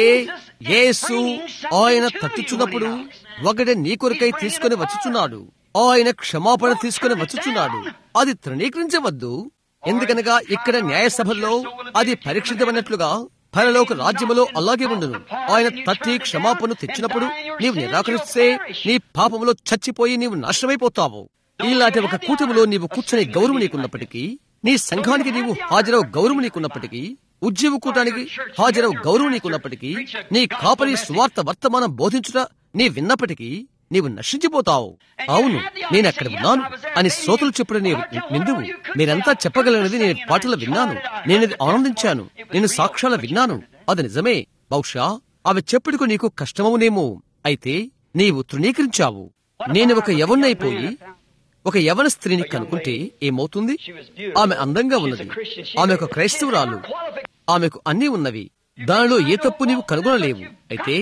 యేసు ఆయన తట్టుచున్నప్పుడు ఒకటి నీ కొరకై తీసుకుని వచ్చుచున్నాడు ఆయన క్షమాపణ తీసుకుని వచ్చుచున్నాడు అది తృణీకరించవద్దు ఎందుకనగా ఇక్కడ న్యాయసభల్లో అది పరీక్షితమైనట్లుగా పరలోక రాజ్యములో అలాగే ఉండును ఆయన తట్టి క్షమాపణ తెచ్చినప్పుడు నీవు నిరాకరిస్తే నీ పాపములో చచ్చిపోయి నీవు నాశనమైపోతావు ఇలాంటి ఒక కూటమిలో నీవు కూర్చునే గౌరవం నీకున్నప్పటికీ నీ సంఘానికి నీవు హాజరవు గౌరవం నీకున్నప్పటికీ ఉద్యోగ కూటానికి హాజరవు గౌరవం నీకున్నప్పటికీ నీ కాపరి సువార్త వర్తమానం బోధించుట నీ విన్నప్పటికీ నీవు నశించిపోతావు అవును నేను అక్కడ ఉన్నాను అని శ్రోతలు చెప్పుడు నీవు నిందువు మీరంతా చెప్పగలనది నేను పాటలు విన్నాను నేనది ఆనందించాను నేను సాక్ష్యాలు విన్నాను అది నిజమే బహుశా అవి చెప్పుడుకు నీకు కష్టమవునేమో అయితే నీవు తృణీకరించావు నేను ఒక యవన్నైపోయి ఒక యవన స్త్రీని కనుకుంటే ఏమవుతుంది ఆమె అందంగా ఉన్నది ఆమె ఒక క్రైస్తవురాలు ఆమెకు అన్నీ ఉన్నవి దానిలో ఏ తప్పు నీవు కనుగొనలేవు అయితే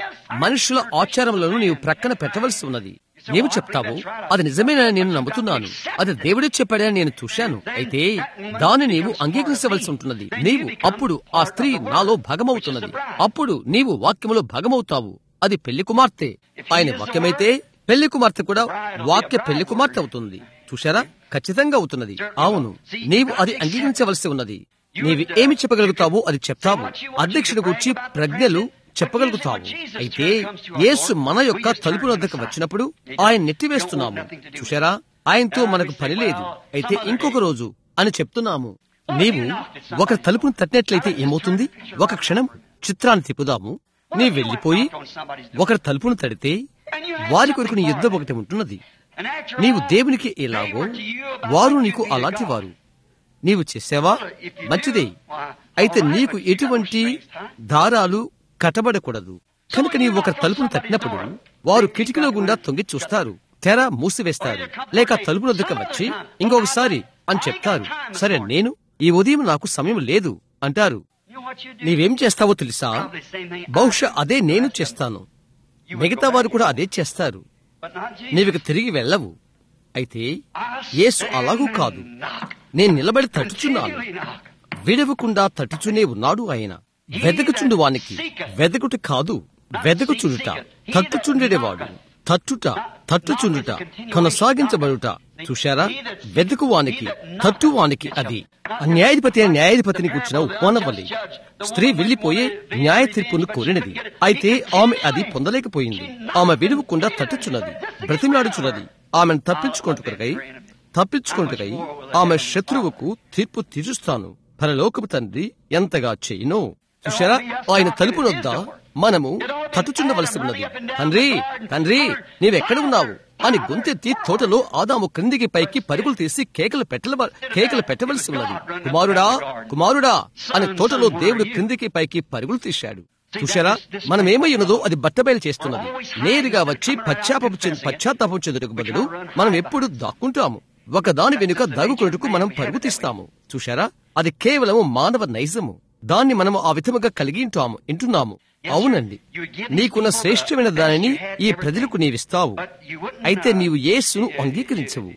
మనుషుల ఆచారములను నీవు ప్రక్కన పెట్టవలసి ఉన్నది నీవు చెప్తావు అది నిజమేనని నేను నమ్ముతున్నాను అది దేవుడే చెప్పాడని నేను చూశాను అయితే దాన్ని నీవు అంగీకరించవలసి ఉంటున్నది నీవు అప్పుడు ఆ స్త్రీ నాలో భాగమవుతున్నది అప్పుడు నీవు వాక్యములో భాగమవుతావు అది పెళ్లి కుమార్తె ఆయన వాక్యమైతే పెళ్లి కుమార్తె కూడా వాక్య పెళ్లి కుమార్తె అవుతుంది చూశారా ఖచ్చితంగా అవుతున్నది అవును నీవు అది అంగీకరించవలసి ఉన్నది నీవు ఏమి చెప్పగలుగుతావో అది చెప్తావు అధ్యక్షుడు గురించి ప్రజ్ఞలు చెప్పగలుగుతావు అయితే యేసు మన యొక్క తలుపు వద్దకు వచ్చినప్పుడు ఆయన నెట్టివేస్తున్నాము చూశారా ఆయనతో మనకు పని లేదు అయితే ఇంకొక రోజు అని చెప్తున్నాము నీవు ఒక తలుపును తట్టినట్లయితే ఏమవుతుంది ఒక క్షణం చిత్రాన్ని తిప్పుదాము నీ వెళ్లిపోయి ఒకరి తలుపును తడితే వారి కొరకు నీ యుద్ధం ఒకటి ఉంటున్నది నీవు దేవునికి ఎలాగో వారు నీకు అలాంటి వారు నీవు చేసావా మంచిదే అయితే నీకు ఎటువంటి దారాలు కట్టబడకూడదు కనుక నీవు ఒక తలుపును తట్టినప్పుడు వారు కిటికీలో గుండా తొంగి చూస్తారు తెర మూసివేస్తారు లేక తలుపు వద్దకు వచ్చి ఇంకొకసారి అని చెప్తారు సరే నేను ఈ ఉదయం నాకు సమయం లేదు అంటారు నీవేం చేస్తావో తెలుసా బహుశా అదే నేను చేస్తాను మిగతా వారు కూడా అదే చేస్తారు నీవిక తిరిగి వెళ్ళవు అయితే యేసు అలాగూ కాదు నేను నిలబడి తట్టుచున్నాను విడవకుండా తట్టుచునే ఉన్నాడు ఆయన వెదకుచుండు వానికి వెదకుట కాదు వెదకుచుండుట తట్టుచుండేవాడు తట్టుట తట్టుచుండుట కొనసాగించబడుట చూశారా వెదకువానికి తట్టువానికి అది న్యాయాధిపతి అయిన న్యాయాధిపతిని కూర్చున్న ఉపమానవల్లి స్త్రీ వెళ్లిపోయి న్యాయ తీర్పును కోరినది అయితే ఆమె అది పొందలేకపోయింది ఆమె విలువకుండా తట్టుచున్నది బ్రతిమలాడుచున్నది ఆమెను తప్పించుకుంటుకై తప్పించుకుంటుకై ఆమె శత్రువుకు తీర్పు తీరుస్తాను పరలోకపు తండ్రి ఎంతగా చేయను చూశారా ఆయన తలుపు నొద్ద మనము తట్టుచుండవలసి ఉన్నది తండ్రి తండ్రి నీవెక్కడ ఉన్నావు అని గొంతెత్తి తోటలో ఆదాము క్రిందికి పైకి పరుగులు తీసి కేకలు పెట్టల కేకలు పెట్టవలసి ఉన్నది కుమారుడా కుమారుడా అని తోటలో దేవుడు క్రిందికి పైకి పరుగులు తీశాడు చూశారా మనం ఏమై ఉన్నదో అది బట్టబయలు చేస్తున్నది నేరుగా వచ్చి పశ్చాపపు పశ్చాత్తాపం చెందుటకు బదులు మనం ఎప్పుడు దాక్కుంటాము ఒకదాని వెనుక దాగుకున్నట్టుకు మనం పరుగు తీస్తాము చూశారా అది కేవలం మానవ నైజము దాన్ని మనం ఆ విధముగా కలిగి ఉంటాము వింటున్నాము అవునండి నీకున్న శ్రేష్టమైన దానిని ఈ ప్రజలకు నీవిస్తావు అయితే నీవు యేసును అంగీకరించవు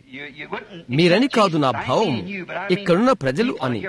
మీరని కాదు నా భావం ఇక్కడున్న ప్రజలు అని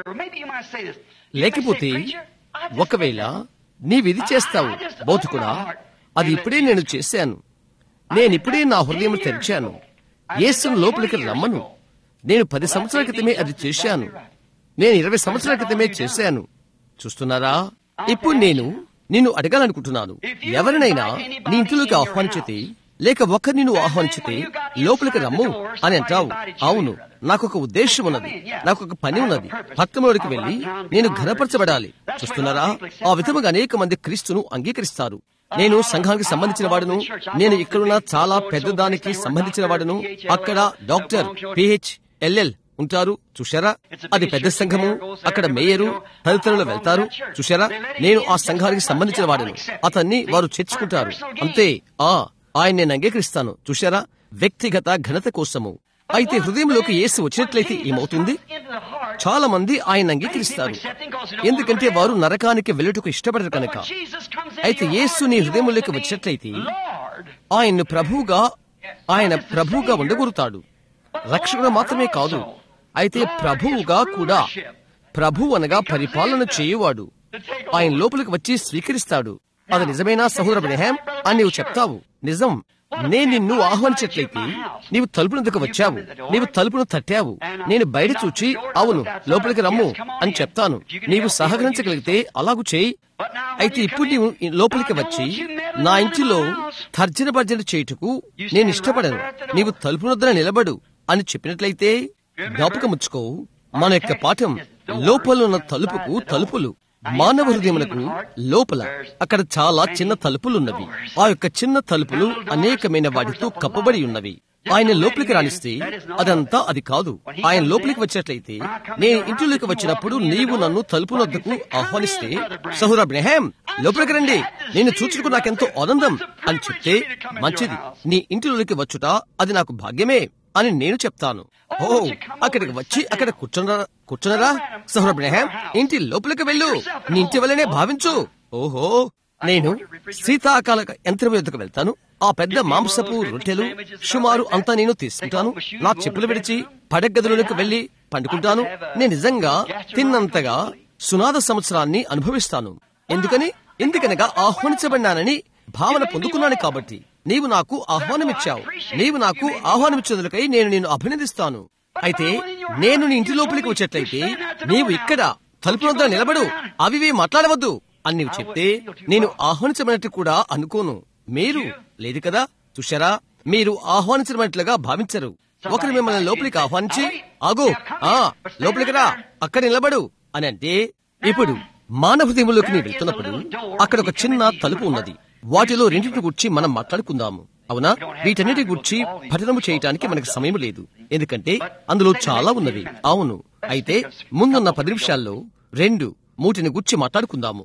లేకపోతే ఒకవేళ నీవిది చేస్తావు బౌతుకుడా అది ఇప్పుడే నేను చేశాను నేనిప్పుడే నా హృదయం తెరిచాను యేసును లోపలికి రమ్మను నేను పది సంవత్సరాల క్రితమే అది చేశాను నేను ఇరవై సంవత్సరాల క్రితమే చేశాను చూస్తున్నారా ఇప్పుడు నేను నిన్ను అడగాలనుకుంటున్నాను ఎవరినైనా నీ ఇంటిలోకి ఆహ్వానించితే లేక ఒకరిని నువ్వు ఆహ్వానించితే లోపలికి రమ్ము అని అంటావు అవును నాకు ఒక ఉద్దేశం ఉన్నది నాకు ఒక పని ఉన్నది పక్కనలోకి వెళ్లి నేను ఘనపరచబడాలి చూస్తున్నారా ఆ విధముగా అనేక మంది క్రీస్తును అంగీకరిస్తారు నేను సంఘానికి సంబంధించిన వాడును నేను ఇక్కడున్న చాలా పెద్ద దానికి సంబంధించిన వాడును అక్కడ డాక్టర్ పిహెచ్ ఎల్ఎల్ ఉంటారు చూశారా అది పెద్ద సంఘము అక్కడ మేయరు తదితరులు వెళ్తారు చూశారా నేను ఆ సంఘానికి సంబంధించిన వాడను అతన్ని వారు చేర్చుకుంటారు అంతే ఆ ఆయన నేను అంగీకరిస్తాను చూశారా వ్యక్తిగత ఘనత కోసము అయితే హృదయంలోకి యేసు వచ్చినట్లయితే ఏమవుతుంది చాలా మంది ఆయన అంగీకరిస్తారు ఎందుకంటే వారు నరకానికి వెళ్ళుటకు ఇష్టపడరు కనుక అయితే యేసు నీ హృదయంలోకి వచ్చినట్లయితే ఆయన్ను ప్రభువుగా ఆయన ప్రభువుగా ఉండగొరుతాడు రక్షకుడు మాత్రమే కాదు అయితే ప్రభువుగా కూడా ప్రభు అనగా పరిపాలన చేయువాడు ఆయన లోపలికి వచ్చి స్వీకరిస్తాడు అది నిజమేనా సహోదర బ్రహాం అని నీవు చెప్తావు నిజం నేను నిన్ను ఆహ్వానించట్లయితే నీవు తలుపునందుకు వచ్చావు నీవు తలుపును తట్టావు నేను బయట చూచి అవును లోపలికి రమ్ము అని చెప్తాను నీవు సహకరించగలిగితే అలాగు చేయి అయితే ఇప్పుడు నీవు లోపలికి వచ్చి నా ఇంటిలో తర్జన భర్జన చేయుటకు నేను ఇష్టపడను నీవు తలుపు వద్ద నిలబడు అని చెప్పినట్లయితే జ్ఞాపకముచ్చుకో మన యొక్క పాఠం లోపల ఉన్న తలుపుకు తలుపులు మానవ హృదయములకు లోపల అక్కడ చాలా చిన్న తలుపులున్నవి ఆ యొక్క చిన్న తలుపులు అనేకమైన వాటితో కప్పబడి ఉన్నవి ఆయన లోపలికి రాణిస్తే అదంతా అది కాదు ఆయన లోపలికి వచ్చినట్లయితే నేను ఇంటిలోకి వచ్చినప్పుడు నీవు నన్ను తలుపు నొద్దకు ఆహ్వానిస్తే సహురా బ్రహాం లోపలికి రండి నేను చూచుటకు నాకెంతో ఆనందం అని చెప్తే మంచిది నీ ఇంటిలోకి వచ్చుట అది నాకు భాగ్యమే అని నేను చెప్తాను ఓ అక్కడికి వచ్చి అక్కడ కూర్చున్నరా కూర్చున్నరా సహుర బ్రహాం ఇంటి లోపలికి వెళ్ళు నీ ఇంటి వల్లనే భావించు ఓహో నేను శీతాకాల యంత్రం యొద్దకు వెళ్తాను ఆ పెద్ద మాంసపు రొట్టెలు సుమారు అంతా నేను తీసుకుంటాను నా చెప్పులు విడిచి పడగదిలోకి వెళ్లి పండుకుంటాను నేను నిజంగా తిన్నంతగా సునాద సంవత్సరాన్ని అనుభవిస్తాను ఎందుకని ఎందుకనగా ఆహ్వానించబడినానని భావన పొందుకున్నాను కాబట్టి నీవు నాకు ఆహ్వానమిచ్చావు నీవు నాకు ఆహ్వానమిచ్చినందుకై నేను నిన్ను అభినందిస్తాను అయితే నేను నీ ఇంటి లోపలికి వచ్చేట్లయితే నీవు ఇక్కడ తలుపు వద్ద నిలబడు అవివి మాట్లాడవద్దు అని నీవు చెప్తే నేను ఆహ్వానించబడినట్టు కూడా అనుకోను మీరు లేదు కదా చూశారా మీరు ఆహ్వానించబడినట్లుగా భావించరు ఒకరు మిమ్మల్ని లోపలికి ఆహ్వానించి ఆగో ఆ లోపలికి రా అక్కడ నిలబడు అని అంటే ఇప్పుడు మానవ హృదయంలోకి నీ వెళ్తున్నప్పుడు అక్కడ ఒక చిన్న తలుపు ఉన్నది వాటిలో రెండింటి గురించి మనం మాట్లాడుకుందాము అవునా వీటన్నిటి గురించి పఠనము చేయటానికి మనకు సమయం లేదు ఎందుకంటే అందులో చాలా ఉన్నవి అవును అయితే ముందున్న పది నిమిషాల్లో రెండు మూటిని గురించి మాట్లాడుకుందాము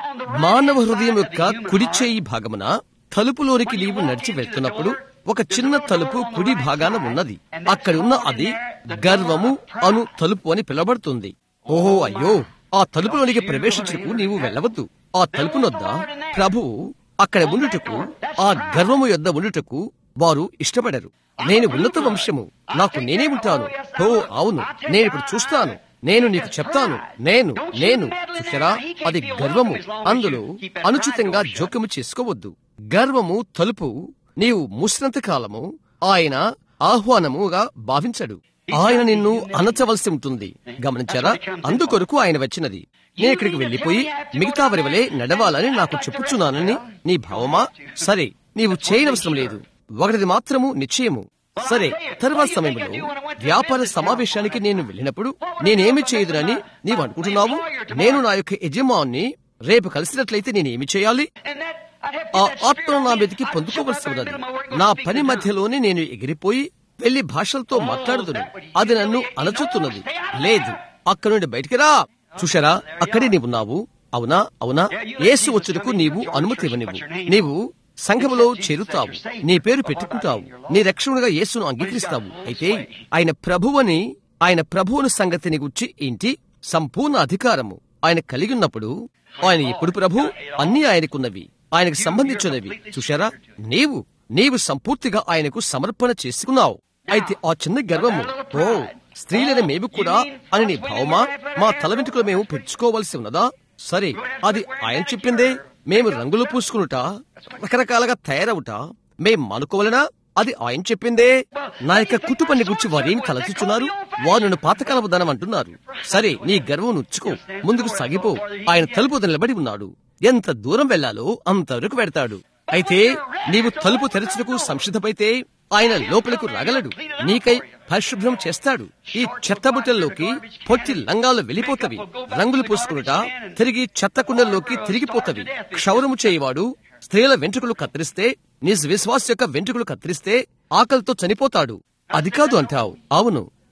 మానవ హృదయం యొక్క కుడి చేయి భాగమున తలుపులోనికి నీవు నడిచి వెళ్తున్నప్పుడు ఒక చిన్న తలుపు కుడి భాగాన ఉన్నది అక్కడున్న అది గర్వము అను తలుపు అని పిలవబడుతుంది ఓహో అయ్యో ఆ తలుపులోనికి ప్రవేశించుటకు నీవు వెళ్ళవద్దు ఆ తలుపు నొద్ద ప్రభువు అక్కడ ఉండుటకు ఆ గర్వము యొద్ద ఉండుటకు వారు ఇష్టపడరు నేను ఉన్నత వంశము నాకు నేనే ఉంటాను ఓ అవును నేను ఇప్పుడు చూస్తాను నేను నీకు చెప్తాను నేను నేను చూసారా అది గర్వము అందులో అనుచితంగా జోక్యము చేసుకోవద్దు గర్వము తలుపు నీవు మూసినంత కాలము ఆయన ఆహ్వానముగా భావించడు ఆయన నిన్ను అనచవలసి ఉంటుంది గమనించారా అందుకొరకు ఆయన వచ్చినది నేను ఇక్కడికి వెళ్లిపోయి మిగతా వారి వలె నడవాలని నాకు చెప్పుచున్నానని నీ భావమా సరే నీవు చేయనవసరం లేదు ఒకటిది మాత్రము నిశ్చయము సరే తర్వాత సమయంలో వ్యాపార సమావేశానికి నేను వెళ్ళినప్పుడు నేనేమి చేయదునని నీవు అనుకుంటున్నావు నేను నా యొక్క యజమాన్ని రేపు కలిసినట్లయితే నేనేమి చేయాలి ఆ ఆత్మను నా మీదకి పొందుకోవలసి ఉన్నది నా పని మధ్యలోనే నేను ఎగిరిపోయి వెళ్లి భాషలతో మాట్లాడుతును అది నన్ను అలచుతున్నది లేదు అక్కడి నుండి బయటికి రా చూశారా అక్కడే నీవున్నావు అవునా అవునా యేసు వచ్చుటకు నీవు అనుమతి ఇవ్వనివ్వు నీవు సంఘములో చేరుతావు నీ పేరు పెట్టుకుంటావు నీ రక్షణగా యేసును అంగీకరిస్తావు అయితే ఆయన ప్రభువని ఆయన ప్రభువుని సంగతిని గురించి ఏంటి సంపూర్ణ అధికారము ఆయన కలిగి ఉన్నప్పుడు ఆయన ఎప్పుడు ప్రభు అన్ని ఆయనకున్నవి ఆయనకు సంబంధించినవి చూశారా నీవు నీవు సంపూర్తిగా ఆయనకు సమర్పణ చేసుకున్నావు అయితే ఆ చిన్న గర్వము ఓ స్త్రీలైన మేము కూడా అని నీ భావమా మా తల వెంట్రుకలు మేము పెంచుకోవలసి ఉన్నదా సరే అది ఆయన చెప్పిందే మేము రంగులు పూసుకునుట రకరకాలుగా తయారవుట మేం మానుకోవాలనా అది ఆయన చెప్పిందే నా యొక్క కుటుంబాన్ని గురించి వారేమి తలచుచున్నారు వారు నన్ను పాతకాలపు ధనం అంటున్నారు సరే నీ గర్వం ఉంచుకో ముందుకు సాగిపో ఆయన తలుపు నిలబడి ఉన్నాడు ఎంత దూరం వెళ్లాలో అంతవరకు వెడతాడు అయితే నీవు తలుపు తెరచుటకు సంసిద్ధమైతే ఆయన లోపలకు రాగలడు నీకై పరిశుభ్రం చేస్తాడు ఈ చెత్త బుట్టల్లోకి పొట్టి లంగాలు వెళ్ళిపోతవి రంగులు పూసుకునుట తిరిగి చెత్త కుండల్లోకి తిరిగిపోతవి క్షౌరము చేయవాడు స్త్రీల వెంట్రుకలు కత్తిరిస్తే నిజ్ విశ్వాస యొక్క వెంట్రుకలు కత్తిరిస్తే ఆకలితో చనిపోతాడు అది కాదు అంటావు అవును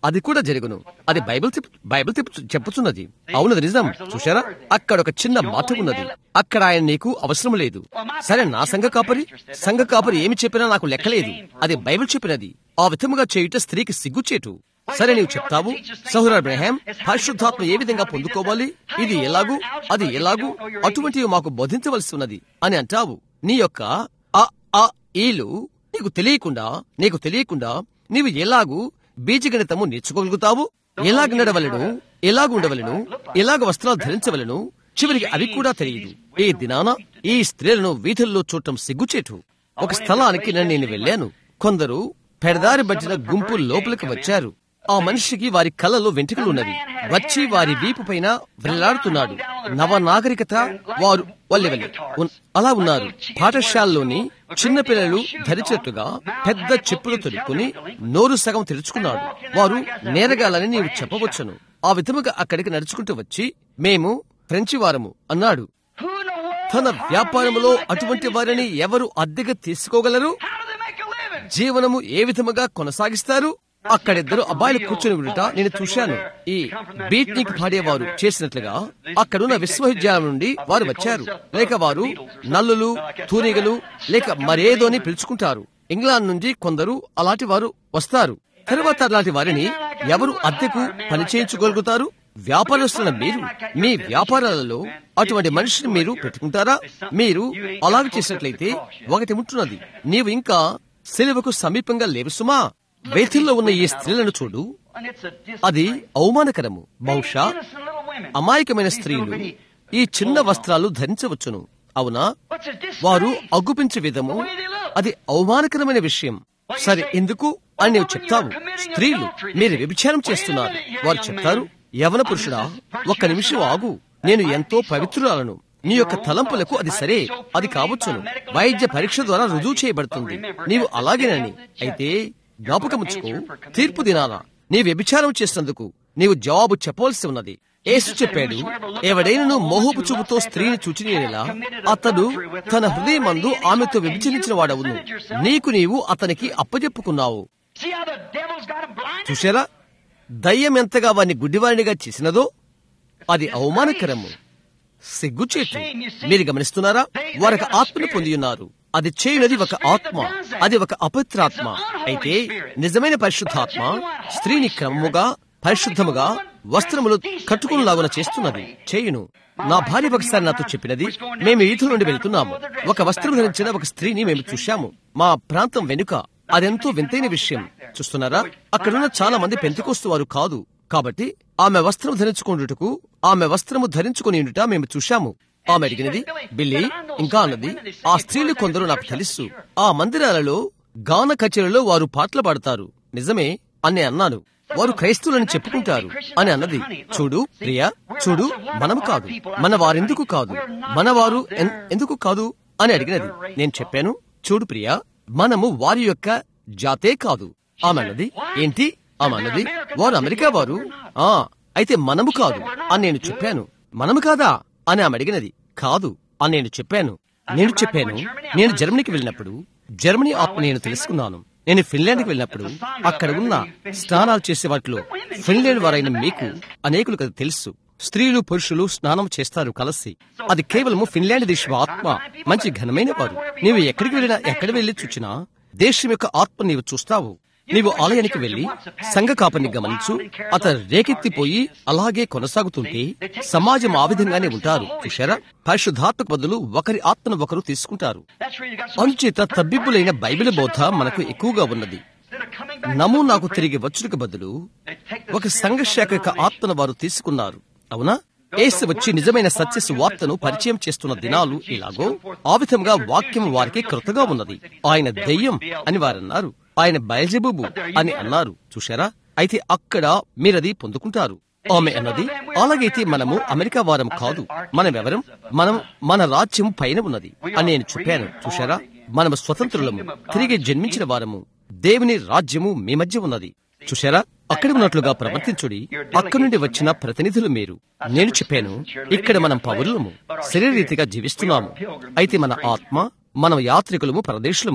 అది కూడా జరుగును అది బైబిల్ తిప్పు- బైబిల్ తిప్పు- చెప్పుచున్నది అవునది నిజం చూశారా అక్కడ ఒక చిన్న మాట ఉన్నది అక్కడ ఆయన నీకు అవసరం లేదు సరే నా సంఘ కాపరి సంఘ కాపరి ఏమి చెప్పినా నాకు లెక్కలేదు అది బైబిల్ చెప్పినది ఆ విధముగా చేయుట స్త్రీకి సిగ్గుచేటు సరే నీవు చెప్తావు సహుర అబ్రహాం పరిశుద్ధాత్మ ఏ విధంగా పొందుకోవాలి ఇది ఎలాగూ అది ఎలాగూ అటువంటివి మాకు బోధించవలసి ఉన్నది అని అంటావు నీ యొక్క ఆ ఆ ఈలు నీకు తెలియకుండా నీకు తెలియకుండా నీవు ఎలాగూ బీజగణితము నేర్చుకోగలుగుతావు ఎలాగ నడవలను ఎలాగ ఉండవలను ఎలాగ వస్త్రాలు ధరించవలను చివరికి అవి కూడా తెలియదు ఈ దినాన ఈ స్త్రీలను వీధుల్లో చూడటం సిగ్గుచేటు ఒక స్థలానికి నన్ను నేను వెళ్ళాను కొందరు పెడదారి బట్టిన గుంపు లోపలికి వచ్చారు ఆ మనిషికి వారి కళ్ళలో వెంట్రుకలు ఉన్నవి వచ్చి వారి వీపు పైన వెళ్లాడుతున్నాడు నవ నాగరికత వారు వల్లె వల్లె ఉన్- అలా ఉన్నారు పాఠశాలలోని చిన్నపిల్లలు ధరించినట్టుగా పెద్ద చెప్పులు తొడుక్కుని నోరు సగం తెరుచుకున్నాడు వారు నేరగాలని నీవు చెప్పవచ్చును ఆ విధముగా అక్కడికి నడుచుకుంటూ వచ్చి మేము ఫ్రెంచి వారము అన్నాడు Who in the world? తన వ్యాపారములో అటువంటి వారిని ఎవరు అద్దెగా తీసుకోగలరు How do they make a living? జీవనము ఏ విధముగా కొనసాగిస్తారు అక్కడిద్దరు అబ్బాయిలు కూర్చొని ఉండట నేను చూశాను ఈ బీట్నిక్ పాడేవారు చేసినట్లుగా అక్కడున్న విశ్వవిద్యాలయం నుండి వారు వచ్చారు లేక వారు నల్లులు తూనిగలు లేక మరేదో అని పిలుచుకుంటారు ఇంగ్లాండ్ నుండి కొందరు అలాంటి వారు వస్తారు తరువాత అలాంటి వారిని ఎవరు అద్దెకు పని చేయించగలుగుతారు వ్యాపారస్తున్న మీరు మీ వ్యాపారాలలో అటువంటి మనిషిని మీరు పెట్టుకుంటారా మీరు అలాగ చేసినట్లయితే ఒకటి ఉంటున్నది నీవు ఇంకా సిలువకు సమీపంగా లేవు సుమా వేతుల్లో ఉన్న ఈ స్త్రీలను చూడు And it's a dis- అది అవమానకరము బహుశా innocent little women. అమాయకమైన స్త్రీలు ఈ చిన్న వస్త్రాలు ధరించవచ్చును అవునా What's a disgrace? వారు అగ్గుపించే విధము అది అవమానకరమైన విషయం సరే ఎందుకు అని నీవు చెప్తావు స్త్రీలు మీరు వ్యభిచారం చేస్తున్నారు వారు చెప్తారు యవన పురుషుడా ఒక్క నిమిషం ఆగు నేను ఎంతో పవిత్రురాలను నీ యొక్క తలంపులకు అది సరే అది కావచ్చును వైద్య పరీక్ష ద్వారా రుజువు చేయబడుతుంది నీవు అలాగేనని అయితే జ్ఞాపకముచ్చుకో తీర్పు దినాన నీ వ్యభిచారం చేసినందుకు నీవు జవాబు చెప్పవలసి ఉన్నది యేసు చెప్పాడు ఎవడైనను మోహపు చూపుతో స్త్రీని చూచినేలా అతడు తన హృదయమందు ఆమెతో విభజించిన వాడవును నీకు నీవు అతనికి అప్పజెప్పుకున్నావు See how the devil's got him blinded? చూశారా దయ్యం ఎంతగా వారిని గుడ్డివారినిగా చేసినదో అది అవమానకరము సిగ్గుచేటు మీరు గమనిస్తున్నారా వారికి ఆత్మను పొంది ఉన్నారు అది చేయనది ఒక ఆత్మ అది ఒక అపవిత్రాత్మ అయితే నిజమైన పరిశుద్ధాత్మ స్త్రీని క్రమముగా పరిశుద్ధముగా వస్త్రములు కట్టుకునిలాగున చేస్తున్నది చేయును నా భార్య ఒకసారి నాతో చెప్పినది మేము ఈతుల నుండి వెళ్తున్నాము ఒక వస్త్రం ధరించిన ఒక స్త్రీని మేము చూశాము మా ప్రాంతం వెనుక అదెంతో వింతైన విషయం చూస్తున్నారా అక్కడున్న చాలా మంది పెంతికొస్తు వారు కాదు కాబట్టి ఆమె వస్త్రం ధరించుకుంటుటకు ఆమె వస్త్రము ధరించుకుని ఉండుట మేము చూశాము ఆమె అడిగినది బిల్లి ఇంకా అన్నది ఆ స్త్రీలు కొందరు నాకు తెలుసు ఆ మందిరాలలో గాన కచేరీలో వారు పాటలు పాడతారు నిజమే అని అన్నాను వారు క్రైస్తవులని చెప్పుకుంటారు అని అన్నది చూడు ప్రియా చూడు మనం కాదు మన వారెందుకు కాదు మన వారు ఎన్- ఎందుకు కాదు అని అడిగినది నేను చెప్పాను చూడు ప్రియా మనము వారి యొక్క జాతే కాదు ఆమె అన్నది ఏంటి ఆమె అన్నది వారు అమెరికా వారు ఆ అయితే మనము కాదు అని నేను చెప్పాను మనము కాదా అని ఆమె అడిగినది కాదు అని నేను చెప్పాను నేను చెప్పాను నేను జర్మనీకి వెళ్ళినప్పుడు జర్మనీ ఆత్మ నేను తెలుసుకున్నాను నేను ఫిన్లాండ్కి వెళ్ళినప్పుడు అక్కడ ఉన్న స్నానాలు చేసే వాటిలో ఫిన్లాండ్ వారైన మీకు అనేకులకు అది తెలుసు స్త్రీలు పురుషులు స్నానం చేస్తారు కలిసి అది కేవలము ఫిన్లాండ్ దేశం ఆత్మ మంచి ఘనమైన వారు నీవు ఎక్కడికి వెళ్ళినా ఎక్కడ వెళ్ళి చూచినా దేశం యొక్క ఆత్మ నీవు చూస్తావు నీవు ఆలయానికి వెళ్లి సంఘ కాపరిని గమనించు అతను రేకెత్తిపోయి అలాగే కొనసాగుతుంటే సమాజం ఆ విధంగానే ఉంటారు చూశారా పరిశుద్ధాత్మకు బదులు ఒకరి ఆత్మను ఒకరు తీసుకుంటారు That's where you got so అనుచేత తబ్బిబ్బులైన బైబిల్ బోధ మనకు ఎక్కువగా ఉన్నది instead of coming back. నమూనాకు తిరిగి వచ్చుటకు బదులు They take the ఒక సంఘ శాఖ యొక్క ఆత్మను వారు తీసుకున్నారు అవునా ఏసు వచ్చి నిజమైన సత్య సువార్తను పరిచయం చేస్తున్న దినాలు ఇలాగో ఆ విధంగా వాక్యం వారికి కృతగా ఉన్నది ఆయన దెయ్యం అని వారన్నారు ఆయన బయల్జెబుబు అని అన్నారు చూశారా అయితే అక్కడ మీరది పొందుకుంటారు ఆమె అన్నది అలాగైతే మనము అమెరికా వారం కాదు మనమెవరం మనం మన రాజ్యం పైన ఉన్నది అని నేను చెప్పాను చూశారా మనము స్వతంత్రులము తిరిగి జన్మించిన వారము దేవుని రాజ్యము మీ మధ్య ఉన్నది చూశారా అక్కడ ఉన్నట్లుగా ప్రవర్తించుడి అక్కడి నుండి వచ్చిన ప్రతినిధులు మీరు నేను చెప్పాను ఇక్కడ మనం పౌరులము శరీరరీతిగా జీవిస్తున్నాము అయితే మన ఆత్మ మనం యాత్రికులము పరదేశులము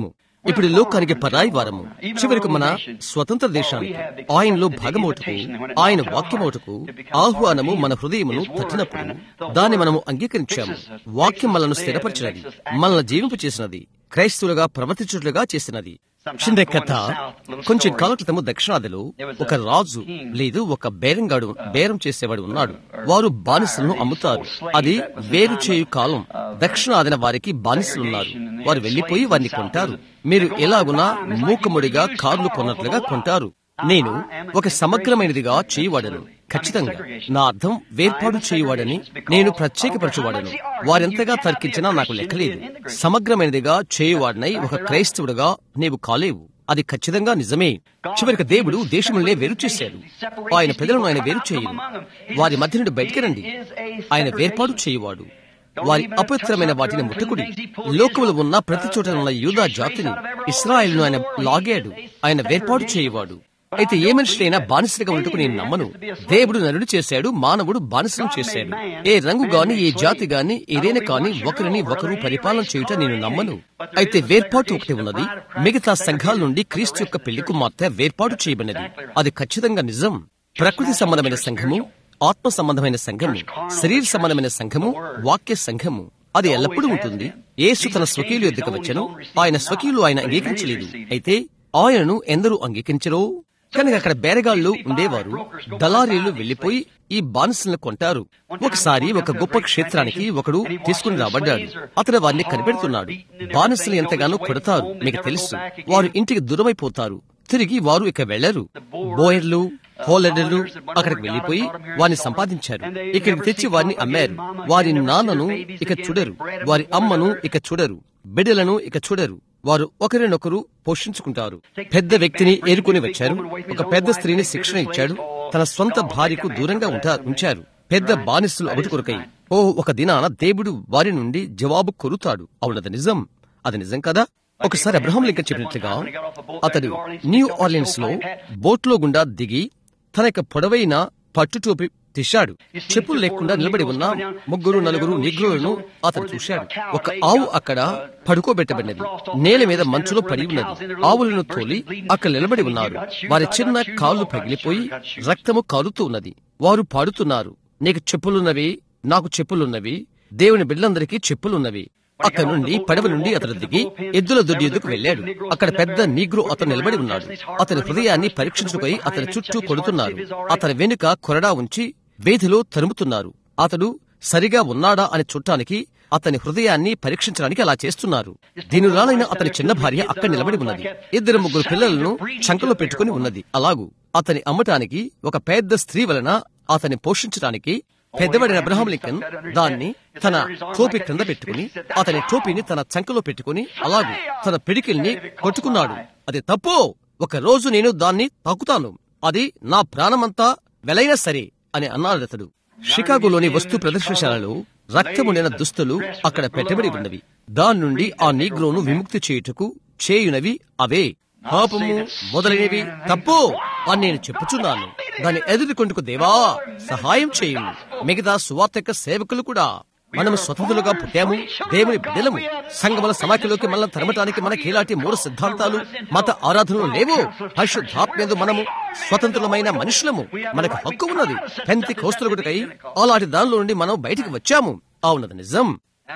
ఇప్పుడు లోకానికి పరాయి వారము చివరికి మన స్వతంత్ర దేశానికి ఆయనలో భాగమోటుకు ఆయన వాక్యమోటుకు ఆహ్వానము మన హృదయమును తట్టినప్పుడు దాన్ని మనము అంగీకరించాము వాక్యం మనను స్థిరపరిచినది మనల్ని జీవింపు చేసినది క్రైస్తవులుగా ప్రవర్తించుట్లుగా చేసినది చిన్న కథ కొంచెం కాలం క్రితము దక్షిణాదిలో ఒక రాజు లేదు ఒక బేరంగాడు బేరం చేసేవాడు ఉన్నాడు వారు బానిసలను అమ్ముతారు అది వేరు చేయు కాలం దక్షిణాదిన వారికి బానిసలున్నారు వారు వెళ్లిపోయి వారిని కొంటారు మీరు ఎలాగునా మూకముడిగా కార్లు కొన్నట్లుగా కొంటారు నేను ఒక సమగ్రమైనదిగా చేయువాడను ఖచ్చితంగా నా అర్థం వేర్పాటు చేయువాడని నేను ప్రత్యేకపరచువాడను వారెంతగా తర్కించినా నాకు లెక్కలేదు సమగ్రమైనదిగా చేయువాడనై ఒక క్రైస్తవుడుగా నీవు కాలేవు అది ఖచ్చితంగా నిజమే చివరికి దేవుడు దేశములనే వేరు చేశాడు ఆయన ప్రజలను ఆయన వేరు చేయడు వారి మధ్య నుండి బయటికి రండి ఆయన వేర్పాటు చేయువాడు వారి అపవిత్రమైన వాటిని ముట్టకుడి లోకములు ఉన్న ప్రతి చోట ఉన్న యూదా జాతిని ఇస్రాయేల్ను ఆయన లాగాడు ఆయన వేర్పాటు చేయువాడు అయితే ఏ మనిషినైనా బానిసలుగా ఉంటుకు నేను నమ్మను దేవుడు నరుడు చేశాడు మానవుడు బానిసలు చేశాడు ఏ రంగు గాని ఏ జాతి గాని ఏదైనా కాని ఒకరిని ఒకరు పరిపాలన చేయుట నేను నమ్మను అయితే వేర్పాటు ఒకటి ఉన్నది మిగతా సంఘాల నుండి క్రీస్తు యొక్క పెళ్లి కుమార్తె వేర్పాటు చేయబడినది అది ఖచ్చితంగా నిజం ప్రకృతి సంబంధమైన సంఘము ఆత్మ సంబంధమైన సంఘము శరీర సంబంధమైన సంఘము వాక్య సంఘము అది ఎల్లప్పుడూ ఉంటుంది యేసు తన స్వకీయులు ఎద్దుకు వచ్చను ఆయన స్వకీయులు ఆయన అంగీకరించలేదు అయితే ఆయనను ఎందరూ అంగీకరించరో కనుక అక్కడ బేరగాళ్లు ఉండేవారు దళారీలు వెళ్లిపోయి ఈ బానిసలను కొంటారు ఒకసారి ఒక గొప్ప క్షేత్రానికి ఒకడు తీసుకుని రాబడ్డాడు అతడు వారిని కనిపెడుతున్నాడు బానిసలు ఎంతగానో కొడతారు మీకు తెలుసు వారు ఇంటికి దూరమైపోతారు తిరిగి వారు ఇక వెళ్లరు బోయర్లు హోలెడర్లు అక్కడికి వెళ్లిపోయి వారిని సంపాదించారు ఇక్కడికి తెచ్చి వారిని అమ్మారు వారి నాన్నను ఇక చూడరు వారి అమ్మను ఇక చూడరు బిడ్డలను ఇక చూడరు వారు ఒకరినొకరు పోషించుకుంటారు పెద్ద వ్యక్తిని ఏరుకుని వచ్చారు ఒక పెద్ద స్త్రీని శిక్షణ ఇచ్చాడు తన సొంత భార్యకు దూరంగా ఉంటా- ఉంచారు పెద్ద బానిసలు ఒకటి కొరకై ఓ ఒక దినాన దేవుడు వారి నుండి జవాబు కొరుతాడు అవునది నిజం అది నిజం కదా ఒకసారి అబ్రహం లింకన్ చెప్పినట్లుగా అతడు న్యూ ఆర్లియన్స్ లో బోట్లో గుండా దిగి తన యొక్క పొడవైన పట్టు టోపి తీశాడు చెప్పులు లేకుండా నిలబడి ఉన్న ముగ్గురు నలుగురు నిగ్రులను అతను చూశాడు ఒక ఆవు అక్కడ పడుకోబెట్టబడినది నేల మీద మంచులో పడి ఉన్నది ఆవులను తోలి అక్కడ నిలబడి ఉన్నారు వారి చిన్న కాళ్ళు పగిలిపోయి రక్తము కారుతూ ఉన్నది వారు పాడుతున్నారు నీకు చెప్పులున్నవి నాకు చెప్పులున్నవి దేవుని బిడ్డలందరికీ చెప్పులున్నవి అక్కడ నుండి పడవ నుండి అతను దిగి ఎద్దుల దొడ్డి ఎద్దుకు వెళ్ళాడు అక్కడ పెద్ద నీగ్రో అతను నిలబడి ఉన్నాడు అతని హృదయాన్ని పరీక్షించుకుని అతని చుట్టూ కొడుతున్నారు అతని వెనుక కొరడా ఉంచి వేధిలో తరుముతున్నారు అతడు సరిగా ఉన్నాడా అని చూడటానికి అతని హృదయాన్ని పరీక్షించడానికి అలా చేస్తున్నారు దీనిలాలైన అతని చిన్న భార్య అక్కడ నిలబడి ఉన్నది ఇద్దరు ముగ్గురు పిల్లలను చంకలో పెట్టుకుని ఉన్నది అలాగూ అతని అమ్మటానికి ఒక పెద్ద స్త్రీ వలన అతని పోషించడానికి పెద్దవాడిన అబ్రహాం లింకన్ దాన్ని తన టోపీ క్రింద పెట్టుకుని అతని టోపీని తన చంకలో పెట్టుకుని అలాగే తన పిడికిల్ని కొట్టుకున్నాడు అది తప్పు ఒక రోజు నేను దాన్ని తాకుతాను అది నా ప్రాణమంతా వెలైనా సరే అని అన్నాడు అతడు షికాగోలోని వస్తు ప్రదర్శనశాలలో రక్తముండిన దుస్తులు అక్కడ పెట్టబడి ఉన్నవి దాని నుండి ఆ నీగ్రోను విముక్తి చేయుటకు చేయునవి అవే పాపము మొదలైనవి తప్పు అని నేను చెప్పుచున్నాను దాన్ని ఎదుర్కొంటుకు దేవా సహాయం చేయుము మిగతా సువార్తక సేవకులు కూడా మనం స్వతంత్రులుగా పుట్టాము దేవుని బిడ్డలము సంగముల సమాఖ్యలోకి మనల్ని తరమటానికి మనకి ఇలాంటి మూడు సిద్ధాంతాలు మత ఆరాధనలు లేవు పరిశుద్ధాత్మేందు మనము స్వతంత్రులమైన మనుషులము మనకు హక్కు ఉన్నది పెంతి కోస్తులకుడికై అలాంటి దానిలో నుండి మనం బయటికి వచ్చాము అవునది నిజం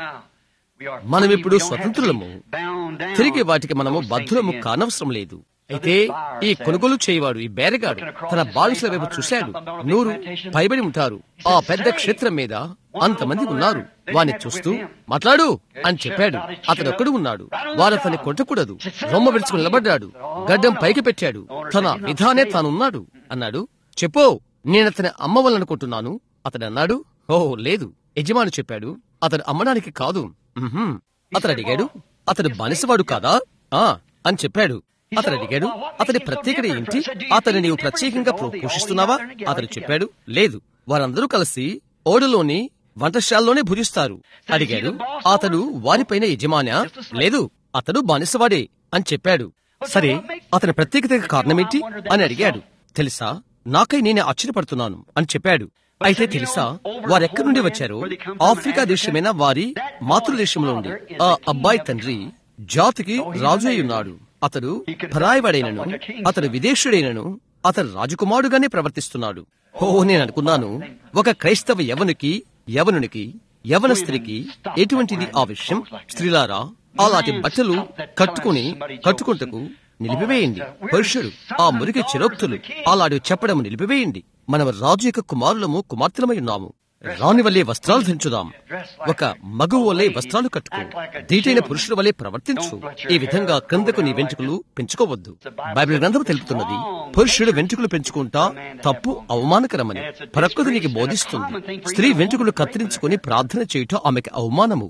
మనమిప్పుడు స్వతంత్రులము తిరిగి వాటికి మనము బద్ధులము కానవసరం లేదు అయితే ఈ కొనుగోలు చేయవాడు ఈ బేరగాడు తన బాలిసల వైపు చూశాడు నూరు పైబడి ఉంటారు ఆ పెద్ద క్షేత్రం మీద అంతమంది ఉన్నారు వాణ్ణి చూస్తూ మాట్లాడు అని చెప్పాడు అతడొక్కడు ఉన్నాడు వారు అతన్ని కొట్టకూడదు రొమ్మ విరుచుకుని నిలబడ్డాడు గడ్డం పైకి పెట్టాడు తన విధానే తానున్నాడు అన్నాడు చెప్పు నేనతని అమ్మవాలనుకుంటున్నాను అతడు అన్నాడు ఓ లేదు యజమాని చెప్పాడు అతడు అమ్మడానికి కాదు "ఉహుం." అతడు అడిగాడు అతడు బానిసవాడు కాదా ఆ అని చెప్పాడు అతడు అడిగాడు అతని ప్రత్యేకత ఏంటి అతని నీవు ప్రత్యేకంగా పో- పోషిస్తున్నావా అతడు చెప్పాడు లేదు వారందరూ కలిసి ఓడలోని వంటశాలలోనే భుజిస్తారు అడిగాడు అతడు వారిపైన యజమాన్యా లేదు అతడు బానిసవాడే అని చెప్పాడు సరే అతని ప్రత్యేకత కారణమేంటి అని అడిగాడు తెలుసా నాకై నేనే ఆశ్చర్యపడుతున్నాను అని చెప్పాడు అయితే తెలుసా వారెక్కడి నుండి వచ్చారో ఆఫ్రికా దేశమైన వారి మాతృదేశంలో ఉండి ఆ అబ్బాయి తండ్రి జాతికి రాజు అయి ఉన్నాడు అతడు పరాయవాడైనను అతడు విదేశుడైనను అతడు రాజకుమారుడుగానే ప్రవర్తిస్తున్నాడు ఓ నేను అనుకున్నాను ఒక క్రైస్తవ యవనుకి యవనునికి యవన స్త్రీకి ఎటువంటిది ఆ విషయం స్త్రీలారా అలాంటి బట్టలు కట్టుకుని కట్టుకుంటకు నిలిపివేయండి పురుషుడు ఆ మురికి చిరోక్తులు అలాంటివి చెప్పడం నిలిపివేయండి మనం రాజు యొక్క కుమారులము కుమార్తెలమై ఉన్నాము రాణి వల్లే వస్త్రాలు ధరించుదాం ఒక మగువు వల్లే వస్త్రాలు కట్టుకో దీటైన పురుషుల వల్లే ప్రవర్తించు ఈ విధంగా క్రిందకు నీ వెంట్రుకలు పెంచుకోవద్దు బైబిల్ గ్రంథం తెలుపుతున్నది పురుషుడు వెంట్రుకలు పెంచుకుంటా తప్పు అవమానకరమని ప్రకృతి నీకు బోధిస్తుంది స్త్రీ వెంట్రుకలు కత్తిరించుకుని ప్రార్థన చేయటం ఆమెకి అవమానము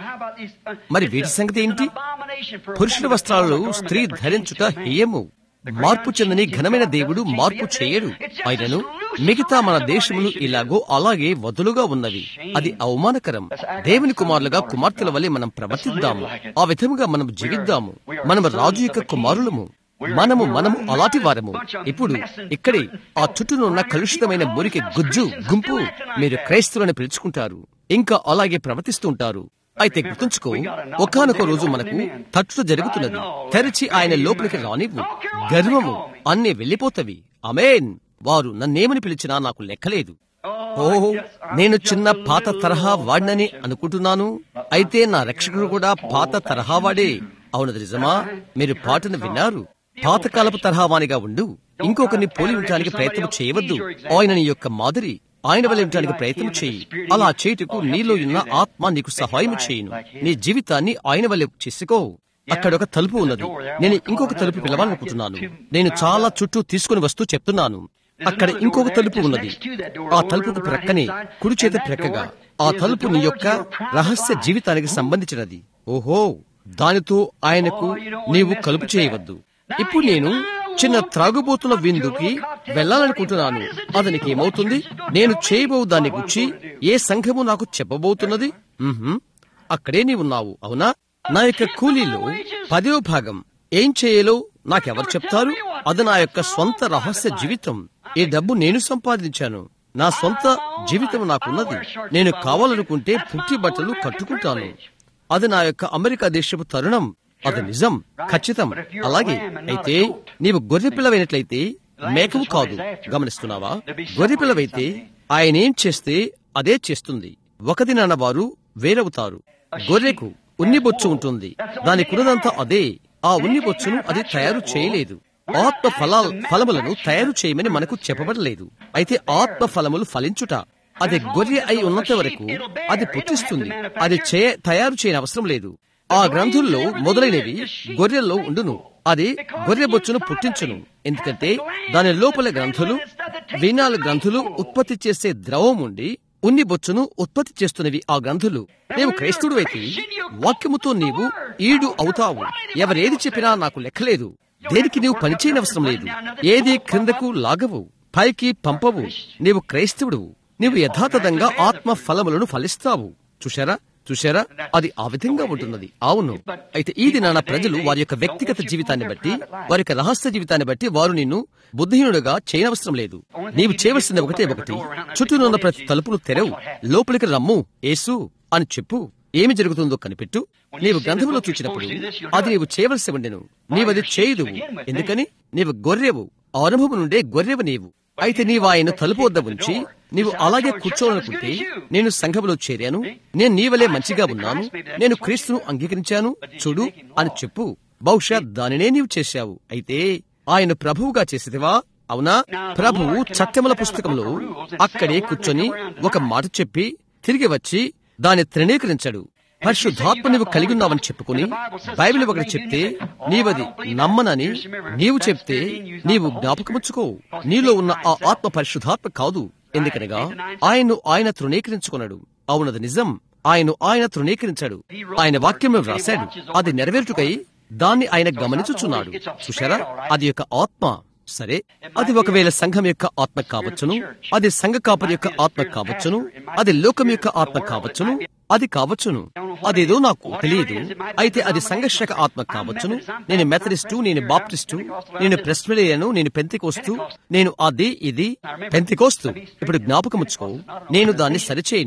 మరి వీటి సంగతి ఏంటి పురుషుల వస్త్రాలు స్త్రీ ధరించుట హేయము మార్పు చెందని ఘనమైన దేవుడు మార్పు చేయడు ఆయనను మిగతా మన దేశములు ఇలాగో అలాగే వదులుగా ఉన్నవి అది అవమానకరం దేవుని కుమారులుగా కుమార్తెల వల్లే మనం ప్రవర్తిద్దాము ఆ విధముగా మనం జీవిద్దాము మనం రాజు యొక్క కుమారులము మనము మనము అలాంటి వారము ఇప్పుడు ఇక్కడే ఆ చుట్టూనున్న కలుషితమైన మురికి గుజ్జు గుంపు మీరు క్రైస్తవులని పిలుచుకుంటారు ఇంకా అలాగే ప్రవర్తిస్తుంటారు అయితే గుర్తుంచుకో ఒకనొక రోజు మనకు తట్టుట జరుగుతున్నది తెరిచి ఆయన లోపలికి రానివ్వు గర్వము అన్నీ వెళ్లిపోతవి అమేన్ వారు నన్నేమని పిలిచినా నాకు లెక్కలేదు ఓహో నేను చిన్న పాత తరహా వాడినని అనుకుంటున్నాను అయితే నా రక్షకుడు కూడా పాత తరహా వాడే అవునది నిజమా మీరు పాటను విన్నారు పాతకాలపు తరహావానిగా ఉండు ఇంకొకరిని పోలి ఉండటానికి ప్రయత్నం చేయవద్దు ఆయన నీ యొక్క మాదిరి ఆయన వల్ల ఉండటానికి ప్రయత్నం చేయి అలా చేయుటకు నీలో ఉన్న ఆత్మ నీకు సహాయం చేయును నీ జీవితాన్ని ఆయన వల్ల చేసుకో అక్కడ ఒక తలుపు ఉన్నది నేను ఇంకొక తలుపు పిలవాలనుకుంటున్నాను నేను చాలా చుట్టూ తీసుకుని వస్తూ చెప్తున్నాను అక్కడ ఇంకొక తలుపు ఉన్నది ఆ తలుపుకు ప్రక్కనే కుడి చేత ప్రక్కగా ఆ తలుపు నీ యొక్క రహస్య జీవితానికి సంబంధించినది ఓహో దానితో ఆయనకు నీవు కలుపు చేయవద్దు ఇప్పుడు నేను చిన్న త్రాగుబోతున్న విందుకి వెళ్ళాలనుకుంటున్నాను అతనికి ఏమవుతుంది నేను చేయబో దాన్ని గుచ్చి ఏ సంఘము నాకు చెప్పబోతున్నది ఉహుం, అక్కడే నీ ఉన్నావు అవునా నా యొక్క కూలీలో పదో భాగం ఏం చేయాలో నాకెవరు చెప్తారు అది నా యొక్క స్వంత రహస్య జీవితం ఈ డబ్బు నేను సంపాదించాను నా సొంత జీవితం నాకున్నది నేను కావాలనుకుంటే పుట్టి బట్టలు కట్టుకుంటాను అది నా యొక్క అమెరికా దేశపు తరుణం అది నిజం ఖచ్చితం అలాగే అయితే నీవు గొర్రె పిల్లవైనట్లయితే మేకవు కాదు గమనిస్తున్నావా గొర్రె పిల్లవైతే ఆయన ఏం చేస్తే అదే చేస్తుంది ఒక దినాన వారు వేరవుతారు గొర్రెకు ఉన్ని బొచ్చు ఉంటుంది దాని కురదంతా అదే ఆ ఉన్ని బొచ్చును అది తయారు చేయలేదు ఆత్మ ఫలాల ఫలములను తయారు చేయమని మనకు చెప్పబడలేదు అయితే ఆత్మ ఫలములు ఫలించుట అది గొర్రె అయి ఉన్నంత వరకు అది పుట్టిస్తుంది అది చే తయారు చేయని అవసరం లేదు ఆ గ్రంథుల్లో మొదలైనవి గొర్రెల్లో ఉండును అది గొర్రె బొచ్చును పుట్టించును ఎందుకంటే దాని లోపల గ్రంథులు వినాలు గ్రంథులు ఉత్పత్తి చేసే ద్రవం ఉండి ఉన్ని బొచ్చును ఉత్పత్తి చేస్తున్నవి ఆ గ్రంథులు నీవు క్రైస్తుడు అయితే వాక్యముతో నీవు ఈడు అవుతావు ఎవరేది చెప్పినా నాకు లెక్కలేదు దేనికి నీవు పనిచేయని అవసరం లేదు ఏది క్రిందకు లాగవు పైకి పంపవు నీవు క్రైస్తవుడు నీవు యథాతథంగా ఆత్మ ఫలములను ఫలిస్తావు చూశారా చూశారా అది ఆ విధంగా ఉంటున్నది అవును అయితే ఈ దినాన ప్రజలు వారి యొక్క వ్యక్తిగత జీవితాన్ని బట్టి వారి యొక్క రహస్య జీవితాన్ని బట్టి వారు నిన్ను బుద్ధిహీనుడుగా చేయనవసరం లేదు నీవు చేయవలసింది ఒకటే ఒకటి చుట్టూనున్న ప్రతి తలుపును తెరవు లోపలికి రమ్ము ఏసు అని చెప్పు ఏమి జరుగుతుందో కనిపెట్టు నీవు గ్రంథంలో చూచినప్పుడు అది నీవు చేయవలసి ఉండెను నీవది చేయదు ఎందుకని నీవు గొర్రెవు ఆ అనుభవం నుండే గొర్రెవు నీవు అయితే నీవు ఆయన తలుపు వద్ద ఉంచి నీవు అలాగే కూర్చోవాలనుకుంటే నేను సంఘములో చేరాను నేను నీవలే మంచిగా ఉన్నాను నేను క్రీస్తును అంగీకరించాను చూడు అని చెప్పు బహుశా దానినే నీవు చేశావు అయితే ఆయన ప్రభువుగా చేసేదివా అవునా ప్రభువు చట్టముల పుస్తకంలో అక్కడే కూర్చొని ఒక మాట చెప్పి తిరిగి వచ్చి దాన్ని తృణీకరించాడు పరిశుద్ధాత్మ నీవు కలిగి ఉన్నావని చెప్పుకుని బైబిల్ ఒకటి చెప్తే నీవది నమ్మనని నీవు చెప్తే నీవు జ్ఞాపకముచ్చుకో నీలో ఉన్న ఆ ఆత్మ పరిశుద్ధాత్మ కాదు ఎందుకనగా ఆయన్ను ఆయన తృణీకరించుకున్నాడు అవునది నిజం ఆయన ఆయన తృణీకరించాడు ఆయన వాక్యంలో వ్రాశాడు అది నెరవేర్చుకై దాన్ని ఆయన గమనించుచున్నాడు చూశారా అది యొక్క ఆత్మ సరే అది ఒకవేళ సంఘం యొక్క ఆత్మ కావచ్చును అది సంఘ కాపరి యొక్క ఆత్మ కావచ్చును అది లోకం యొక్క ఆత్మ కావచ్చును అది కావచ్చును అదేదో నాకు తెలియదు అయితే అది సంఘర్షక ఆత్మ కావచ్చును నేను మెథడిస్టు నేను బాప్టిస్టు నేను ప్రెస్బిలియను నేను పెంతికోస్తు నేను అది ఇది పెంతికోస్తు ఇప్పుడు జ్ఞాపకముచ్చుకో నేను దాన్ని సరిచేయని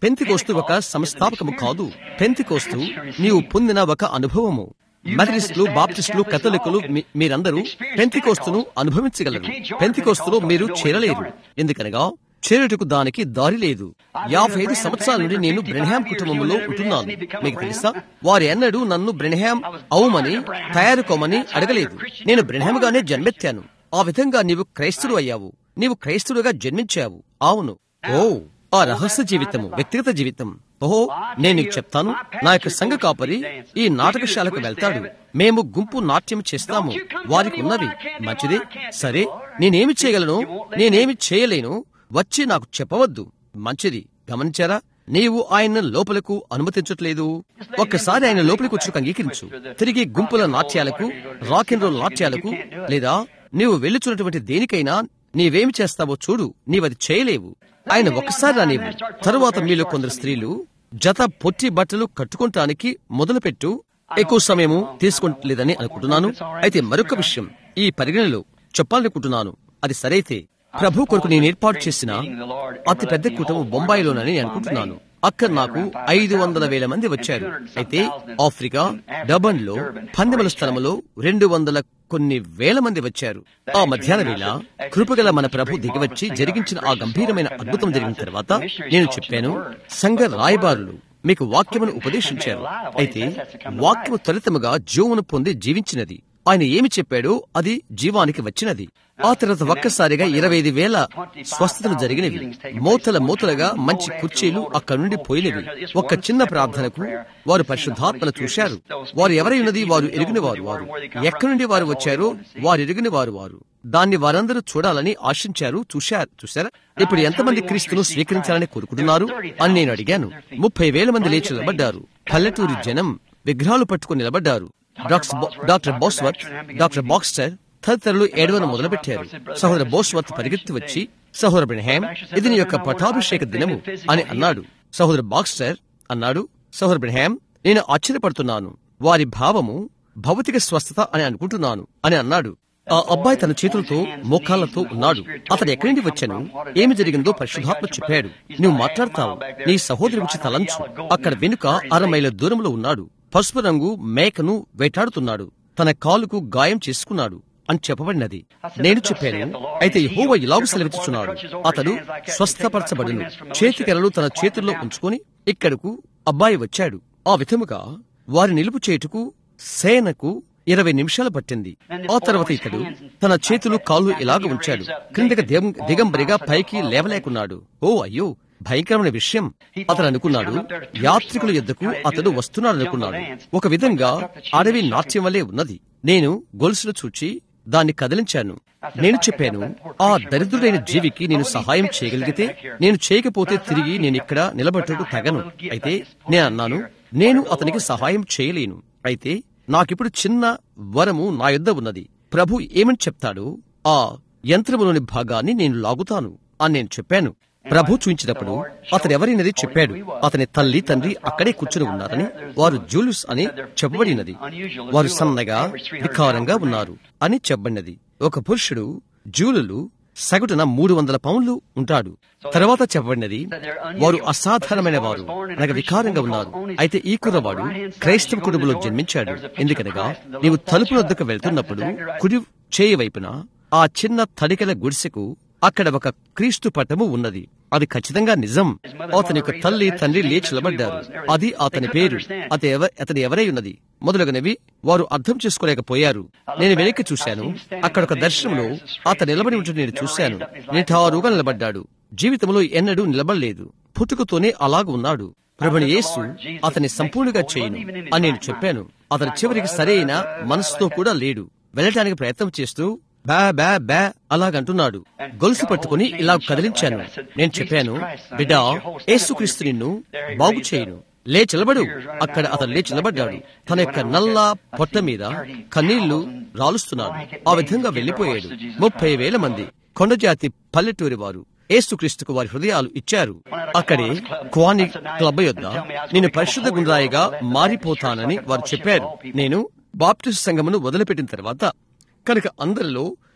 పెంతికోస్తు ఒక సంస్థాపకము కాదు పెంతికోస్తు నీవు పొందిన ఒక అనుభవము మెథడిస్టులు బాప్టిస్టులు కథలికులు మీ- మీరందరూ పెంతికోస్తును అనుభవించగలరు పెంతికోస్తులో మీరు చేరలేరు ఎందుకనగా చేరుటకు దానికి దారి లేదు యాభై ఐదు సంవత్సరాల నుండి నేను బ్రెన్హామ్ కుటుంబంలో ఉంటున్నాను మీకు తెలుసా వారు ఎన్నడూ నన్ను బ్రెన్హామ్ అవుమని తయారుకోమని అడగలేదు నేను బ్రెన్హామ్ గానే జన్మెత్తాను ఆ విధంగా నీవు క్రైస్తుడు అయ్యావు నీవు క్రైస్తుడుగా జన్మించావు అవును ఓ ఆ రహస్య జీవితము వ్యక్తిగత జీవితం ఓహో నేను నీకు చెప్తాను నా యొక్క సంఘ కాపరి ఈ నాటకశాలకు వెళ్తాడు మేము గుంపు నాట్యం చేస్తాము వారికి ఉన్నవి మంచిది సరే నేనేమి చేయగలను నేనేమి చేయలేను వచ్చి నాకు చెప్పవద్దు మంచిది గమనించారా నీవు ఆయన లోపలకు అనుమతించట్లేదు ఒక్కసారి ఆయన లోపలికి వచ్చి అంగీకరించు తిరిగి గుంపుల నాట్యాలకు రాక్ అండ్ రోల్ నాట్యాలకు లేదా నీవు వెళ్ళుచున్నటువంటి దేనికైనా నీవేమి చేస్తావో చూడు నీవది చేయలేవు ఆయన ఒక్కసారి రానివ్వు తరువాత మీలో కొందరు స్త్రీలు జత పొట్టి బట్టలు కట్టుకుంటానికి మొదలుపెట్టు ఎక్కువ సమయము తీసుకుంటలేదని అనుకుంటున్నాను అయితే మరొక విషయం ఈ పరిగణలో చెప్పాలనుకుంటున్నాను అది సరైతే ప్రభు కొరకు నేను ఏర్పాటు చేసిన అతి పెద్ద కుటుంబం బొంబాయిలోనని అనుకుంటున్నాను అక్కడ నాకు ఐదు వందల వేల మంది వచ్చారు అయితే ఆఫ్రికా డబన్ లో పందెముల స్థలములో రెండు వందల కొన్ని వేల మంది వచ్చారు ఆ మధ్యాహ్న వేళ కృపగల మన ప్రభు దిగివచ్చి జరిగించిన ఆ గంభీరమైన అద్భుతం జరిగిన తర్వాత నేను చెప్పాను సంఘ రాయబారులు మీకు వాక్యమును ఉపదేశించారు అయితే వాక్యము త్వరితముగా జీవమును పొంది జీవించినది ఆయన ఏమి చెప్పాడో అది జీవానికి వచ్చినది ఆ తర్వాత ఒక్కసారిగా ఇరవై ఐదు వేల స్వస్థతలు జరిగినవి మూతల మూతలుగా మంచి కుర్చీలు అక్కడి నుండి పోయినవి ఒక్క చిన్న ప్రార్థనకు వారు పరిశుద్ధాత్మను చూశారు వారు ఎవరై ఉన్నది వారు ఎరిగిన వారు వారు ఎక్కడి నుండి వారు వచ్చారో వారు ఎరిగిన వారు వారు దాన్ని వారందరూ చూడాలని ఆశించారు చూశారు చూశారా ఇప్పుడు ఎంతమంది క్రీస్తును స్వీకరించాలని కోరుకుంటున్నారు అని నేను అడిగాను ముప్పై వేల మంది లేచి నిలబడ్డారు పల్లెటూరి జనం విగ్రహాలు పట్టుకుని నిలబడ్డారు డాక్టర్ బో- డాక్టర్ బోస్వర్త్ డాక్టర్ బాక్స్టర్ తదితరులు ఏడవను మొదలుపెట్టారు సహోదర బోస్వర్త్ పరిగెత్తి వచ్చి సహోదర బ్రహ్యాం ఇది నీ యొక్క పటాభిషేక దినము అని అన్నాడు సహోదర బాక్స్టర్ అన్నాడు సహోదర బ్రహ్యాం నేను ఆశ్చర్యపడుతున్నాను వారి భావము భౌతిక స్వస్థత అని అనుకుంటున్నాను అని అన్నాడు ఆ అబ్బాయి తన చేతులతో మోకాళ్లతో ఉన్నాడు అతడు ఎక్కడి నుండి వచ్చాను ఏమి జరిగిందో పరిశుద్ధాత్మ చెప్పాడు నువ్వు మాట్లాడతావు నీ సహోదరి గురించి తలంచు అక్కడ వెనుక అర మైల దూరంలో ఉన్నాడు పసుపు రంగు మేకను వేటాడుతున్నాడు తన కాలుకు గాయం చేసుకున్నాడు అని చెప్పబడినది నేను చెప్పాను అయితే యెహోవా ఇలాగ సెలవిస్తున్నాడు అతడు స్వస్థపరచబడును చేతికెరలు తన చేతుల్లో ఉంచుకొని ఇక్కడకు అబ్బాయి వచ్చాడు ఆ విధముగా వారి నిలుపు చేటుకు సేనకు ఇరవై నిమిషాలు పట్టింది ఆ తర్వాత ఇతడు తన చేతులు కాళ్ళు ఇలాగ ఉంచాడు క్రిందకి దిగం- దిగంబరిగా పైకి లేవలేకున్నాడు ఓ అయ్యో భయంకరమైన విషయం అతను అనుకున్నాడు యాత్రికుల యుద్ధకు అతడు వస్తున్నాడు అనుకున్నాడు ఒక విధంగా అడవి నాట్యం వల్లే ఉన్నది నేను గొలుసును చూచి దాన్ని కదిలించాను నేను చెప్పాను ఆ దరిద్రుడైన జీవికి నేను సహాయం చేయగలిగితే నేను చేయకపోతే తిరిగి నేను ఇక్కడ నిలబట్టుకు తగను అయితే నేను అన్నాను నేను అతనికి సహాయం చేయలేను అయితే నాకిప్పుడు చిన్న వరము నా యొద్ద ఉన్నది ప్రభు ఏమని చెప్తాడు ఆ యంత్రములోని భాగాన్ని నేను లాగుతాను అని నేను చెప్పాను ప్రభు చూయించినప్పుడు అతను ఎవరైనది చెప్పాడు అతని తల్లి తండ్రి అక్కడే కూర్చుని ఉన్నారని వారు జూలుస్ అని చెప్పబడినది వారు సన్నగా వికారంగా ఉన్నారు అని చెప్పబడినది ఒక పురుషుడు జూలులు సగటున మూడు వందల పౌండ్లు ఉంటాడు తర్వాత చెప్పబడినది వారు అసాధారణమైన వారు అనగా వికారంగా ఉన్నారు అయితే ఈ కుర్రవాడు క్రైస్తవ కుటుంబంలో జన్మించాడు ఎందుకనగా నీవు తలుపు వద్దకు వెళ్తున్నప్పుడు కుడి చేయి వైపున ఆ చిన్న తడికెల గుడిసెకు అక్కడ ఒక క్రీస్తు పటము ఉన్నది అది ఖచ్చితంగా నిజం అతని యొక్క తల్లి తండ్రి లేచి నిలబడ్డారు అది అతని పేరు అతని ఎవ అతని ఎవరై ఉన్నది మొదలగునవి వారు అర్థం చేసుకోలేకపోయారు నేను వెనక్కి చూశాను అక్కడ ఒక దర్శనంలో అతను నిలబడి ఉంటే నేను చూశాను నిఠారుగా నిలబడ్డాడు జీవితంలో ఎన్నడూ నిలబడలేదు పుట్టుకతోనే అలాగ ఉన్నాడు ప్రభుని యేసు అతన్ని సంపూర్ణంగా చేయను అని నేను చెప్పాను అతని చివరికి సరైన మనసుతో కూడా లేడు వెళ్ళటానికి ప్రయత్నం చేస్తూ బా బా బా అలాగంటున్నాడు గొలుసు పట్టుకుని ఇలా కదిలించాను నేను చెప్పాను బిడ్డా యేసుక్రీస్తు నిన్ను బాగు చేయను లేచిలబడు అక్కడ అతను లేచి నిలబడ్డాడు తన యొక్క నల్ల పొట్ట మీద కన్నీళ్లు రాలుస్తున్నాడు ఆ విధంగా వెళ్లిపోయాడు ముప్పై వేల మంది కొండజాతి పల్లెటూరి వారు ఏసుక్రీస్తుకు వారి హృదయాలు ఇచ్చారు అక్కడే క్వాని క్లబ్ యొద్ద నేను పరిశుద్ధ గుండ్రాయిగా మారిపోతానని వారు చెప్పారు నేను బాప్టిస్ట్ సంఘమును వదిలిపెట్టిన తర్వాత కనుక అందరిలో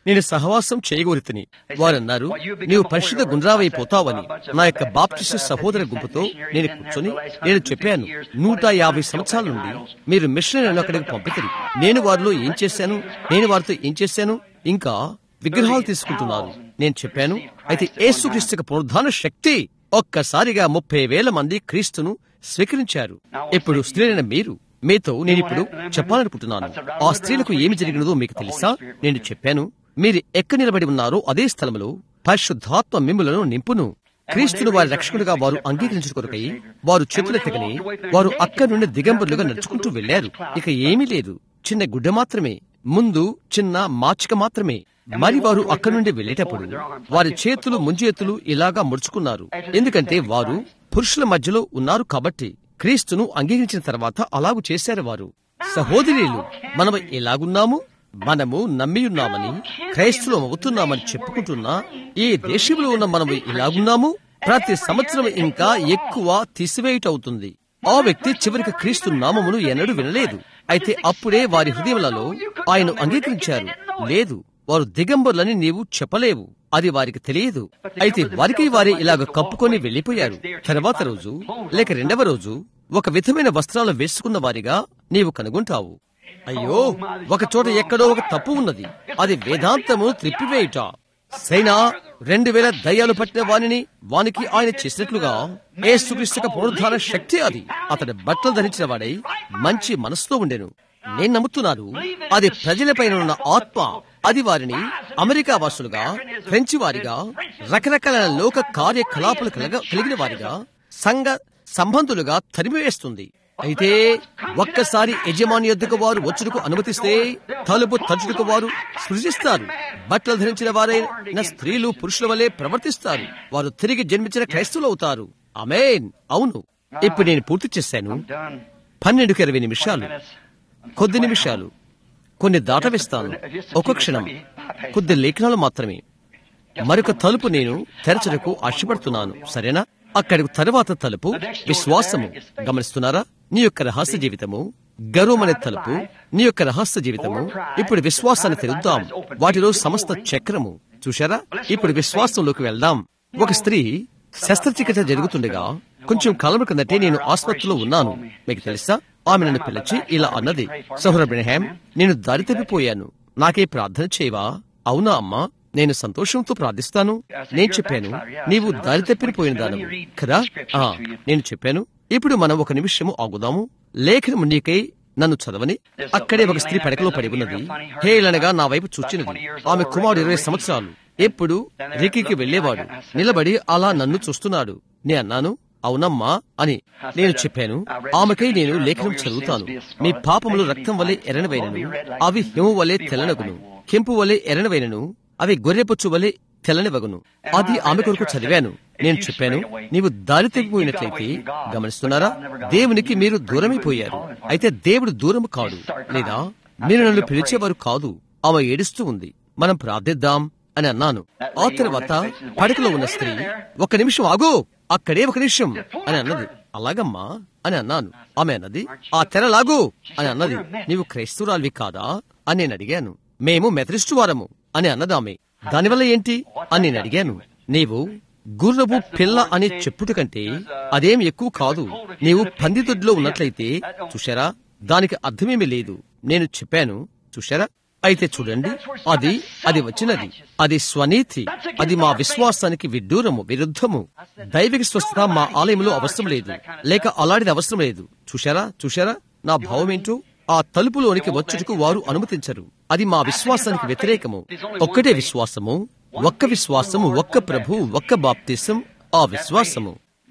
నేను సహవాసం చేయగోరితిని వారన్నారు నీవు పరిశుద్ధ గుండ్రావైపోతావని నా యొక్క బాప్టిస్ట్ సహోదర గుంపుతో నేను కూర్చొని నేను చెప్పాను నూట యాభై సంవత్సరాల నుండి మీరు మిషనరీలను అక్కడికి పంపితే నేను వారిలో ఏం చేశాను నేను వారితో ఏం చేశాను ఇంకా విగ్రహాలు తీసుకుంటున్నారు నేను చెప్పాను అయితే ఏసుక్రీస్తుకు పునరుద్ధాన శక్తి ఒక్కసారిగా ముప్పై వేల మంది క్రీస్తును స్వీకరించారు ఇప్పుడు స్త్రీలైన మీరు మీతో నేను ఇప్పుడు చెప్పాలనుకుంటున్నాను ఆ స్త్రీలకు ఏమి జరిగినదో మీకు తెలుసా నేను చెప్పాను మీరు ఎక్కడ నిలబడి ఉన్నారో అదే స్థలంలో పరిశుద్ధాత్మ మిమ్ములను నింపును క్రీస్తును వారి రక్షకుడుగా వారు అంగీకరించుకొరకై వారు చేతులెత్తగని వారు అక్కడి నుండి దిగంబరులుగా నడుచుకుంటూ వెళ్లారు ఇక ఏమీ లేదు చిన్న గుడ్డ మాత్రమే ముందు చిన్న మాచిక మాత్రమే మరి వారు అక్కడి నుండి వెళ్లేటప్పుడు వారి చేతులు ముంజేతులు ఇలాగా ముడుచుకున్నారు ఎందుకంటే వారు పురుషుల మధ్యలో ఉన్నారు కాబట్టి క్రీస్తును అంగీకరించిన తర్వాత అలాగు చేశారు వారు సహోదరులు మనం ఎలాగున్నాము మనము నమ్మియున్నామని క్రైస్తులం అవుతున్నామని చెప్పుకుంటున్నా ఈ దేశంలో ఉన్న మనము ఇలాగున్నాము ప్రతి సంవత్సరం ఇంకా ఎక్కువ తీసివేయటవుతుంది ఆ వ్యక్తి చివరికి క్రీస్తు నామమును ఎన్నడూ వినలేదు అయితే అప్పుడే వారి హృదయములలో ఆయన అంగీకరించారు లేదు వారు దిగంబరులని నీవు చెప్పలేవు అది వారికి తెలియదు అయితే వారికి వారే ఇలాగ కప్పుకొని వెళ్లిపోయారు తర్వాత రోజు లేక రెండవ రోజు ఒక విధమైన వస్త్రాలు వేసుకున్న వారిగా నీవు కనుగొంటావు అయ్యో ఒక చోట ఎక్కడో ఒక తప్పు ఉన్నది అది వేదాంతము త్రిప్పివేయుట సైనా రెండు వేల దయ్యాలు పట్టిన వానిని వానికి ఆయన చేసినట్లుగా ఏసుక్రీస్తుక పునరుద్ధార శక్తి అది అతడి బట్టలు ధరించిన వాడై మంచి మనసుతో ఉండెను నేను నమ్ముతున్నాను అది ప్రజలపైన ఉన్న ఆత్మ అది వారిని అమెరికా వాసులుగా ఫ్రెంచి వారిగా రకరకాల లోక కార్యకలాపాలు కలగ కలిగిన వారిగా సంఘ సంబంధులుగా తరిమివేస్తుంది అయితే ఒక్కసారి యజమాని యొద్దకు వారు వచ్చుటకు అనుమతిస్తే తలుపు తలుచుటకు వారు సృజిస్తారు బట్టలు ధరించిన వారైన స్త్రీలు పురుషుల వలె ప్రవర్తిస్తారు వారు తిరిగి జన్మించిన క్రైస్తవులు అవుతారు అమేన్ అవును ఇప్పుడు నేను పూర్తి చేశాను పన్నెండుకి ఇరవై నిమిషాలు కొద్ది నిమిషాలు కొన్ని దాటవేస్తాను ఒక క్షణం కొద్ది లేఖనాలు మాత్రమే మరొక తలుపు నేను తెరచడానికి ఆశపడుతున్నాను సరేనా అక్కడికి తరువాత తలుపు విశ్వాసము గమనిస్తున్నారా నీ యొక్క రహస్య జీవితము గర్వమనే తలుపు నీ యొక్క రహస్య జీవితము ఇప్పుడు విశ్వాసాన్ని తెరుద్దాం వాటిలో సమస్త చక్రము చూశారా ఇప్పుడు విశ్వాసంలోకి వెళ్దాం ఒక స్త్రీ శస్త్రచికిత్స జరుగుతుండగా కొంచెం కాలం కిందటే నేను ఆసుపత్రిలో ఉన్నాను మీకు తెలుసా ఆమె నన్ను పిలిచి ఇలా అన్నది సహోర బ్రహ్యాం నేను దారి తప్పిపోయాను నాకే ప్రార్థన చేయవా అవునా అమ్మా నేను సంతోషంతో ప్రార్థిస్తాను నేను చెప్పాను నీవు దారి తప్పిపోయిన దానవు కదా ఆ, నేను చెప్పాను ఇప్పుడు మనం ఒక నిమిషము ఆగుదాము లేఖనము నీకై నన్ను చదవని అక్కడే ఒక స్త్రీ పడకలో పడి ఉన్నది హేళనగా నా వైపు చూచినది ఆమె కుమారుడు ఇరవై సంవత్సరాలు ఎప్పుడు రికికి వెళ్లేవాడు నిలబడి అలా నన్ను చూస్తున్నాడు నే అన్నాను అవునమ్మా అని నేను చెప్పాను ఆమెకై నేను లేఖనం చదువుతాను మీ పాపములు రక్తం వలె ఎర్రనవైనను అవి హిమ వలె తెల్లనగును కెంపు వలె ఎర్రనవైనను అవి గొర్రెపొచ్చు వలె తెల్లనివగును అది ఆమె కొరకు చదివాను నేను చెప్పాను నీవు దారి తప్పిపోయినట్లయితే గమనిస్తున్నారా దేవునికి మీరు దూరమైపోయారు అయితే దేవుడు దూరము కాడు లేదా మీరు నన్ను పిలిచేవారు కాదు ఆమె ఏడుస్తూ ఉంది మనం ప్రార్థిద్దాం అని అన్నాను ఆ తర్వాత పడకలో ఉన్న స్త్రీ ఒక నిమిషం ఆగు అక్కడే ఒక నిమిషం అని అన్నది అలాగమ్మా అని అన్నాను ఆమె అన్నది ఆ తెర లాగు అని అన్నది నీవు క్రైస్తవురాలివి కాదా అని నేను అడిగాను మేము మెథడిస్టు వారము అని అన్నది ఆమె దానివల్ల ఏంటి అని నేను అడిగాను నీవు గుర్రపు పిల్ల అని చెప్పుట కంటే అదేం ఎక్కువ కాదు నీవు పందిదొడ్లో ఉన్నట్లయితే చూశారా దానికి అర్థమేమీ లేదు నేను చెప్పాను చూశారా అయితే చూడండి అది అది వచ్చినది అది స్వనీతి అది మా విశ్వాసానికి విడ్డూరము విరుద్ధము దైవిక స్వస్థత మా ఆలయంలో అవసరం లేదు లేక అలాంటిది అవసరం లేదు చూశారా చూశారా నా భావం ఏంటో ఆ తలుపులోనికి వచ్చుటకు వారు అనుమతించరు అది మా విశ్వాసానికి వ్యతిరేకము ఒక్కటే విశ్వాసము ఒక్క విశ్వాసము ఒక్క ప్రభు ఒక్క బాప్తిసం ఆ విశ్వాసము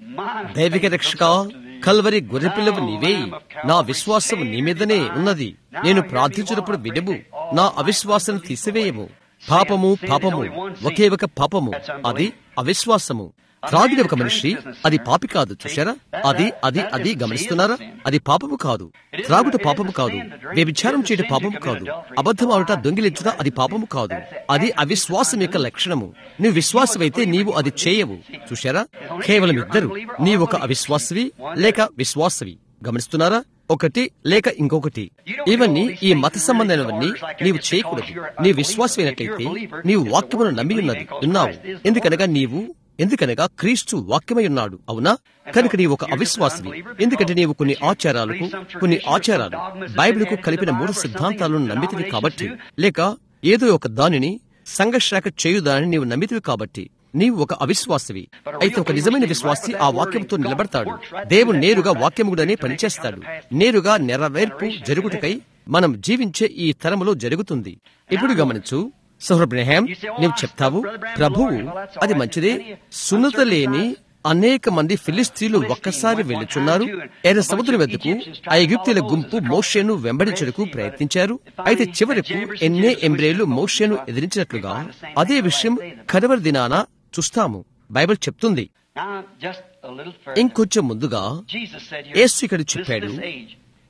దైవిక రక్షక కల్వరి గొర్రెపిల్లవు నీవే నా విశ్వాసం నీ మీదనే ఉన్నది నేను ప్రార్థించినప్పుడు వినము నా అవిశ్వాసం తీసివేయము పాపము పాపము ఒకే ఒక పాపము అది అవిశ్వాసము త్రాగిన ఒక మనిషి అది పాపి కాదు చూశారా అది అది అది గమనిస్తున్నారా అది పాపము కాదు త్రాగుట పాపము కాదు వ్యభిచారం చేయడం పాపము కాదు అబద్ధం ఆడుట దొంగిలించుట అది పాపము కాదు అది అవిశ్వాసం యొక్క లక్షణము నువ్వు విశ్వాసమైతే నీవు అది చేయవు చూశారా కేవలం ఇద్దరు నీ ఒక అవిశ్వాసవి లేక విశ్వాసవి గమనిస్తున్నారా ఒకటి లేక ఇంకొకటి ఇవన్నీ ఈ మత సంబంధమైనవన్నీ నీవు చేయకూడదు నీ విశ్వాసమైనట్లయితే నీవు వాక్యమును నమ్మి ఉన్నది ఉన్నావు ఎందుకనగా నీవు ఎందుకనగా క్రీస్తు వాక్యమై ఉన్నాడు అవునా కనుక నీవు ఒక అవిశ్వాసివి ఎందుకంటే నీవు కొన్ని ఆచారాలకు కొన్ని ఆచారాలు బైబిల్కు కలిపిన మూడు సిద్ధాంతాలను నమ్మితివి కాబట్టి లేక ఏదో ఒక దానిని సంఘర్షాక చేయుదాని నీవు నమ్మితివి కాబట్టి నీవు ఒక అవిశ్వాసివి అయితే ఒక నిజమైన విశ్వాసి ఆ వాక్యంతో నిలబడతాడు దేవుడు నేరుగా వాక్యముడనే పనిచేస్తాడు నేరుగా నెరవేర్పు జరుగుటకై మనం జీవించే ఈ తరములో జరుగుతుంది ఇప్పుడు గమనించు సౌరబ్రహాం నీవు చెప్తావు ప్రభువు అది మంచిదే సున్నత లేని అనేక మంది ఫిలిస్తీన్లు ఒక్కసారి వెళ్ళుచున్నారు ఎర్ర సముద్రం వెద్దకు ఆ ఎగిప్తుల గుంపు మోషేను వెంబడించడానికి ప్రయత్నించారు అయితే చివరకు ఎన్నే ఎంబ్రేలు మోషేను ఎదిరించినట్లుగా అదే విషయం కడవరి దినాన చూస్తాము బైబిల్ చెప్తుంది Now, just a little further. ఇంకొంచెం ముందుగా Jesus said here, యేసు ఇక్కడ this- చెప్పాడు, this age,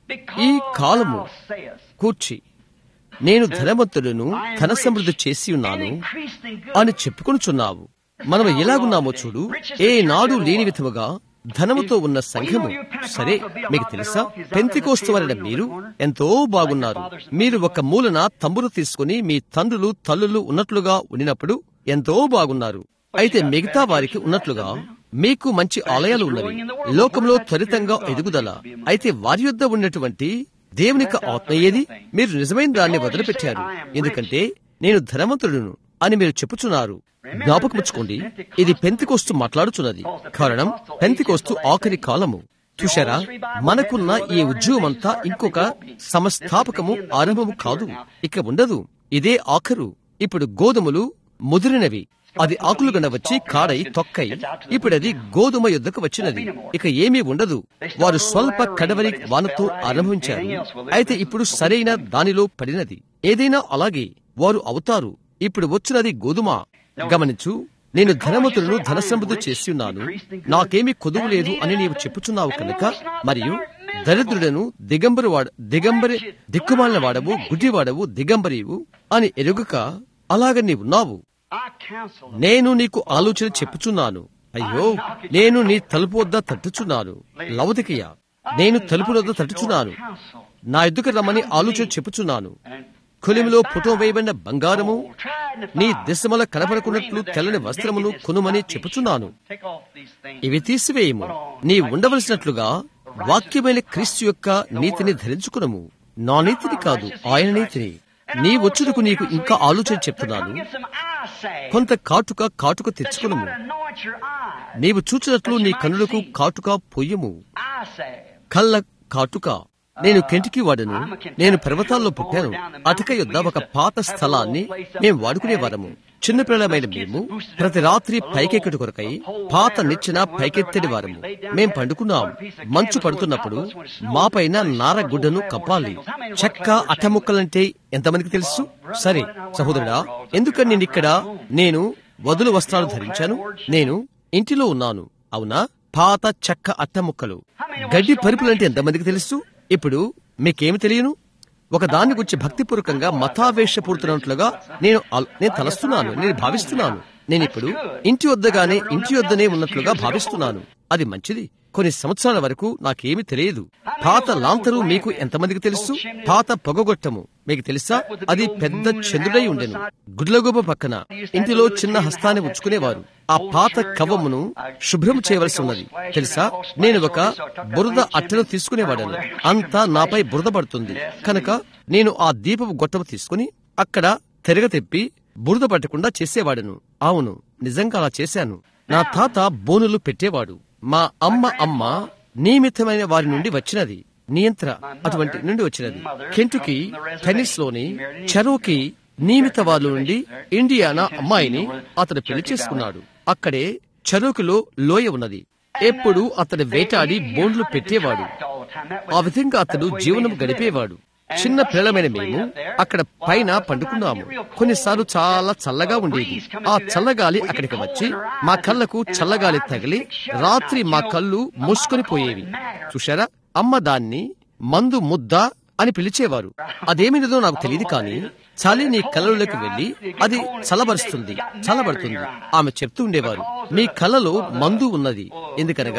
ఈ because కాలము thou sayest, కూర్చి నేను ధనవంతులను ధన సమృద్ధి చేసి ఉన్నాను అని చెప్పుకొనుచున్నావు మనం ఎలాగున్నామో చూడు ఏ నాడు లేని విధముగా ధనముతో ఉన్న సంఘము సరే మీకు తెలుసా పెంతికోస్తు వలన మీరు ఎంతో బాగున్నారు మీరు ఒక మూలన తంబురు తీసుకుని మీ తండ్రులు తల్లులు ఉన్నట్లుగా ఉండినప్పుడు ఎంతో బాగున్నారు అయితే మిగతా వారికి ఉన్నట్లుగా మీకు మంచి ఆలయాలు ఉన్నవి లోకంలో త్వరితంగా ఎదుగుదల అయితే వారి యొద్ద ఉన్నటువంటి దేవునికి ఆత్మ ఏది మీరు నిజమైన దాన్ని వదిలిపెట్టారు ఎందుకంటే నేను ధనవంతుడును అని మీరు చెప్పుచున్నారు జ్ఞాపకముచ్చుకోండి ఇది పెంతికోస్తు మాట్లాడుచున్నది కారణం పెంతికోస్తు ఆఖరి కాలము చూశారా మనకున్న ఈ ఉద్యోగమంతా ఇంకొక సమస్థాపకము ఆరంభము కాదు ఇక ఉండదు ఇదే ఆఖరు ఇప్పుడు గోధుమలు ముదిరినవి అది ఆకులు గన వచ్చి కాడై తొక్కై ఇప్పుడది గోధుమ యుద్ధకు వచ్చినది ఇక ఏమీ ఉండదు వారు స్వల్ప కడవరి వానతో ఆరంభించారు అయితే ఇప్పుడు సరైన దానిలో పడినది ఏదైనా అలాగే వారు అవుతారు ఇప్పుడు వచ్చినది గోధుమ గమనించు నేను ధనవంతులను ధన సమృద్ధి చేసి ఉన్నాను నాకేమీ కొదువు లేదు అని నీవు చెప్పుచున్నావు కనుక మరియు దరిద్రుడను దిగంబరు వాడ దిగంబరి దిక్కుమాలిన వాడవు గుడ్డివాడవు దిగంబరివు అని ఎరుగక అలాగ నీవున్నావు I counsel them. నేను నీకు ఆలోచన చెప్పుచున్నాను అయ్యో నేను నీ తలుపు వద్ద తట్టుచున్నాను లవదికయ్య నేను తలుపు వద్ద తట్టుచున్నాను Counsel. నా ఎద్దుకు రమ్మని ఆలోచన చెప్పుచున్నాను కొలిమిలో పుటం వేయబడిన బంగారము Tried to నీ find దిశమల కనపడకున్నట్లు తెల్లని వస్త్రమును కొనుమని చెప్పుచున్నాను Take off these things. ఇవి తీసివేయము నీ ఉండవలసినట్లుగా వాక్యమైన క్రీస్తు యొక్క నీతిని ధరించుకునము నా నీతిని కాదు ఆయన నీతిని నీ వచ్చుటకు నీకు ఇంకా ఆలోచన చెప్తున్నాను Get some eye sag. కొంత కాటుక కాటుక That you తెచ్చుకునము might anoint your eyes. నీవు చూచినట్లు నీ కన్నులకు కాటుక పొయ్యము Eye sag. కళ్ళ కాటుక నేను కెంటికి వాడను నేను పర్వతాల్లో పుట్టాను అటక యొద్ద ఒక పాత స్థలాన్ని మేము వాడుకునేవారము చిన్నపిల్లలమైన మేము ప్రతి రాత్రి పైకెక్కడి కొరకై పాత నిచ్చెన పైకెత్తడి వారము మేం పండుకున్నాం మంచు పడుతున్నప్పుడు మాపైన నార గుడ్డను కప్పాలి చెక్క అట్టముక్కలంటే ఎంతమందికి తెలుసు సరే సహోదరుడా ఎందుకని నేను ఇక్కడ నేను వదులు వస్త్రాలు ధరించాను నేను ఇంటిలో ఉన్నాను అవునా పాత చెక్క అట్టముక్కలు గడ్డి పరుపులంటే ఎంతమందికి తెలుసు ఇప్పుడు మీకేమి తెలియను ఒక దాని గురించి భక్తిపూర్వకంగా మతావేశపూరుతున్నట్లుగా నేను ఆల్- నేను తలస్తున్నాను నేను భావిస్తున్నాను నేను ఇప్పుడు ఇంటి వద్దగానే ఇంటి వద్దనే ఉన్నట్లుగా భావిస్తున్నాను అది మంచిది కొన్ని సంవత్సరాల వరకు నాకేమీ తెలియదు పాత లాంతరు మీకు ఎంతమందికి తెలుసు పాత పొగగొట్టము మీకు తెలుసా అది పెద్ద చంద్రుడై ఉండెను గుడ్లగోబ పక్కన ఇంటిలో చిన్న హస్తాన్ని ఉంచుకునేవారు ఆ పాత కవ్వమును శుభ్రం చేయవలసి ఉన్నది తెలుసా నేను ఒక బురద అట్టను తీసుకునేవాడను అంతా నాపై బురద పడుతుంది కనుక నేను ఆ దీపపు గొట్టము తీసుకుని అక్కడ తెరగ తెప్పి బురద పట్టకుండా చేసేవాడను అవును నిజంగా అలా చేశాను నా తాత బోనులు పెట్టేవాడు మా అమ్మ అమ్మ నియమితమైన వారి నుండి వచ్చినది నియంత్ర అటువంటి నుండి వచ్చినది కెంటుకి టెన్నిస్ లోని చెరోకి నియమిత వాళ్ళ నుండి ఇండియానా అమ్మాయిని అతడు పెళ్లి చేసుకున్నాడు అక్కడే చెరోకిలో లోయ ఉన్నది ఎప్పుడు అతడు వేటాడి బోన్లు పెట్టేవాడు ఆ విధంగా అతడు జీవనం గడిపేవాడు చిన్న పిల్లలమైన మేము అక్కడ పైన పండుకున్నాము కొన్నిసార్లు చాలా చల్లగా ఉండేది ఆ చల్లగాలి అక్కడికి వచ్చి మా కళ్ళకు చల్లగాలి తగిలి రాత్రి మా కళ్ళు మూసుకొని పోయేవి చూశారా అమ్మ దాన్ని మందు ముద్ద అని పిలిచేవారు అదేమిటిదో నాకు తెలియదు కానీ చలి నీ కళ్ళలోకి వెళ్లి అది చల్లబరుస్తుంది చల్లబడుతుంది ఆమె చెప్తూ ఉండేవారు మీ కళ్ళలో మందు ఉన్నది ఎందుకనగా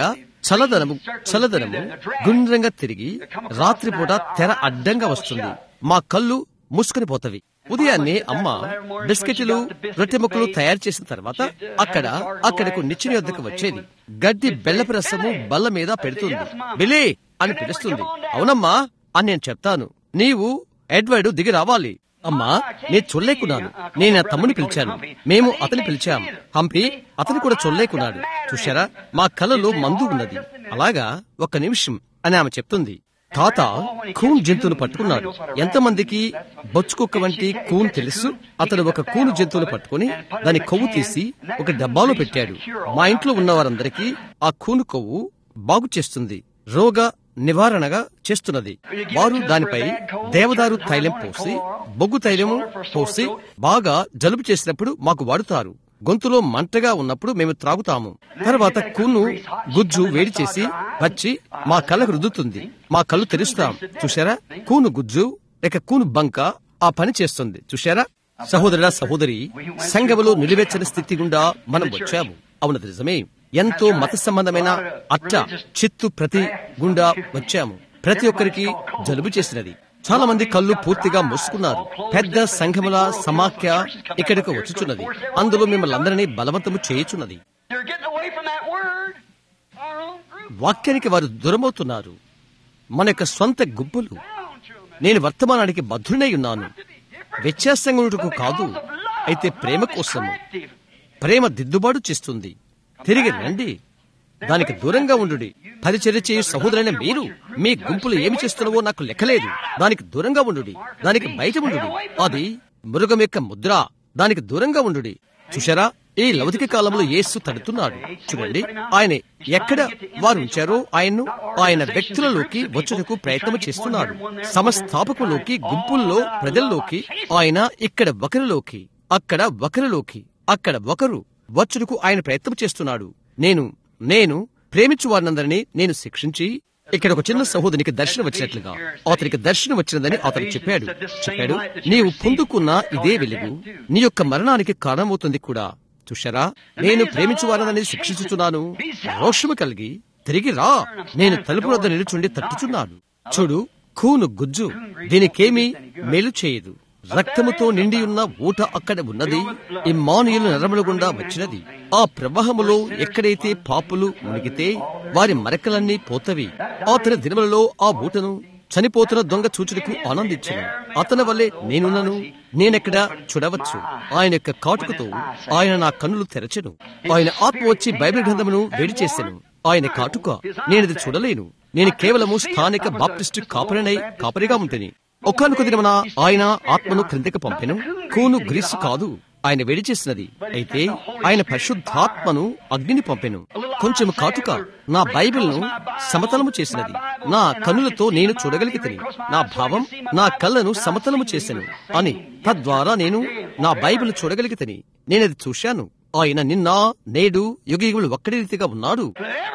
చల్లదనము చల్లదనము గుండ్రంగా తిరిగి రాత్రిపూట తెర అడ్డంగా వస్తుంది మా కళ్ళు మూసుకొని పోతవి ఉదయాన్నే అమ్మ బిస్కెట్లు రొట్టె ముక్కలు తయారు చేసిన తర్వాత అక్కడ అక్కడకు నిచ్చిన యొద్దకు వచ్చేది గడ్డి బెల్లపు రసము బల్ల మీద పెడుతుంది బిలే అని పిలుస్తుంది అవునమ్మా అని నేను చెప్తాను నీవు ఎడ్వర్డ్ దిగి రావాలి అమ్మా నేను చొల్లేకున్నాను నేను నా తమ్ముని పిలిచాను మేము అతని పిలిచాం హంపి అతను కూడా చొల్లేకున్నాడు చూశారా మా కలలో మందు ఉన్నది అలాగా ఒక్క నిమిషం అని ఆమె చెప్తుంది తాత కూన్ జంతువును పట్టుకున్నాడు ఎంతమందికి బొచ్చుకుక్క వంటి కూన్ తెలుసు అతను ఒక కూను జంతువును పట్టుకుని దాని కొవ్వు తీసి ఒక డబ్బాలో పెట్టాడు మా ఇంట్లో ఉన్న వారందరికీ ఆ కూను కొవ్వు బాగు చేస్తుంది రోగ నివారణగా చేస్తున్నది వారు దానిపై దేవదారు తైలం పోసి బొగ్గు తైలము పోసి బాగా జలుబు చేసినప్పుడు మాకు వాడుతారు గొంతులో మంటగా ఉన్నప్పుడు మేము త్రాగుతాము తర్వాత కూను గుజ్జు వేడి చేసి వచ్చి మా కళ్ళకు రుద్దుతుంది మా కళ్ళు తెరుస్తాం చూశారా కూను గుజ్జు లేక కూను బంక ఆ పని చేస్తుంది చూశారా సహోదరుడా సహోదరి సంఘములో నిలువెచ్చని స్థితి గుండా మనం వచ్చాము అవునది నిజమే ఎంతో మత సంబంధమైన అట్ట చిత్తు ప్రతి గుండా వచ్చాము ప్రతి ఒక్కరికి జలుబు చేసినది చాలా మంది కళ్ళు పూర్తిగా మూసుకున్నారు పెద్ద సంఘముల సమాఖ్య ఇక్కడికి వచ్చుచున్నది అందులో మిమ్మల్ని అందరినీ బలవంతము చేయుచున్నది They're getting away from that word. Our own group. వాక్యానికి వారు దూరమవుతున్నారు మన యొక్క సొంత గుంపులు Down, children. నేను వర్తమానానికి బద్ధుడై ఉన్నాను To be different. వ్యత్యాసంగా ఉండుటకు But కాదు because of love, అయితే ప్రేమ love is కోసము corrective. ప్రేమ దిద్దుబాటు చేస్తుంది తిరిగి రండి దానికి దూరంగా ఉండు పరిచర్య చేయు సహోదరైన మీరు మీ గుంపులు ఏమి చేస్తున్నావో నాకు లెక్కలేదు దానికి దూరంగా ఉండు దానికి బయట ఉండు అది మృగం యొక్క ముద్ర దానికి దూరంగా ఉండు చూశారా ఈ లౌకిక కాలంలో యేసు తడుతున్నాడు చూడండి ఆయన ఎక్కడ వారు ఉంచారో ఆయన్ను ఆయన వ్యక్తులలోకి వచ్చుటకు ప్రయత్నం చేస్తున్నాడు సమస్థాపకులోకి గుంపుల్లో ప్రజల్లోకి ఆయన ఇక్కడ ఒకరిలోకి అక్కడ ఒకరిలోకి అక్కడ ఒకరు వచ్చుటకు ఆయన ప్రయత్నం చేస్తున్నాడు నేను నేను ప్రేమించు వారినందరినీ నేను శిక్షించి ఇక్కడ ఒక చిన్న సహోదరికి దర్శనం వచ్చినట్లుగా అతనికి దర్శనం వచ్చినదని అతను చెప్పాడు చెప్పాడు నీవు పొందుకున్న ఇదే వెలుగు నీ యొక్క మరణానికి కారణమవుతుంది కూడా చూశారా నేను ప్రేమించు వారిని శిక్షించుతున్నాను రోషము కలిగి తిరిగి రా నేను తలుపు వద్ద నిలుచుండి తట్టుచున్నాను చూడు కూను గుజ్జు దీనికేమీ మేలు చేయదు రక్తముతో నిండి ఉన్న ఊట అక్కడ ఉన్నది ఇమ్మానుయులు నరముల గుండా వచ్చినది ఆ ప్రవాహములో ఎక్కడైతే పాపులు మునిగితే వారి మరకలన్నీ పోతవి అతని దినములలో ఆ ఊటను చనిపోతున్న దొంగ చూచుటకు ఆనందించను అతని వల్లే నేనున్నను నేనెక్కడ చూడవచ్చు ఆయన యొక్క కాటుకతో ఆయన నా కన్నులు తెరచెను ఆయన ఆత్మ వచ్చి బైబిల్ గ్రంథమును వేడి చేసెను ఆయన కాటుక నేనది చూడలేను నేను కేవలము స్థానిక బాప్టిస్టు కాపరినై కాపరిగా ఉంటేని ఒక్కనొక దినమున ఆయన ఆత్మను క్రిందకి పంపెను కూను గ్రీసు కాదు ఆయన వేడి చేసినది అయితే ఆయన పరిశుద్ధాత్మను అగ్నిని పంపెను కొంచెం కాటుక నా బైబిల్ను సమతలము చేసినది నా కన్నులతో నేను చూడగలిగితని నా భావం నా కళ్ళను సమతలము చేసెను అని తద్వారా నేను నా బైబిల్ చూడగలిగితని నేనది చూశాను ఆయన నిన్న నేడు యుగయుగులు ఒక్కడి రీతిగా ఉన్నాడు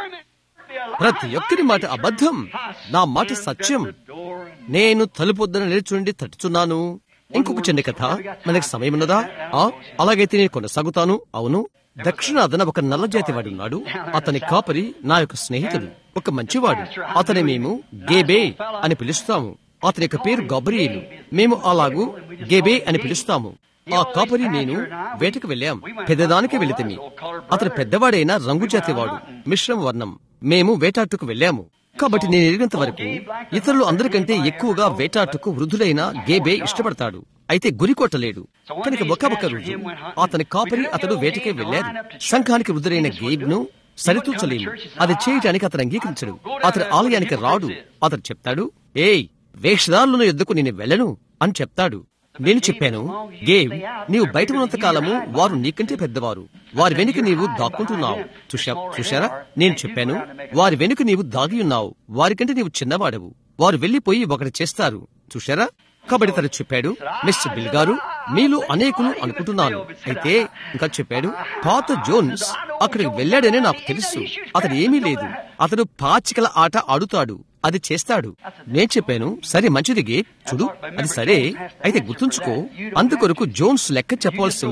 ప్రతి ఒక్కరి మాట అబద్ధం నా మాట సత్యం నేను తలుపొద్దున నిల్చుండి తట్టుచున్నాను ఇంకొక చిన్న కథ మనకి సమయం ఉన్నదా ఆ అలాగైతే నేను కొనసాగుతాను అవును దక్షిణాదన ఒక నల్ల జాతి వాడు ఉన్నాడు అతని కాపరి నా యొక్క స్నేహితుడు ఒక మంచివాడు అతని మేము గేబే అని పిలుస్తాము అతని యొక్క పేరు గబ్రియేలు మేము అలాగూ గేబే అని పిలుస్తాము ఆ కాపరి నేను వేటకు వెళ్ళాం పెద్దదానికి వెళితిమి అతను పెద్దవాడైన రంగు జాతివాడు మిశ్రమ వర్ణం మేము వేటాట్టుకు వెళ్ళాము కాబట్టి నేను ఎరిగినంత వరకు ఇతరులు అందరికంటే ఎక్కువగా వేటాట్టుకు వృద్ధులైన గేబే ఇష్టపడతాడు అయితే గురి కొట్టలేడు కనుక ఒక ఒక రోజు అతని కాపరి అతడు వేటకే వెళ్ళాడు సంఘానికి వృద్ధులైన గేబ్ ను సరితూచలేము అది చేయటానికి అతను అంగీకరించడు అతని ఆలయానికి రాడు అతను చెప్తాడు ఏయ్ వేషధారులను ఎద్దుకు నేను వెళ్ళను అని చెప్తాడు నేను చెప్పాను గేవ్ నీవు బయట ఉన్నంత కాలము వారు నీకంటే పెద్దవారు వారి వెనుక నీవు దాక్కుంటున్నావు చూశా చూశారా నేను చెప్పాను వారి వెనుక నీవు దాగి ఉన్నావు వారికంటే నీవు చిన్నవాడవు వారు వెళ్లిపోయి ఒకటి చేస్తారు చూశారా కాబట్టి తను చెప్పాడు మిస్టర్ బిల్ గారు మీలో అనేకులు అనుకుంటున్నాను అయితే ఇంకా చెప్పాడు పాత జోన్స్ అక్కడికి వెళ్ళాడని నాకు తెలుసు అతడు ఏమీ లేదు అతడు పాచికల ఆట ఆడుతాడు అది చేస్తాడు నేను చెప్పాను సరే మంచిదిగే చూడు అది సరే అయితే గుర్తుంచుకో అందుకొరకు జోన్స్ లెక్క చెప్పవలసి ఉన్నది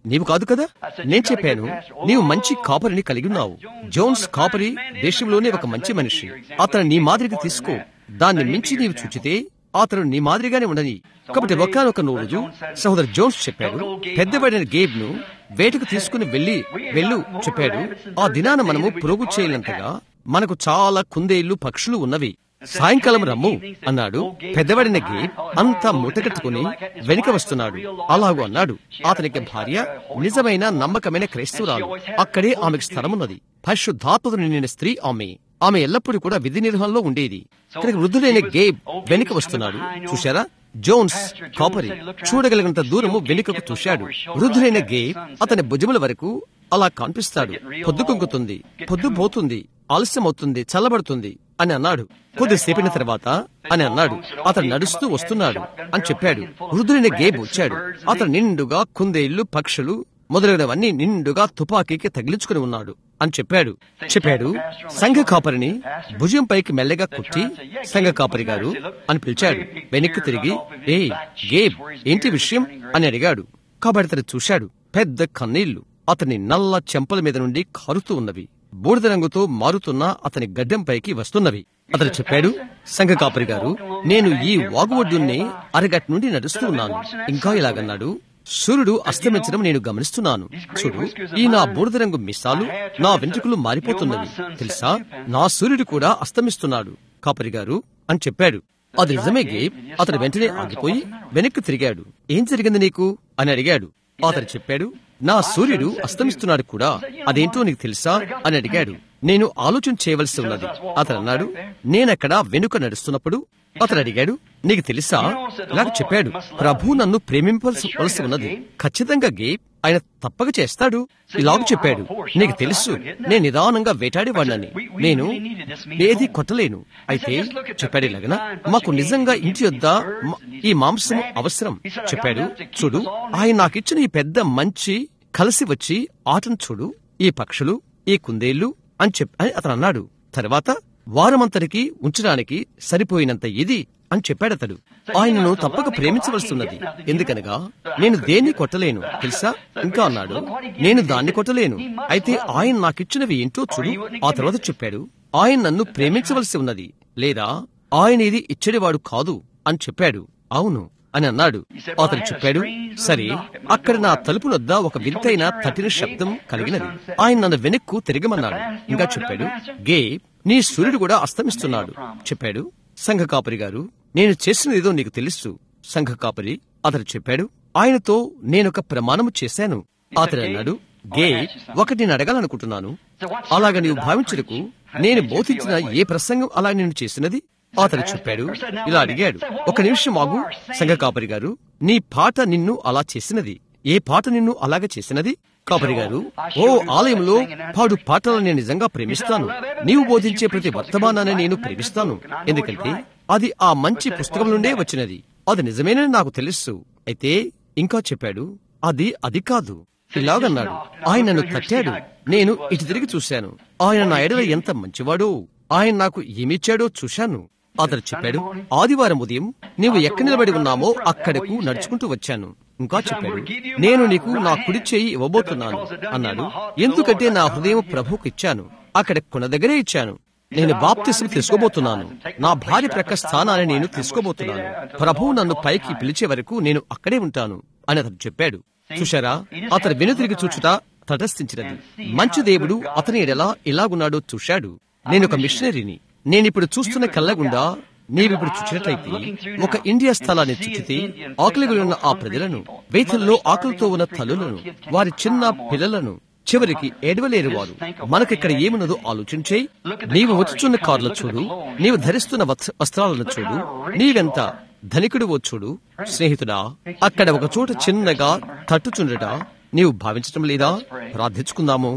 నీవు కాదు కదా నేను చెప్పాను నీవు మంచి కాపరిని కలిగి ఉన్నావు జోన్స్ కాపరి దేశంలోనే ఒక మంచి మనిషి అతను నీ మాదిరిగా తీసుకో దాన్ని మించి నీవు చూచితే అతను నీ మాదిరిగానే ఉండని కాబట్టి ఒకనొక రోజు సహోదరు జోన్స్ చెప్పాడు పెద్దవాడిన గేబ్ ను వేటకు తీసుకుని వెళ్లి వెళ్ళు చెప్పాడు ఆ దినాన మనము పొరుగు చేయనంతగా మనకు చాలా కుందేళ్లు పక్షులు ఉన్నవి సాయంకాలం రమ్ము అన్నాడు పెద్దవాడిన గేబ్ అంతా మూటగట్టుకుని వెనుక వస్తున్నాడు అలాగూ అన్నాడు అతనికి భార్య నిజమైన నమ్మకమైన క్రైస్తవురాలు అక్కడే ఆమెకు స్థలమున్నది పరిశుద్ధాత్మను నిండిన స్త్రీ ఆమె ఆమె ఎల్లప్పుడూ కూడా విధి నిర్వహణలో ఉండేది కనుక వృద్ధుడైన గేబ్ వెనుక వస్తున్నాడు చూశారా జోన్స్ కాపరి చూడగలిగినంత దూరము వెనుకకు చూశాడు వృద్ధుడైన గేబ్ అతని భుజముల వరకు అలా కనిపిస్తాడు పొద్దు కుంకుతుంది పొద్దు పోతుంది ఆలస్యం అవుతుంది చల్లబడుతుంది అని అన్నాడు కొద్దిసేపిన తర్వాత అని అన్నాడు అతను నడుస్తూ వస్తున్నాడు అని చెప్పాడు వృద్ధుడైన గేబ్ వచ్చాడు అతను నిండుగా కుందేళ్లు పక్షులు మొదలైనవన్నీ నిండుగా తుపాకీకి తగిలించుకుని ఉన్నాడు అని చెప్పాడు చెప్పాడు సంఘ కాపరిని భుజం పైకి మెల్లగా కుట్టి సంఘ కాపరి గారు అని పిలిచాడు వెనక్కి తిరిగి ఏ గేబ్ ఏంటి విషయం అని అడిగాడు కాబట్టి అతను చూశాడు పెద్ద కన్నీళ్లు అతని నల్ల చెంపల మీద నుండి కారుతూ ఉన్నవి బూడిద రంగుతో మారుతున్న అతని గడ్డం పైకి వస్తున్నవి అతను చెప్పాడు సంఘ కాపరి గారు నేను ఈ వాగు ఒడ్డున్నే అరగట్ నుండి నడుస్తూ ఉన్నాను ఇంకా ఇలాగన్నాడు సూర్యుడు అస్తమించడం నేను గమనిస్తున్నాను చూడు ఈ నా బూడిద రంగు మిస్సాలు నా వెంట్రుకలు మారిపోతున్నవి తెలుసా నా సూర్యుడు కూడా అస్తమిస్తున్నాడు కాపరి గారు అని చెప్పాడు అది నిజమే గేబ్ అతడు వెంటనే ఆగిపోయి వెనక్కి తిరిగాడు ఏం జరిగింది నీకు అని అడిగాడు అతడు చెప్పాడు నా సూర్యుడు అస్తమిస్తున్నాడు కూడా అదేంటో నీకు తెలుసా అని అడిగాడు నేను ఆలోచన చేయవలసి ఉన్నది అతను అన్నాడు నేనక్కడ వెనుక నడుస్తున్నప్పుడు అతను అడిగాడు నీకు తెలుసా ఇలాగ చెప్పాడు ప్రభు నన్ను ప్రేమింపవలసి ఉన్నది ఖచ్చితంగా గే ఆయన తప్పక చేస్తాడు ఇలాగ చెప్పాడు నీకు తెలుసు నేను నిదానంగా వేటాడేవాడినని నేను ఏది కొట్టలేను అయితే చెప్పాడు ఇలాగన మాకు నిజంగా ఇంటి యొద్ద మ- ఈ మాంసం అవసరం చెప్పాడు చూడు ఆయన నాకిచ్చిన ఈ పెద్ద మంచి కలిసి వచ్చి ఆటను చూడు ఈ పక్షులు ఈ కుందేళ్లు అని చెప్ అని అతను అన్నాడు తర్వాత వారమంతటికి ఉంచడానికి సరిపోయినంత ఇది అని చెప్పాడతడు ఆయనను తప్పక ప్రేమించవలసిన్నది ఎందుకనగా నేను దేన్ని కొట్టలేను తెలుసా ఇంకా అన్నాడు నేను దాన్ని కొట్టలేను అయితే ఆయన నాకిచ్చినవి ఏంటో చూడు ఆ తర్వాత చెప్పాడు ఆయన నన్ను ప్రేమించవలసి ఉన్నది లేదా ఆయన ఇది ఇచ్చేవాడు కాదు అని చెప్పాడు అవును అని అన్నాడు అతను చెప్పాడు సరే అక్కడ నా తలుపు వద్ద ఒక వింతైన తట్టిన శబ్దం కలిగినది ఆయన నన్ను వెనక్కు తిరగమన్నాడు ఇంకా చెప్పాడు గే నీ సూర్యుడు కూడా అస్తమిస్తున్నాడు చెప్పాడు సంఘ కాపరి గారు నేను చేసినదేదో నీకు తెలుసు సంఘ కాపరి అతడు చెప్పాడు ఆయనతో నేనొక ప్రమాణము చేశాను అతడు అన్నాడు గే ఒకటి నేను అడగాలనుకుంటున్నాను అలాగ నీవు భావించడకు నేను బోధించిన ఏ ప్రసంగం అలా నేను చేసినది అతడు చెప్పాడు ఇలా అడిగాడు ఒక నిమిషం ఆగు సంఘ కాపరి గారు నీ పాట నిన్ను అలా చేసినది ఏ పాట నిన్ను అలాగ చేసినది కాపరి గారు ఓ ఆలయంలో పాడు పాటలను నేను నిజంగా ప్రేమిస్తాను నీవు బోధించే ప్రతి వర్తమానాన్ని నేను ప్రేమిస్తాను ఎందుకంటే అది ఆ మంచి పుస్తకం నుండే వచ్చినది అది నిజమేనని నాకు తెలుసు అయితే ఇంకా చెప్పాడు అది అది కాదు ఇలాగన్నాడు ఆయన నన్ను తట్టాడు నేను ఇటు తిరిగి చూశాను ఆయన నా ఎడల ఎంత మంచివాడో ఆయన నాకు ఏమిచ్చాడో చూశాను అతడు చెప్పాడు ఆదివారం ఉదయం నీవు ఎక్కడ నిలబడి ఉన్నామో అక్కడకు నడుచుకుంటూ వచ్చాను ఇంకా చెప్పాడు నేను నీకు నా కుడి చేయి ఇవ్వబోతున్నాను అన్నాడు ఎందుకంటే నా హృదయం ప్రభువుకు ఇచ్చాను అక్కడ కొన దగ్గరే ఇచ్చాను నేను బాప్తిసం తీసుకోబోతున్నాను నా భార్య ప్రక్క స్థానాన్ని నేను తీసుకోబోతున్నాను ప్రభువు నన్ను పైకి పిలిచే వరకు నేను అక్కడే ఉంటాను అని అతడు చెప్పాడు చూశారా అతడు వెనుతిరిగి చూచుట తటస్థించినది మంచి దేవుడు అతని ఎడలా ఎలాగున్నాడో చూశాడు నేను ఒక మిషనరీని నేనిప్పుడు చూస్తున్న కళ్ళగుండా నీవిప్పుడు చూసినట్లయితే ఒక ఇండియా స్థలాన్ని చూచితే ఆకలిగా ఉన్న ఆ ప్రజలను వేతుల్లో ఆకలితో ఉన్న తల్లులను వారి చిన్న పిల్లలను చివరికి ఏడవలేరు వారు మనకిక్కడ ఏమున్నదో ఆలోచించే నీవు వచ్చుచున్న కార్ల చూడు నీవు ధరిస్తున్న వస్త్ర- వస్త్రాలను చూడు నీవెంత ధనికుడు చూడు స్నేహితుడా అక్కడ ఒక చోట చిన్నగా తట్టుచుండట నీవు భావించటం లేదా ప్రార్థించుకుందాము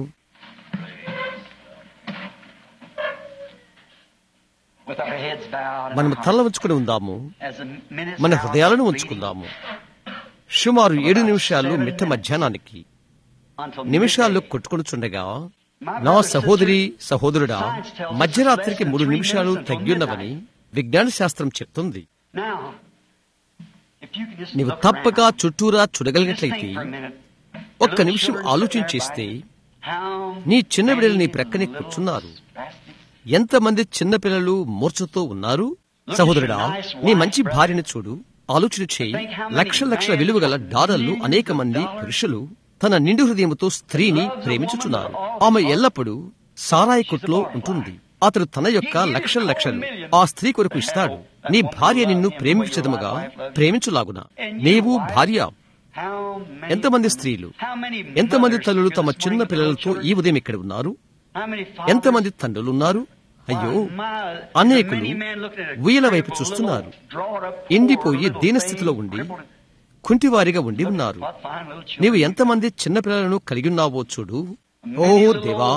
With our heads bowed, మనం తల ఉంచుకుని ఉందాము as the minutes మన now హృదయాలను reading ఉంచుకుందాము సుమారు ఏడు నిమిషాలు మిట్ట మధ్యాహ్నానికి until నిమిషాలు midday. కొట్టుకొనుచుండగా నా సహోదరి సహోదరుడా మధ్యరాత్రికి మూడు నిమిషాలు తగ్గియున్నవని విజ్ఞాన శాస్త్రం చెప్తుంది Now, if you could just నీవు look తప్పక around, చుట్టూరా just చూడగలిగినట్లయితే think for a minute. ఒక్క నిమిషం ఆలోచన చేస్తే నీ చిన్న బిడ్డలు నీ ప్రక్కనే కూర్చున్నారు ఎంతమంది చిన్నపిల్లలు మూర్ఛతో ఉన్నారు సహోదరుడా నీ మంచి భార్యను చూడు ఆలోచన చేయి లక్షల లక్షల విలువ గల డాలర్లు అనేక మంది పురుషులు తన నిండు హృదయముతో స్త్రీని ప్రేమించుచున్నారు ఆమె ఎల్లప్పుడూ సారాయి కొట్లో ఉంటుంది అతడు తన యొక్క లక్షల లక్షలు ఆ స్త్రీ కొరకు ఇస్తాడు నీ భార్య నిన్ను ప్రేమించదముగా ప్రేమించులాగున నీవు భార్య ఎంతమంది స్త్రీలు ఎంతమంది తల్లులు తమ చిన్న పిల్లలతో ఈ ఉదయం ఇక్కడ ఉన్నారు ఎంతమంది తండ్రులు ఉన్నారు అయ్యో అనేకులు ఉయ్యల వైపు చూస్తున్నారు ఎండిపోయి దీనస్థితిలో ఉండి కుంటివారిగా ఉండి ఉన్నారు నీవు ఎంతమంది చిన్నపిల్లలను కలిగి ఉన్నావో చూడు ఓ దేవా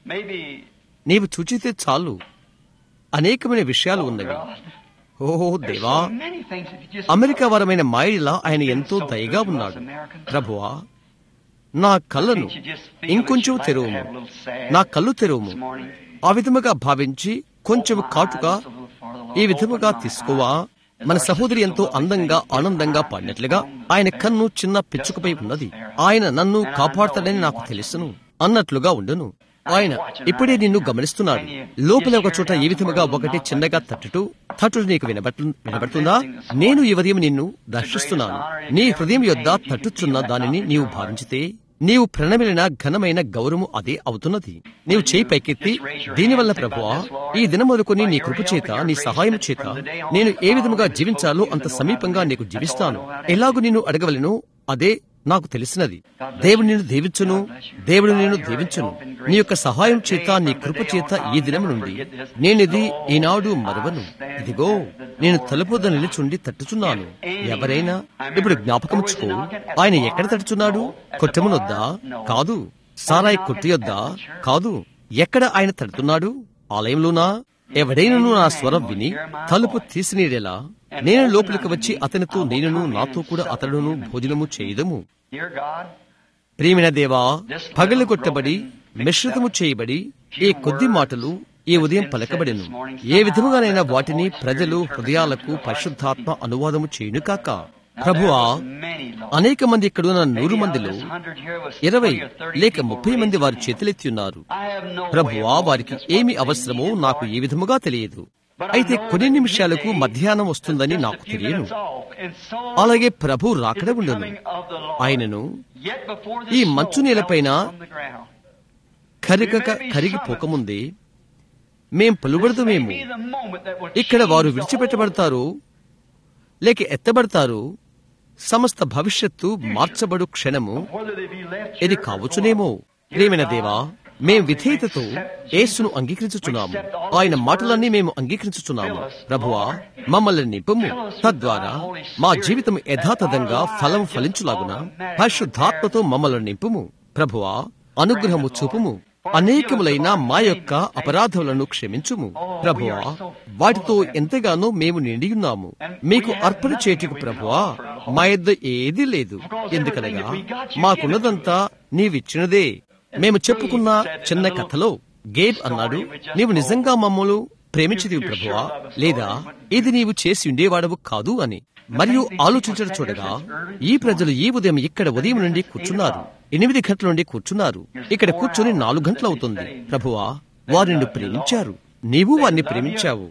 నీవు చూచితే చాలు అనేకమైన విషయాలు ఉన్నవి ఓహో దేవా అమెరికా వరమైన మాయడిలా ఆయన ఎంతో దయగా ఉన్నాడు ప్రభువా నా కళ్ళను ఇంకొంచెం తెరువుము నా కళ్ళు తెరువుము ఆ విధముగా భావించి కొంచెం కాటుగా ఈ విధముగా తీసుకోవా మన సహోదరి ఎంతో అందంగా ఆనందంగా పాడినట్లుగా ఆయన కన్ను చిన్న పిచ్చుకపై ఉన్నది ఆయన నన్ను కాపాడతాడని నాకు తెలుసును అన్నట్లుగా ఉండును ఆయన ఇప్పుడే నిన్ను గమనిస్తున్నాడు లోపల ఒక చోట ఏ విధముగా ఒకటి చిన్నగా తట్టుటూ తట్టుడు నీకు వినబట్టు వినబడుతుందా నేను ఈ ఉదయం నిన్ను దర్శిస్తున్నాను నీ హృదయం యొద్ద తట్టుచున్న దానిని నీవు భావించితే నీవు ప్రణమిలిన ఘనమైన గౌరవము అదే అవుతున్నది నీవు చేయి పైకెత్తి దీనివల్ల ప్రభువా ఈ దినం మొదలుకొని నీ కృప చేత నీ సహాయం చేత నేను ఏ విధముగా జీవించాలో అంత సమీపంగా నీకు జీవిస్తాను ఎలాగూ నిన్ను అడగవలను అదే నాకు తెలిసినది దేవుడు నిన్ను దీవించును దేవుడు నిన్ను దీవించును నీ యొక్క సహాయం చేత నీ కృప చేత ఈ దినం నుండి నేనిది ఈనాడు మరవను ఇదిగో నేను తలుపుద నిలుచుండి తట్టుచున్నాను ఎవరైనా ఇప్పుడు జ్ఞాపకముచ్చుకో ఆయన ఎక్కడ తట్టుచున్నాడు కొట్టమునొద్దా కాదు సారాయి కొట్టు యొద్దా కాదు ఎక్కడ ఆయన తడుతున్నాడు ఆలయంలోనా ఎవడైనను నా స్వరం విని తలుపు తీసినీడేలా నేను లోపలికి వచ్చి అతనితో నేనును నాతో కూడా అతడును భోజనము చేయదము ప్రియమైన దేవా పగలు కొట్టబడి మిశ్రితము చేయబడి ఈ కొద్ది మాటలు ఈ ఉదయం పలకబడిను ఏ విధముగానైనా వాటిని ప్రజలు హృదయాలకు పరిశుద్ధాత్మ అనువాదము చేయును కాక ప్రభువా అనేక మంది ఇక్కడున్న నూరు మందిలో ఇరవై లేక ముప్పై మంది వారి చేతులెత్తి ఉన్నారు ప్రభువా వారికి ఏమి అవసరమో నాకు ఏ విధముగా తెలియదు అయితే కొన్ని నిమిషాలకు మధ్యాహ్నం వస్తుందని నాకు తెలియను అలాగే ప్రభు రాకడ ఉండను ఆయనను ఈ మంచు నేలపైన కరిగక కరిగిపోకముందే మేం పలుబడదుమేమో ఇక్కడ వారు విడిచిపెట్టబడతారు లేక ఎత్తబడతారు సమస్త భవిష్యత్తు మార్చబడు క్షణము ఇది కావచ్చునేమో ప్రేమైన దేవా మేం విధేయతతో యేసును అంగీకరించుచున్నాము ఆయన మాటలన్నీ మేము అంగీకరించుచున్నాము ప్రభువా మమ్మల్ని నింపము తద్వారా మా జీవితం యథాతథంగా ఫలం ఫలించులాగున పరిశుద్ధాత్మతో మమ్మల్ని నింపుము ప్రభువా అనుగ్రహము చూపుము అనేకములైన మా యొక్క అపరాధములను క్షమించుము ప్రభువా వాటితో ఎంతగానో మేము నిండియున్నాము మీకు అర్పణ చేటుకు ప్రభువా మా యొద్ద ఏదీ లేదు ఎందుకనగా మాకున్నదంతా నీవిచ్చినదే మేము చెప్పుకున్న చిన్న కథలో గేబ్ అన్నాడు నీవు నిజంగా మమ్మల్ని ప్రేమించదివి ప్రభువా లేదా ఇది నీవు చేసి ఉండేవాడవు కాదు అని మరియు ఆలోచించడం చూడగా ఈ ప్రజలు ఈ ఉదయం ఇక్కడ ఉదయం నుండి కూర్చున్నారు ఎనిమిది గంటల నుండి కూర్చున్నారు ఇక్కడ కూర్చొని నాలుగు గంటలు అవుతుంది ప్రభువా వారు నిన్ను ప్రేమించారు నీవు వారిని ప్రేమించావు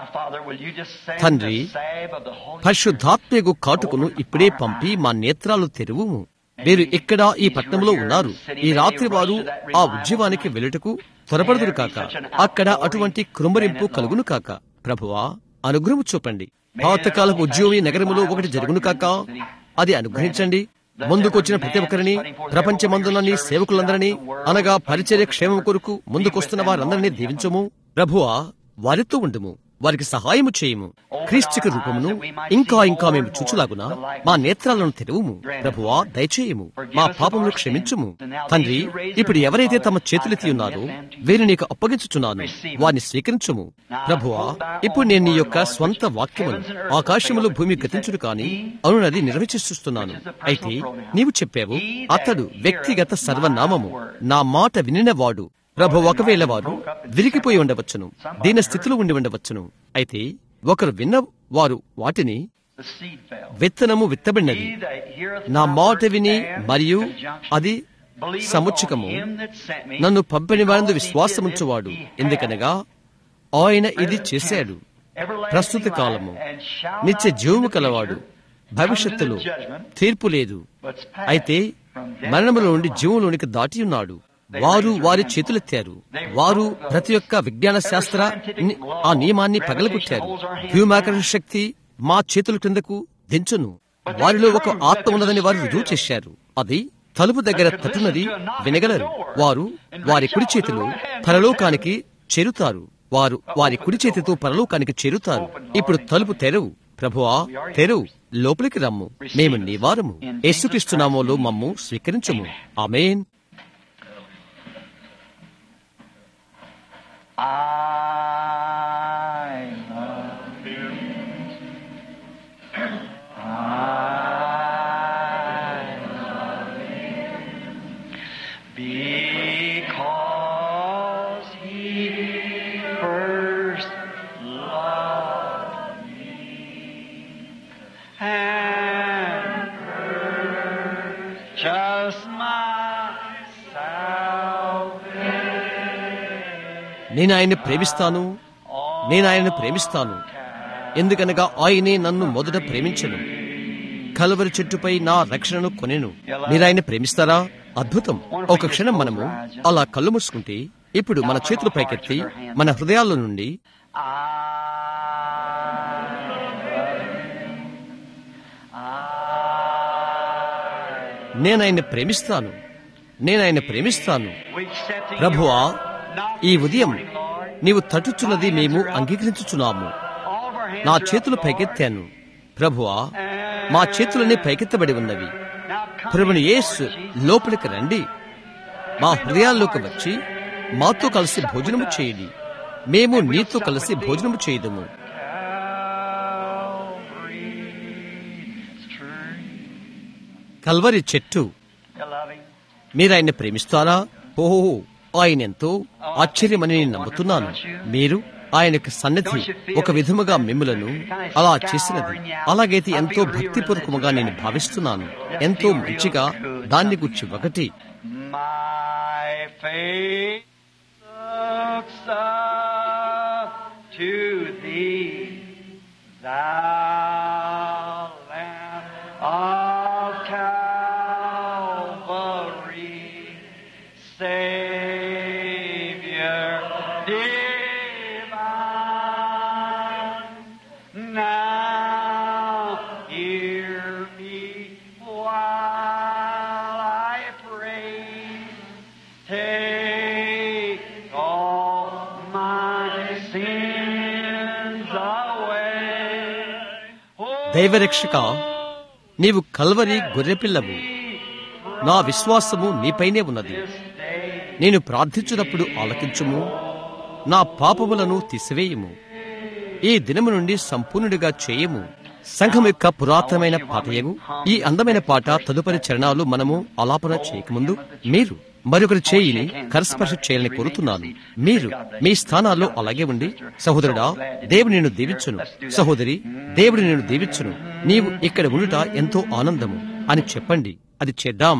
తండ్రి పరిశుద్ధాత్మకు కాటుకును ఇప్పుడే పంపి మా నేత్రాలు తెరువుము మీరు ఇక్కడ ఈ పట్టణంలో ఉన్నారు ఈ రాత్రి వారు ఆ ఉద్యమానికి వెళ్ళుటకు త్వరపడుదురు కాక అక్కడ అటువంటి కృంభరింపు కలుగును కాక ప్రభువా అనుగ్రహం చూపండి పాతకాలపు ఉద్యోగి నగరములో ఒకటి జరుగును కాక అది అనుగ్రహించండి ముందుకొచ్చిన ప్రతి ఒక్కరిని ప్రపంచమందులని సేవకులందరినీ అనగా పరిచర్య క్షేమం కొరకు ముందుకొస్తున్న వారందరినీ దీవించము ప్రభువా వారితో ఉండుము వారికి సహాయము చేయము క్రీస్తుకి రూపమును ఇంకా ఇంకా మేము చూచులాగున మా నేత్రాలను తెరువుము ప్రభువా దయచేయము మా పాపములు క్షమించుము తండ్రి ఇప్పుడు ఎవరైతే తమ చేతులెత్తి ఉన్నారో వీరిని నీకు అప్పగించుచున్నాను వారిని స్వీకరించుము ప్రభువా ఇప్పుడు నేను నీ యొక్క స్వంత వాక్యమును ఆకాశములు భూమి గతించుడు కాని అవునది నిర్వచిస్తున్నాను అయితే నీవు చెప్పావు అతడు వ్యక్తిగత సర్వనామము నా మాట వినినవాడు ప్రభు ఒకవేళ వారు విరిగిపోయి ఉండవచ్చును దీని స్థితిలో ఉండి ఉండవచ్చును అయితే ఒకరు విన్న వారు వాటిని the seed fell. విత్తనము విత్తబడినది He that heareth నా my మాట word విని and మరియు conjunction అది believeth సముచ్చకము on him that sent me, నన్ను పంపిన వారందు because he విశ్వాసముంచువాడు did it, he hath ఎందుకనగా ఆయన ఇది చేశాడు everlasting ప్రస్తుత life, కాలము and shall నిత్య not జీవము in the కలవాడు future భవిష్యత్తులో come to the judgment, తీర్పు లేదు but's passed అయితే from death మరణములో unto నుండి life. జీవంలోనికి దాటి ఉన్నాడు వారు వారి చేతులెత్తారు వారు ప్రతి ఒక్క విజ్ఞాన శాస్త్ర ని- ఆ నియమాన్ని పగలగొట్టారు వ్యూమాకర్షణ శక్తి మా చేతుల క్రిందకు దించును వారిలో ఒక ఆత్మ ఉన్నదని వారు రుజువు చేశారు అది తలుపు దగ్గర తట్టునది వినగలరు వారు వారి కుడి చేతులు పరలోకానికి చేరుతారు వారు వారి కుడి చేతితో పరలోకానికి చేరుతారు ఇప్పుడు తలుపు తెరవు ప్రభువా తెరవు లోపలికి రమ్ము మేము నివారము యేసుక్రీస్తు నామంలో మమ్ము స్వీకరించము ఆమేన్ I love you. I love you. Because he first loved me and purchased my salvation. నేను ఆయన్ని ప్రేమిస్తాను నేను ఆయనను ప్రేమిస్తాను ఎందుకనగా ఆయనే నన్ను మొదట ప్రేమించను కలవరి చెట్టుపై నా రక్షణను కొనెను మీరు ఆయన ప్రేమిస్తారా అద్భుతం ఒక క్షణం మనము అలా కళ్ళు మూసుకుంటే ఇప్పుడు మన చేతుల పైకెత్తి మన హృదయాల్లో నుండి నేను ఆయన్ని ప్రేమిస్తాను నేను ఆయన ప్రేమిస్తాను ప్రభువా ఈ ఉదయం నీవు తట్టుచున్నది మేము అంగీకరించుచున్నాము నా చేతులు పైకెత్తాను ప్రభువా మా చేతులన్నీ పైకెత్తబడి ఉన్నవి ప్రభుని యేసు లోపలికి రండి మా హృదయాల్లోకి వచ్చి మాతో కలిసి భోజనము చేయండి మేము నీతో కలిసి భోజనము చేయదము కల్వరి చెట్టు మీరు ఆయన్ని ప్రేమిస్తారా ఓహో ఆయన ఎంతో ఆశ్చర్యమని నేను నమ్ముతున్నాను మీరు ఆయనకు సన్నిధి ఒక విధముగా మిమ్ములను అలా చేసినది అలాగైతే ఎంతో భక్తిపూర్వకముగా నేను భావిస్తున్నాను ఎంతో మంచిగా దాన్ని గురించి ఒకటి My faith looks up to thee, thou Lamb of Calvary, Savior divine. Now hear me while I pray. Take all my sins away. Oh, దైవరక్షక నీవు కల్వరి గొర్రెపిల్లవు నా విశ్వాసము నీపైనే ఉన్నది నేను ప్రార్థించినప్పుడు ఆలకించుము నా పాపములను తీసివేయము ఈ దినము నుండి సంపూర్ణుడిగా చేయము సంఘం యొక్క పురాతనమైన పాటయగు ఈ అందమైన పాట తదుపరి చరణాలు మనము ఆలాపన చేయకముందు మీరు మరొకరి చేయిని కరస్పర్శ చేయాలని కోరుతున్నాను మీరు మీ స్థానాల్లో అలాగే ఉండి సహోదరుడా దేవుడు నేను దీవించును సహోదరి దేవుడు నేను దీవించును నీవు ఇక్కడ ఉండుట ఎంతో ఆనందము అని చెప్పండి అది చేద్దాం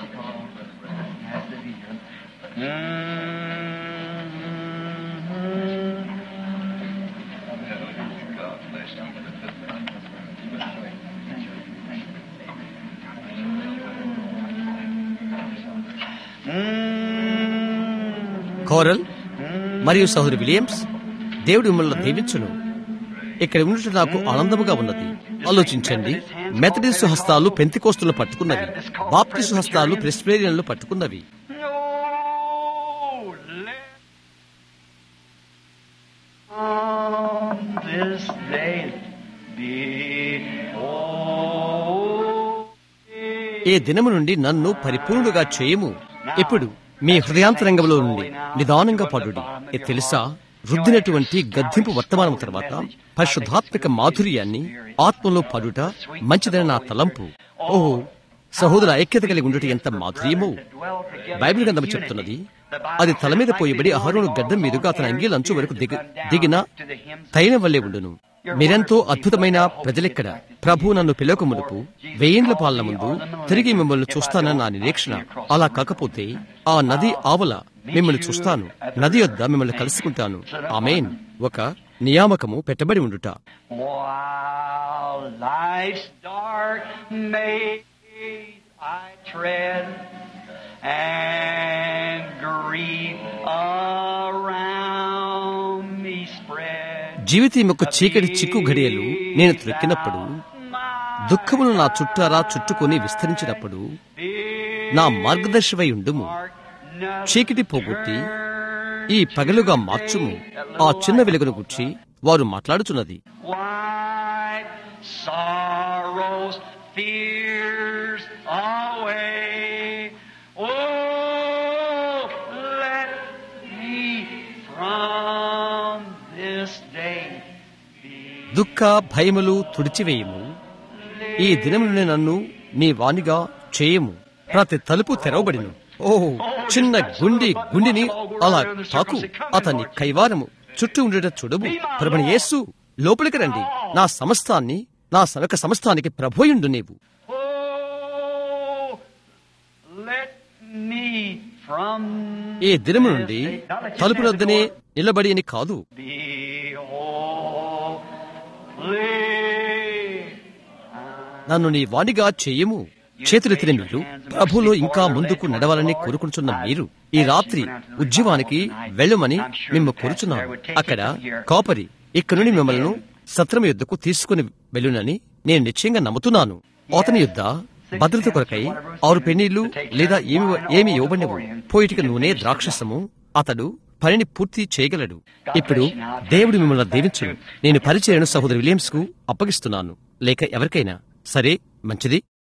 కోరల్ మరియు సహోదరి విలియమ్స్ దేవుడు మిమ్మల్ని దీవించును ఇక్కడ ఉండటం నాకు ఆనందముగా ఉన్నది ఆలోచించండి మెథడిస్ట్ హస్తాలు పెంతికోస్తులు పట్టుకున్నవి బాప్టిస్ట్ హస్తాలు ప్రెస్బేరియన్లు పట్టుకున్నవి Oh, let on this day be ఈ దినము నుండి నన్ను పరిపూర్ణుడుగా చేయము ఇప్పుడు మీ హృదయాంతరంగంలో నుండి నిదానంగా పడుడి ఇది తెలుసా రుద్దినటువంటి గద్దింపు వర్తమానం తర్వాత పరిశుద్ధాత్మక మాధుర్యాన్ని ఆత్మలో పడుట మంచిదని నా తలంపు ఓహో సహోదర ఐక్యత కలిగి ఉండుట ఎంత మాధుర్యమో బైబిల్ గ్రంథం చెప్తున్నది అది తల మీద పోయబడి అహరోను గడ్డం మీదుగా అతని అంగీల అంచు వరకు దిగ దిగిన తైన వల్లే ఉండును మీరెంతో అద్భుతమైన ప్రజలిక్కడ ప్రభు నన్ను పిలవక మునుపు వెయ్యేండ్ల పాలన ముందు తిరిగి మిమ్మల్ని చూస్తానన్న నా నిరీక్షణ అలా కాకపోతే ఆ నది ఆవల మిమ్మల్ని చూస్తాను నది వద్ద మిమ్మల్ని కలుసుకుంటాను ఆమెన్ ఒక నియామకము పెట్టబడి ఉండుట While life's dark maze I tread and grief around me spread. జీవితం యొక్క చీకటి చిక్కు ఘడియలు నేను త్రొక్కినప్పుడు దుఃఖమును నా చుట్టారా చుట్టుకొని విస్తరించినప్పుడు నా మార్గదర్శివై ఉండుము చీకటి పోగొట్టి ఈ పగలుగా మార్చుము ఆ చిన్న వెలుగును గుర్చి వారు మాట్లాడుచున్నది Wipe sorrows, fears away. Oh, let me from this day be దుఃఖ భయములు తుడిచివేయము ఈ దినమున నన్ను నీ వానిగా చేయము ప్రతి తలుపు తెరవబడిను ఓ చిన్న గుండి గుండిని అలా తాకు అతని కైవారము చుట్టూ ఉండేట చూడము ప్రభుని యేసు లోపలికి రండి నా సమస్తాన్ని నా సనక సమస్తానికి ప్రభోయుండు నీవు Oh, let me from ఈ దినము నుండి తలుపు వద్దనే నిలబడి అని కాదు be holy. నన్ను నీ వాణిగా చేయము చేతులెత్తిన మీరు ప్రభులో ఇంకా ముందుకు నడవాలని కోరుకుంటున్న మీరు ఈ రాత్రి ఉద్యమానికి వెళ్ళమని మిమ్మ కోరుచున్నాను అక్కడ కాపరి ఇక్కడ నుండి మిమ్మల్ని సత్రం యుద్ధకు తీసుకుని వెళ్ళునని నేను నిశ్చయంగా నమ్ముతున్నాను అతని యుద్ధ భద్రత కొరకై ఆరు పెన్నీళ్లు లేదా ఏమి ఏమి ఇవ్వబడినవు పోయిటిక నూనె ద్రాక్షసము అతడు పనిని పూర్తి చేయగలడు ఇప్పుడు దేవుడు మిమ్మల్ని దీవించును నేను పరిచయను సహోదరు విలియమ్స్ కు అప్పగిస్తున్నాను లేక ఎవరికైనా సరే మంచిది